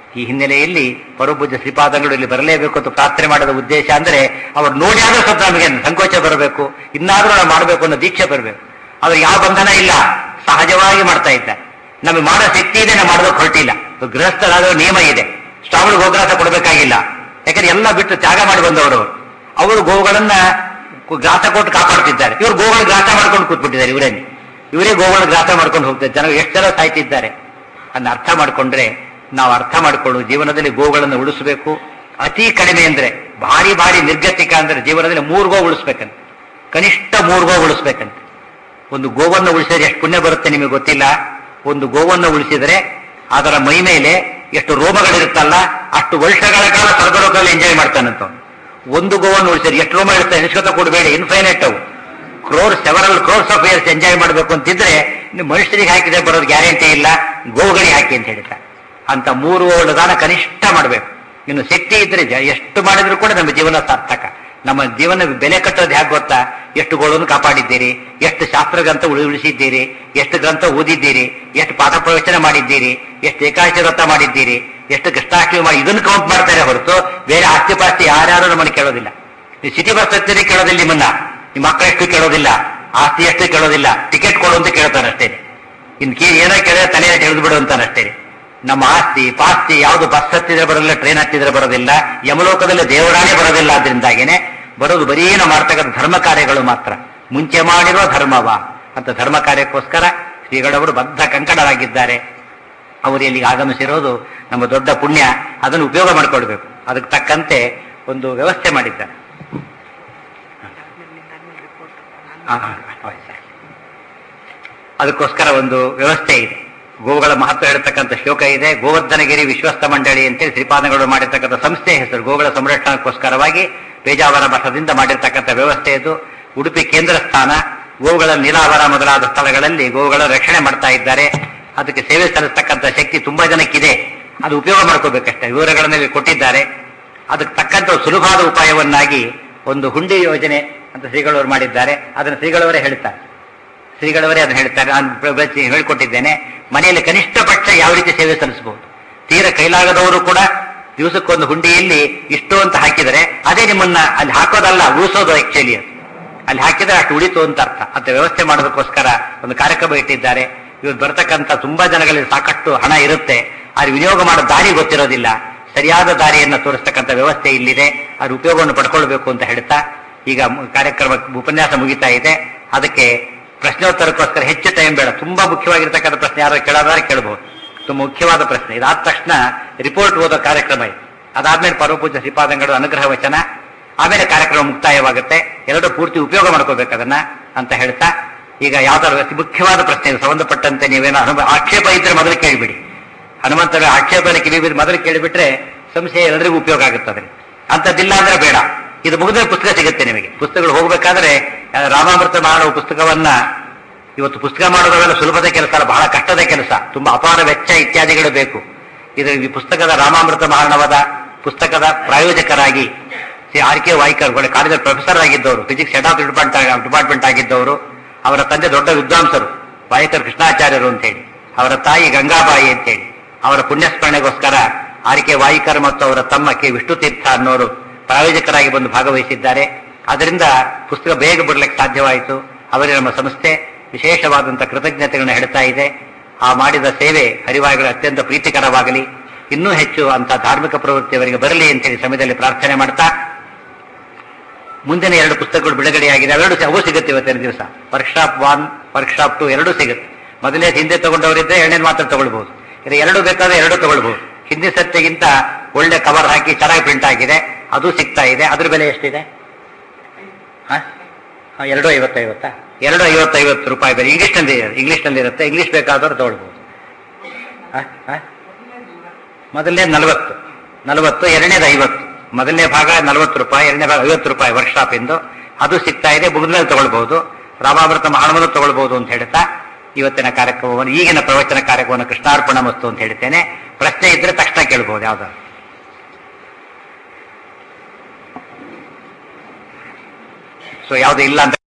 ಈ ಹಿನ್ನೆಲೆಯಲ್ಲಿ ಪರಪೂಜ್ಯ ಶ್ರೀಪಾದಂಗಳು ಇಲ್ಲಿ ಬರಲೇಬೇಕು ಅಂತ ಪ್ರಾರ್ಥನೆ ಮಾಡೋದ ಉದ್ದೇಶ ಅಂದ್ರೆ ಅವ್ರು ನೋಡಿ ಆದ್ರೂ ಸ್ವಲ್ಪ ನಮಗೆ ಸಂಕೋಚ ಬರಬೇಕು ಇನ್ನಾದ್ರೂ ನಾವು ಮಾಡಬೇಕು ಅನ್ನೋ ದೀಕ್ಷೆ ಬರಬೇಕು ಅವ್ರಿಗೆ ಯಾವ ಬಂಧನ ಇಲ್ಲ ಸಹಜವಾಗಿ ಮಾಡ್ತಾ ಇದ್ದಾರೆ ನಮಗೆ ಮಾಡೋ ಶಕ್ತಿ ಇದೆ ನಾವು ಮಾಡೋದಕ್ಕೆ ಹೊರಟಿಲ್ಲ ಗೃಹಸ್ಥರಾದ ನಿಯಮ ಇದೆ ಶ್ರಾವಣ ಗೋಗ್ರಾಸ ಕೊಡಬೇಕಾಗಿಲ್ಲ ಯಾಕಂದ್ರೆ ಎಲ್ಲ ಬಿಟ್ಟು ತ್ಯಾಗ ಮಾಡಿ ಬಂದವರು ಅವರು ಅವರು ಗೋವುಗಳನ್ನ ಕು- ಗ್ರಾಸ ಕೊಟ್ಟು ಕಾಪಾಡ್ತಿದ್ದಾರೆ ಇವರು ಗೋಗಳ ಗ್ರಾಸ ಮಾಡ್ಕೊಂಡು ಕೂತ್ಬಿಟ್ಟಿದ್ದಾರೆ ಇವರೇನೆ ಇವರೇ ಗೋಗಳ ಗ್ರಾಸ ಮಾಡ್ಕೊಂಡು ಹೋಗ್ತಾರೆ ಜನ ಎಷ್ಟು ಜನ ಸಾಯ್ತಿದ್ದಾರೆ ಅದನ್ನ ಅರ್ಥ ಮಾಡ್ಕೊಂಡ್ರೆ ನಾವು ಅರ್ಥ ಮಾಡಿಕೊಂಡು ಜೀವನದಲ್ಲಿ ಗೋಗಳನ್ನು ಉಳಿಸಬೇಕು ಅತಿ ಕಡಿಮೆ ಅಂದ್ರೆ ಭಾರಿ ಭಾರಿ ನಿರ್ಗತಿಕ ಅಂದ್ರೆ ಜೀವನದಲ್ಲಿ ಮೂರು ಗೋ ಉಳಿಸ್ಬೇಕಂತ ಕನಿಷ್ಠ ಮೂರು ಗೋ ಉಳಿಸ್ಬೇಕಂತ ಒಂದು ಗೋವನ್ನು ಉಳಿಸಿದ್ರೆ ಎಷ್ಟು ಪುಣ್ಯ ಬರುತ್ತೆ ನಿಮಗೆ ಗೊತ್ತಿಲ್ಲ ಒಂದು ಗೋವನ್ನು ಉಳಿಸಿದ್ರೆ ಅದರ ಮೈ ಮೇಲೆ ಎಷ್ಟು ರೋಮಗಳಿರುತ್ತಲ್ಲ ಅಷ್ಟು ವರ್ಷಗಳ ಕಾಲ ಸ್ವರ್ಗಲೋಕದಲ್ಲಿ ಎಂಜಾಯ್ ಮಾಡ್ತಾನಂತ ಅವ್ನು. ಒಂದು ಗೋವನ್ನು ಉಳಿಸಿದ್ರೆ ಎಷ್ಟು ರೋಮ ಇರುತ್ತೆ ನಿಷ್ಕತ ಕೊಡಬೇಡಿ ಇನ್ಫೈನೈಟ್ ಅವು crore several crores of years enjoy ಮಾಡಬೇಕು ಅಂತಿದ್ರೆ ಇನ್ನು ಮನುಷ್ಯರಿಗೆ ಹಾಕಿದ್ರೆ ಬರೋದು ಗ್ಯಾರಂಟಿ ಇಲ್ಲ ಗೋಗಳಿಗೆ ಹಾಕಿ ಅಂತ ಹೇಳ್ತಾರೆ ಅಂತ ಮೂರು ಗೋಳ ದಾನ ಕನಿಷ್ಠ ಮಾಡಬೇಕು ಇನ್ನು ಶಕ್ತಿ ಇದ್ರೆ ಜ- ಎಷ್ಟು ಮಾಡಿದ್ರು ಕೂಡ ನಮ್ಮ ಜೀವನ ಸಾರ್ಥಕ ನಮ್ಮ ಜೀವನ ಬೆಲೆ ಕಟ್ಟೋದು ಹೇಗೆ ಗೊತ್ತಾ ಎಷ್ಟು ಗೋಳನ್ನು ಕಾಪಾಡಿದ್ದೀರಿ ಎಷ್ಟು ಶಾಸ್ತ್ರ ಗ್ರಂಥ ಉಳಿ ಉಳಿಸಿದ್ದೀರಿ ಎಷ್ಟು ಗ್ರಂಥ ಓದಿದ್ದೀರಿ ಎಷ್ಟು ಪಾಠ ಪ್ರವಚನ ಮಾಡಿದ್ದೀರಿ ಎಷ್ಟು ಏಕಾದಶಿ ವ್ರತ ಮಾಡಿದ್ದೀರಿ ಎಷ್ಟು ಕೃಷ್ಣಾಷ್ಟಮಿ ಮಾಡಿ ಇದನ್ನು ಕೌಂಟ್ ಮಾಡ್ತಾರೆ ಹೊರತು ಬೇರೆ ಆಸ್ತಿ ಪಾಸ್ತಿ ಯಾರ್ಯಾರು ನಮ್ಮನ್ನು ಕೇಳೋದಿಲ್ಲ ನೀವು ಸಿಟಿ ಬಸ್ ಹತ್ತಿರ ಕೇಳೋದಿಲ್ಲ ನಿಮ್ಮನ್ನ ನಿಮ್ಮ ಮಕ್ಕಳ ಎಷ್ಟು ಕೇಳೋದಿಲ್ಲ ಆಸ್ತಿ ಎಷ್ಟು ಕೇಳೋದಿಲ್ಲ ಟಿಕೆಟ್ ಕೊಡು ಅಂತ ಕೇಳ್ತಾರೆ ಅಷ್ಟೇ ಇನ್ ಕೀ ಏನೋ ಕೇಳಿದ್ರೆ ತಲೆ ಎಳೆದು ಬಿಡು ಅಂತಾನೆ ಅಷ್ಟೇ ನಮ್ಮ ಆಸ್ತಿ ಪಾಸ್ತಿ ಯಾವುದು ಬಸ್ ಹತ್ತಿದ್ರೆ ಬರೋದಿಲ್ಲ ಟ್ರೈನ್ ಹತ್ತಿದ್ರೆ ಬರೋದಿಲ್ಲ ಯಮಲೋಕದಲ್ಲಿ ದೇವರಾಣೆ ಬರೋದಿಲ್ಲ ಆದ್ರಿಂದಾಗೇನೆ ಬರೋದು ಬರೀ ನಾವು ಮಾಡ್ತಕ್ಕಂಥ ಧರ್ಮ ಕಾರ್ಯಗಳು ಮಾತ್ರ ಮುಂಚೆ ಮಾಡಿರೋ ಧರ್ಮವ ಅಂತ ಧರ್ಮ ಕಾರ್ಯಕ್ಕೋಸ್ಕರ ಶ್ರೀಗಳವರು ಬದ್ಧ ಕಂಕಣರಾಗಿದ್ದಾರೆ ಅವರು ಇಲ್ಲಿಗೆ ಆಗಮಿಸಿರೋದು ನಮ್ಮ ದೊಡ್ಡ ಪುಣ್ಯ ಅದನ್ನು ಉಪಯೋಗ ಮಾಡಿಕೊಳ್ಬೇಕು ಅದಕ್ಕೆ ತಕ್ಕಂತೆ ಒಂದು ವ್ಯವಸ್ಥೆ ಮಾಡಿದ್ದಾರೆ ಆ, ಆ, ಆಯ್ತು ಸರ್. ಅದಕ್ಕೋಸ್ಕರ ಒಂದು ವ್ಯವಸ್ಥೆ ಇದೆ ಗೋವುಗಳ ಮಹತ್ವ ಹೇಳ್ತಕ್ಕಂಥ ಶ್ಲೋಕ ಇದೆ ಗೋವರ್ಧನಗಿರಿ ವಿಶ್ವಸ್ತ ಮಂಡಳಿ ಅಂತೇಳಿ ಶ್ರೀಪಾದಗಳು ಮಾಡಿರ್ತಕ್ಕಂಥ ಸಂಸ್ಥೆ ಹೆಸರು ಗೋಗಳ ಸಂರಕ್ಷಣಕ್ಕೋಸ್ಕರವಾಗಿ ಪೇಜಾವರ ಮಠದಿಂದ ಮಾಡಿರ್ತಕ್ಕಂಥ ವ್ಯವಸ್ಥೆ ಇದು ಉಡುಪಿ ಕೇಂದ್ರ ಸ್ಥಾನ ಗೋವುಗಳ ನೀಲಾವರ ಮೊದಲಾದ ಸ್ಥಳಗಳಲ್ಲಿ ಗೋವುಗಳ ರಕ್ಷಣೆ ಮಾಡ್ತಾ ಇದ್ದಾರೆ ಅದಕ್ಕೆ ಸೇವೆ ಸಲ್ಲಿಸ್ತಕ್ಕಂಥ ಶಕ್ತಿ ತುಂಬಾ ಜನಕ್ಕಿದೆ ಅದು ಉಪಯೋಗ ಮಾಡ್ಕೋಬೇಕಷ್ಟೇ ವಿವರಗಳನ್ನ ಇಲ್ಲಿ ಕೊಟ್ಟಿದ್ದಾರೆ ಅದಕ್ಕೆ ತಕ್ಕಂತ ಒಂದು ಸುಲಭವಾದ ಉಪಾಯವನ್ನಾಗಿ ಒಂದು ಹುಂಡಿ ಯೋಜನೆ ಅಂತ ಶ್ರೀಗಳವರು ಮಾಡಿದ್ದಾರೆ ಅದನ್ನು ಶ್ರೀಗಳವರೇ ಹೇಳ್ತಾರೆ ಶ್ರೀಗಳವರೇ ಅದನ್ನು ಹೇಳ್ತಾರೆ ನಾನು ಪ್ರ- ಪ್ರತಿ ಹೇಳ್ಕೊಟ್ಟಿದ್ದೇನೆ ಮನೆಯಲ್ಲಿ ಕನಿಷ್ಠ ಪಕ್ಷ ಯಾವ ರೀತಿ ಸೇವೆ ಸಲ್ಲಿಸಬಹುದು ತೀರ ಕೈಲಾಗದವರು ಕೂಡ ದಿವಸಕ್ಕೊಂದು ಹುಂಡಿಯಲ್ಲಿ ಇಷ್ಟು ಅಂತ ಹಾಕಿದರೆ ಅದೇ ನಿಮ್ಮನ್ನ ಅಲ್ಲಿ ಹಾಕೋದಲ್ಲ ಉಳಿಸೋದು ಆಕ್ಚುಲಿ ಅದು ಅಲ್ಲಿ ಹಾಕಿದ್ರೆ ಅಷ್ಟು ಉಳಿತು ಅಂತ ಅರ್ಥ ಅಂತ ವ್ಯವಸ್ಥೆ ಮಾಡೋದಕ್ಕೋಸ್ಕರ ಒಂದು ಕಾರ್ಯಕ್ರಮ ಇಟ್ಟಿದ್ದಾರೆ ಇವತ್ತು ಬರ್ತಕ್ಕಂಥ ತುಂಬಾ ಜನಗಳಲ್ಲಿ ಸಾಕಷ್ಟು ಹಣ ಇರುತ್ತೆ ಅದು ವಿನಿಯೋಗ ಮಾಡೋ ದಾರಿ ಗೊತ್ತಿರೋದಿಲ್ಲ ಸರಿಯಾದ ದಾರಿಯನ್ನು ತೋರಿಸ್ತಕ್ಕಂಥ ವ್ಯವಸ್ಥೆ ಇಲ್ಲಿದೆ ಅದ್ರ ಉಪಯೋಗವನ್ನು ಪಡ್ಕೊಳ್ಬೇಕು ಅಂತ ಹೇಳ್ತಾ ಈಗ ಮು- ಕಾರ್ಯಕ್ರಮ ಉಪನ್ಯಾಸ ಮುಗಿತಾ ಇದೆ ಅದಕ್ಕೆ ಪ್ರಶ್ನೋತ್ತರಕ್ಕೋಸ್ಕರ ಹೆಚ್ಚು ಟೈಮ್ ಬೇಡ ತುಂಬಾ ಮುಖ್ಯವಾಗಿರ್ತಕ್ಕಂಥ ಪ್ರಶ್ನೆ ಯಾರು ಕೇಳೋದಾದ್ರೆ ಕೇಳಬಹುದು ತುಂಬಾ ಮುಖ್ಯವಾದ ಪ್ರಶ್ನೆ ಇದಾದ ತಕ್ಷಣ ರಿಪೋರ್ಟ್ ಓದೋ ಕಾರ್ಯಕ್ರಮ ಇದೆ ಅದಾದ್ಮೇಲೆ ಪರಮಪೂಜ್ಯ ಶ್ರೀಪಾದಂಗಳು ಅನುಗ್ರಹ ವಚನ ಆಮೇಲೆ ಕಾರ್ಯಕ್ರಮ ಮುಕ್ತಾಯವಾಗುತ್ತೆ ಎರಡು ಪೂರ್ತಿ ಉಪಯೋಗ ಮಾಡ್ಕೋಬೇಕು ಅದನ್ನ ಅಂತ ಹೇಳ್ತಾ ಈಗ ಯಾವ್ದಾದ್ರು ಅತಿ ಮುಖ್ಯವಾದ ಪ್ರಶ್ನೆ ಇದೆ ಸಂಬಂಧಪಟ್ಟಂತೆ ನೀವೇನೋ ಅನುಭವ ಆಕ್ಷೇಪ ಇದ್ರೆ ಮೊದಲು ಕೇಳಿಬಿಡಿ ಹನುಮಂತರ ಆಕ್ಷೇಪನ ಕಿವಿ ಮೊದಲು ಕೇಳಿಬಿಟ್ರೆ ಸಂಶಯ ಎಲ್ಲರಿಗೂ ಉಪಯೋಗ ಆಗುತ್ತೆ ಅದರಿಂದ ಅಂಥದ್ದಿಲ್ಲ ಅಂದ್ರೆ ಬೇಡ ಇದು ಮುಗಿದ್ರೆ ಪುಸ್ತಕ ಸಿಗುತ್ತೆ ನಿಮಗೆ ಪುಸ್ತಕಗಳು ಹೋಗ್ಬೇಕಾದ್ರೆ ಆ, ರಾಮಾಮೃತ ಮಾಡುವ ಪುಸ್ತಕವನ್ನ ಇವತ್ತು ಪುಸ್ತಕ ಮಾಡೋದೆಲ್ಲ ಸುಲಭದ ಕೆಲಸ ಅಲ್ಲ ಬಹಳ ಕಷ್ಟದ ಕೆಲಸ ತುಂಬಾ ಅಪಾರ ವೆಚ್ಚ ಇತ್ಯಾದಿಗಳು ಬೇಕು ಇದು ಈ ಪುಸ್ತಕದ ರಾಮಾಮೃತ ಮಹಾರಣವದ ಪುಸ್ತಕದ ಪ್ರಾಯೋಜಕರಾಗಿ ಶ್ರೀ ಆರ್ ಕೆ ವಾಯ್ಕರ್ ಒಳ್ಳೆ ಕಾಲೇಜಲ್ಲಿ ಪ್ರೊಫೆಸರ್ ಆಗಿದ್ದವರು physics head of department department ಆಗಿದ್ದವರು ಅವರ ತಂದೆ ದೊಡ್ಡ ವಿದ್ವಾಂಸರು ವಾಯ್ಕರ್ ಕೃಷ್ಣಾಚಾರ್ಯರು ಅಂತೇಳಿ ಅವರ ತಾಯಿ ಗಂಗಾಬಾಯಿ ಅಂತೇಳಿ ಅವರ ಪುಣ್ಯಸ್ಮರಣೆಗೋಸ್ಕರ ಆರ್ ಕೆ ವಾಯಿಕರ್ ಮತ್ತು ಅವರ ತಮ್ಮ ಕೆ ವಿಷ್ಣು ತೀರ್ಥ ಅನ್ನೋರು ಪ್ರಾಯೋಜಕರಾಗಿ ಬಂದು ಭಾಗವಹಿಸಿದ್ದಾರೆ ಅದರಿಂದ ಪುಸ್ತಕ ಬೇಗ ಬಿಡಲಿಕ್ಕೆ ಸಾಧ್ಯವಾಯಿತು ಅವರಿಗೆ ನಮ್ಮ ಸಂಸ್ಥೆ ವಿಶೇಷವಾದಂತಹ ಕೃತಜ್ಞತೆಗಳನ್ನು ಹೇಳ್ತಾ ಇದೆ ಆ ಮಾಡಿದ ಸೇವೆ ಹರಿವಾಯುಗಳು ಅತ್ಯಂತ ಪ್ರೀತಿಕರವಾಗಲಿ ಇನ್ನೂ ಹೆಚ್ಚು ಅಂತ ಧಾರ್ಮಿಕ ಪ್ರವೃತ್ತಿ ಅವರಿಗೆ ಬರಲಿ ಅಂತೇಳಿ ಸಮಯದಲ್ಲಿ ಪ್ರಾರ್ಥನೆ ಮಾಡ್ತಾ ಮುಂದಿನ ಎರಡು ಪುಸ್ತಕಗಳು ಬಿಡುಗಡೆಯಾಗಿದೆ ಅವೆರಡು ಸ- ಅವು ಸಿಗುತ್ತೆ ಇವತ್ತಿನ ದಿವಸ ವರ್ಕ್ಶಾಪ್ ಒನ್ ವರ್ಕ್ಶಾಪ್ ಟು ಎರಡೂ ಸಿಗುತ್ತೆ ಮೊದಲನೇ ಹಿಂದೆ ತಗೊಂಡವರಿದ್ರೆ ಎರಡನೇ ಮಾತ್ರ ತಗೊಳ್ಬಹುದು ಇದು ಎರಡು ಬೇಕಾದ್ರೆ ಎರಡು ತಗೊಳ್ಬಹುದು ಹಿಂದಿ ಸತ್ಯಗಿಂತ ಒಳ್ಳೆ ಕವರ್ ಹಾಕಿ ಚೆನ್ನಾಗಿ ಪ್ರಿಂಟ್ ಆಗಿದೆ ಅದು ಸಿಗ್ತಾ ಇದೆ ಅದ್ರ ಬೆಲೆ ಎಷ್ಟಿದೆ ಹ? ಹ, ಎರಡು ಐವತ್ತೈವತ್ತಾ ಎರಡು ಐವತ್ತೈವತ್ತು ರೂಪಾಯಿ ಬೆಲೆ ಇಂಗ್ಲಿಷ್ನಲ್ಲಿ ಇಂಗ್ಲಿಷ್ನಲ್ಲಿ ಇರುತ್ತೆ ಇಂಗ್ಲಿಷ್ ಬೇಕಾದವರು ತಗೊಳ್ಬಹುದು ಹ? ಹ? ಮೊದಲನೇ ನಲವತ್ತು ನಲವತ್ತು ಎರಡನೇದು ಐವತ್ತು ಮೊದಲನೇ ಭಾಗ ನಲವತ್ತು ರೂಪಾಯಿ ಎರಡನೇ ಭಾಗ ಐವತ್ತು ರೂಪಾಯಿ ವರ್ಕ್ಶಾಪ್ ಇಂದು ಅದು ಸಿಗ್ತಾ ಇದೆ ಮುಗಿದ್ಮೇಲೆ ತಗೊಳ್ಬಹುದು ರಾಮಾಮೃತ ಮಹಾಣವನ್ನು ತಗೊಳ್ಬಹುದು ಅಂತ ಹೇಳ್ತಾ ಇವತ್ತಿನ ಕಾರ್ಯಕ್ರಮವನ್ನು ಈಗಿನ ಪ್ರವಚನ ಕಾರ್ಯಕ್ರಮವನ್ನು ಕೃಷ್ಣಾರ್ಪಣ ಮಸ್ತು ಅಂತ ಹೇಳ್ತೇನೆ ಪ್ರಶ್ನೆ ಇದ್ರೆ ತಕ್ಷಣ ಕೇಳ್ಬಹುದು ಯಾವ್ದಾದ್ರು ಸೊ ಯಾವ್ದು ಇಲ್ಲ ಅಂತ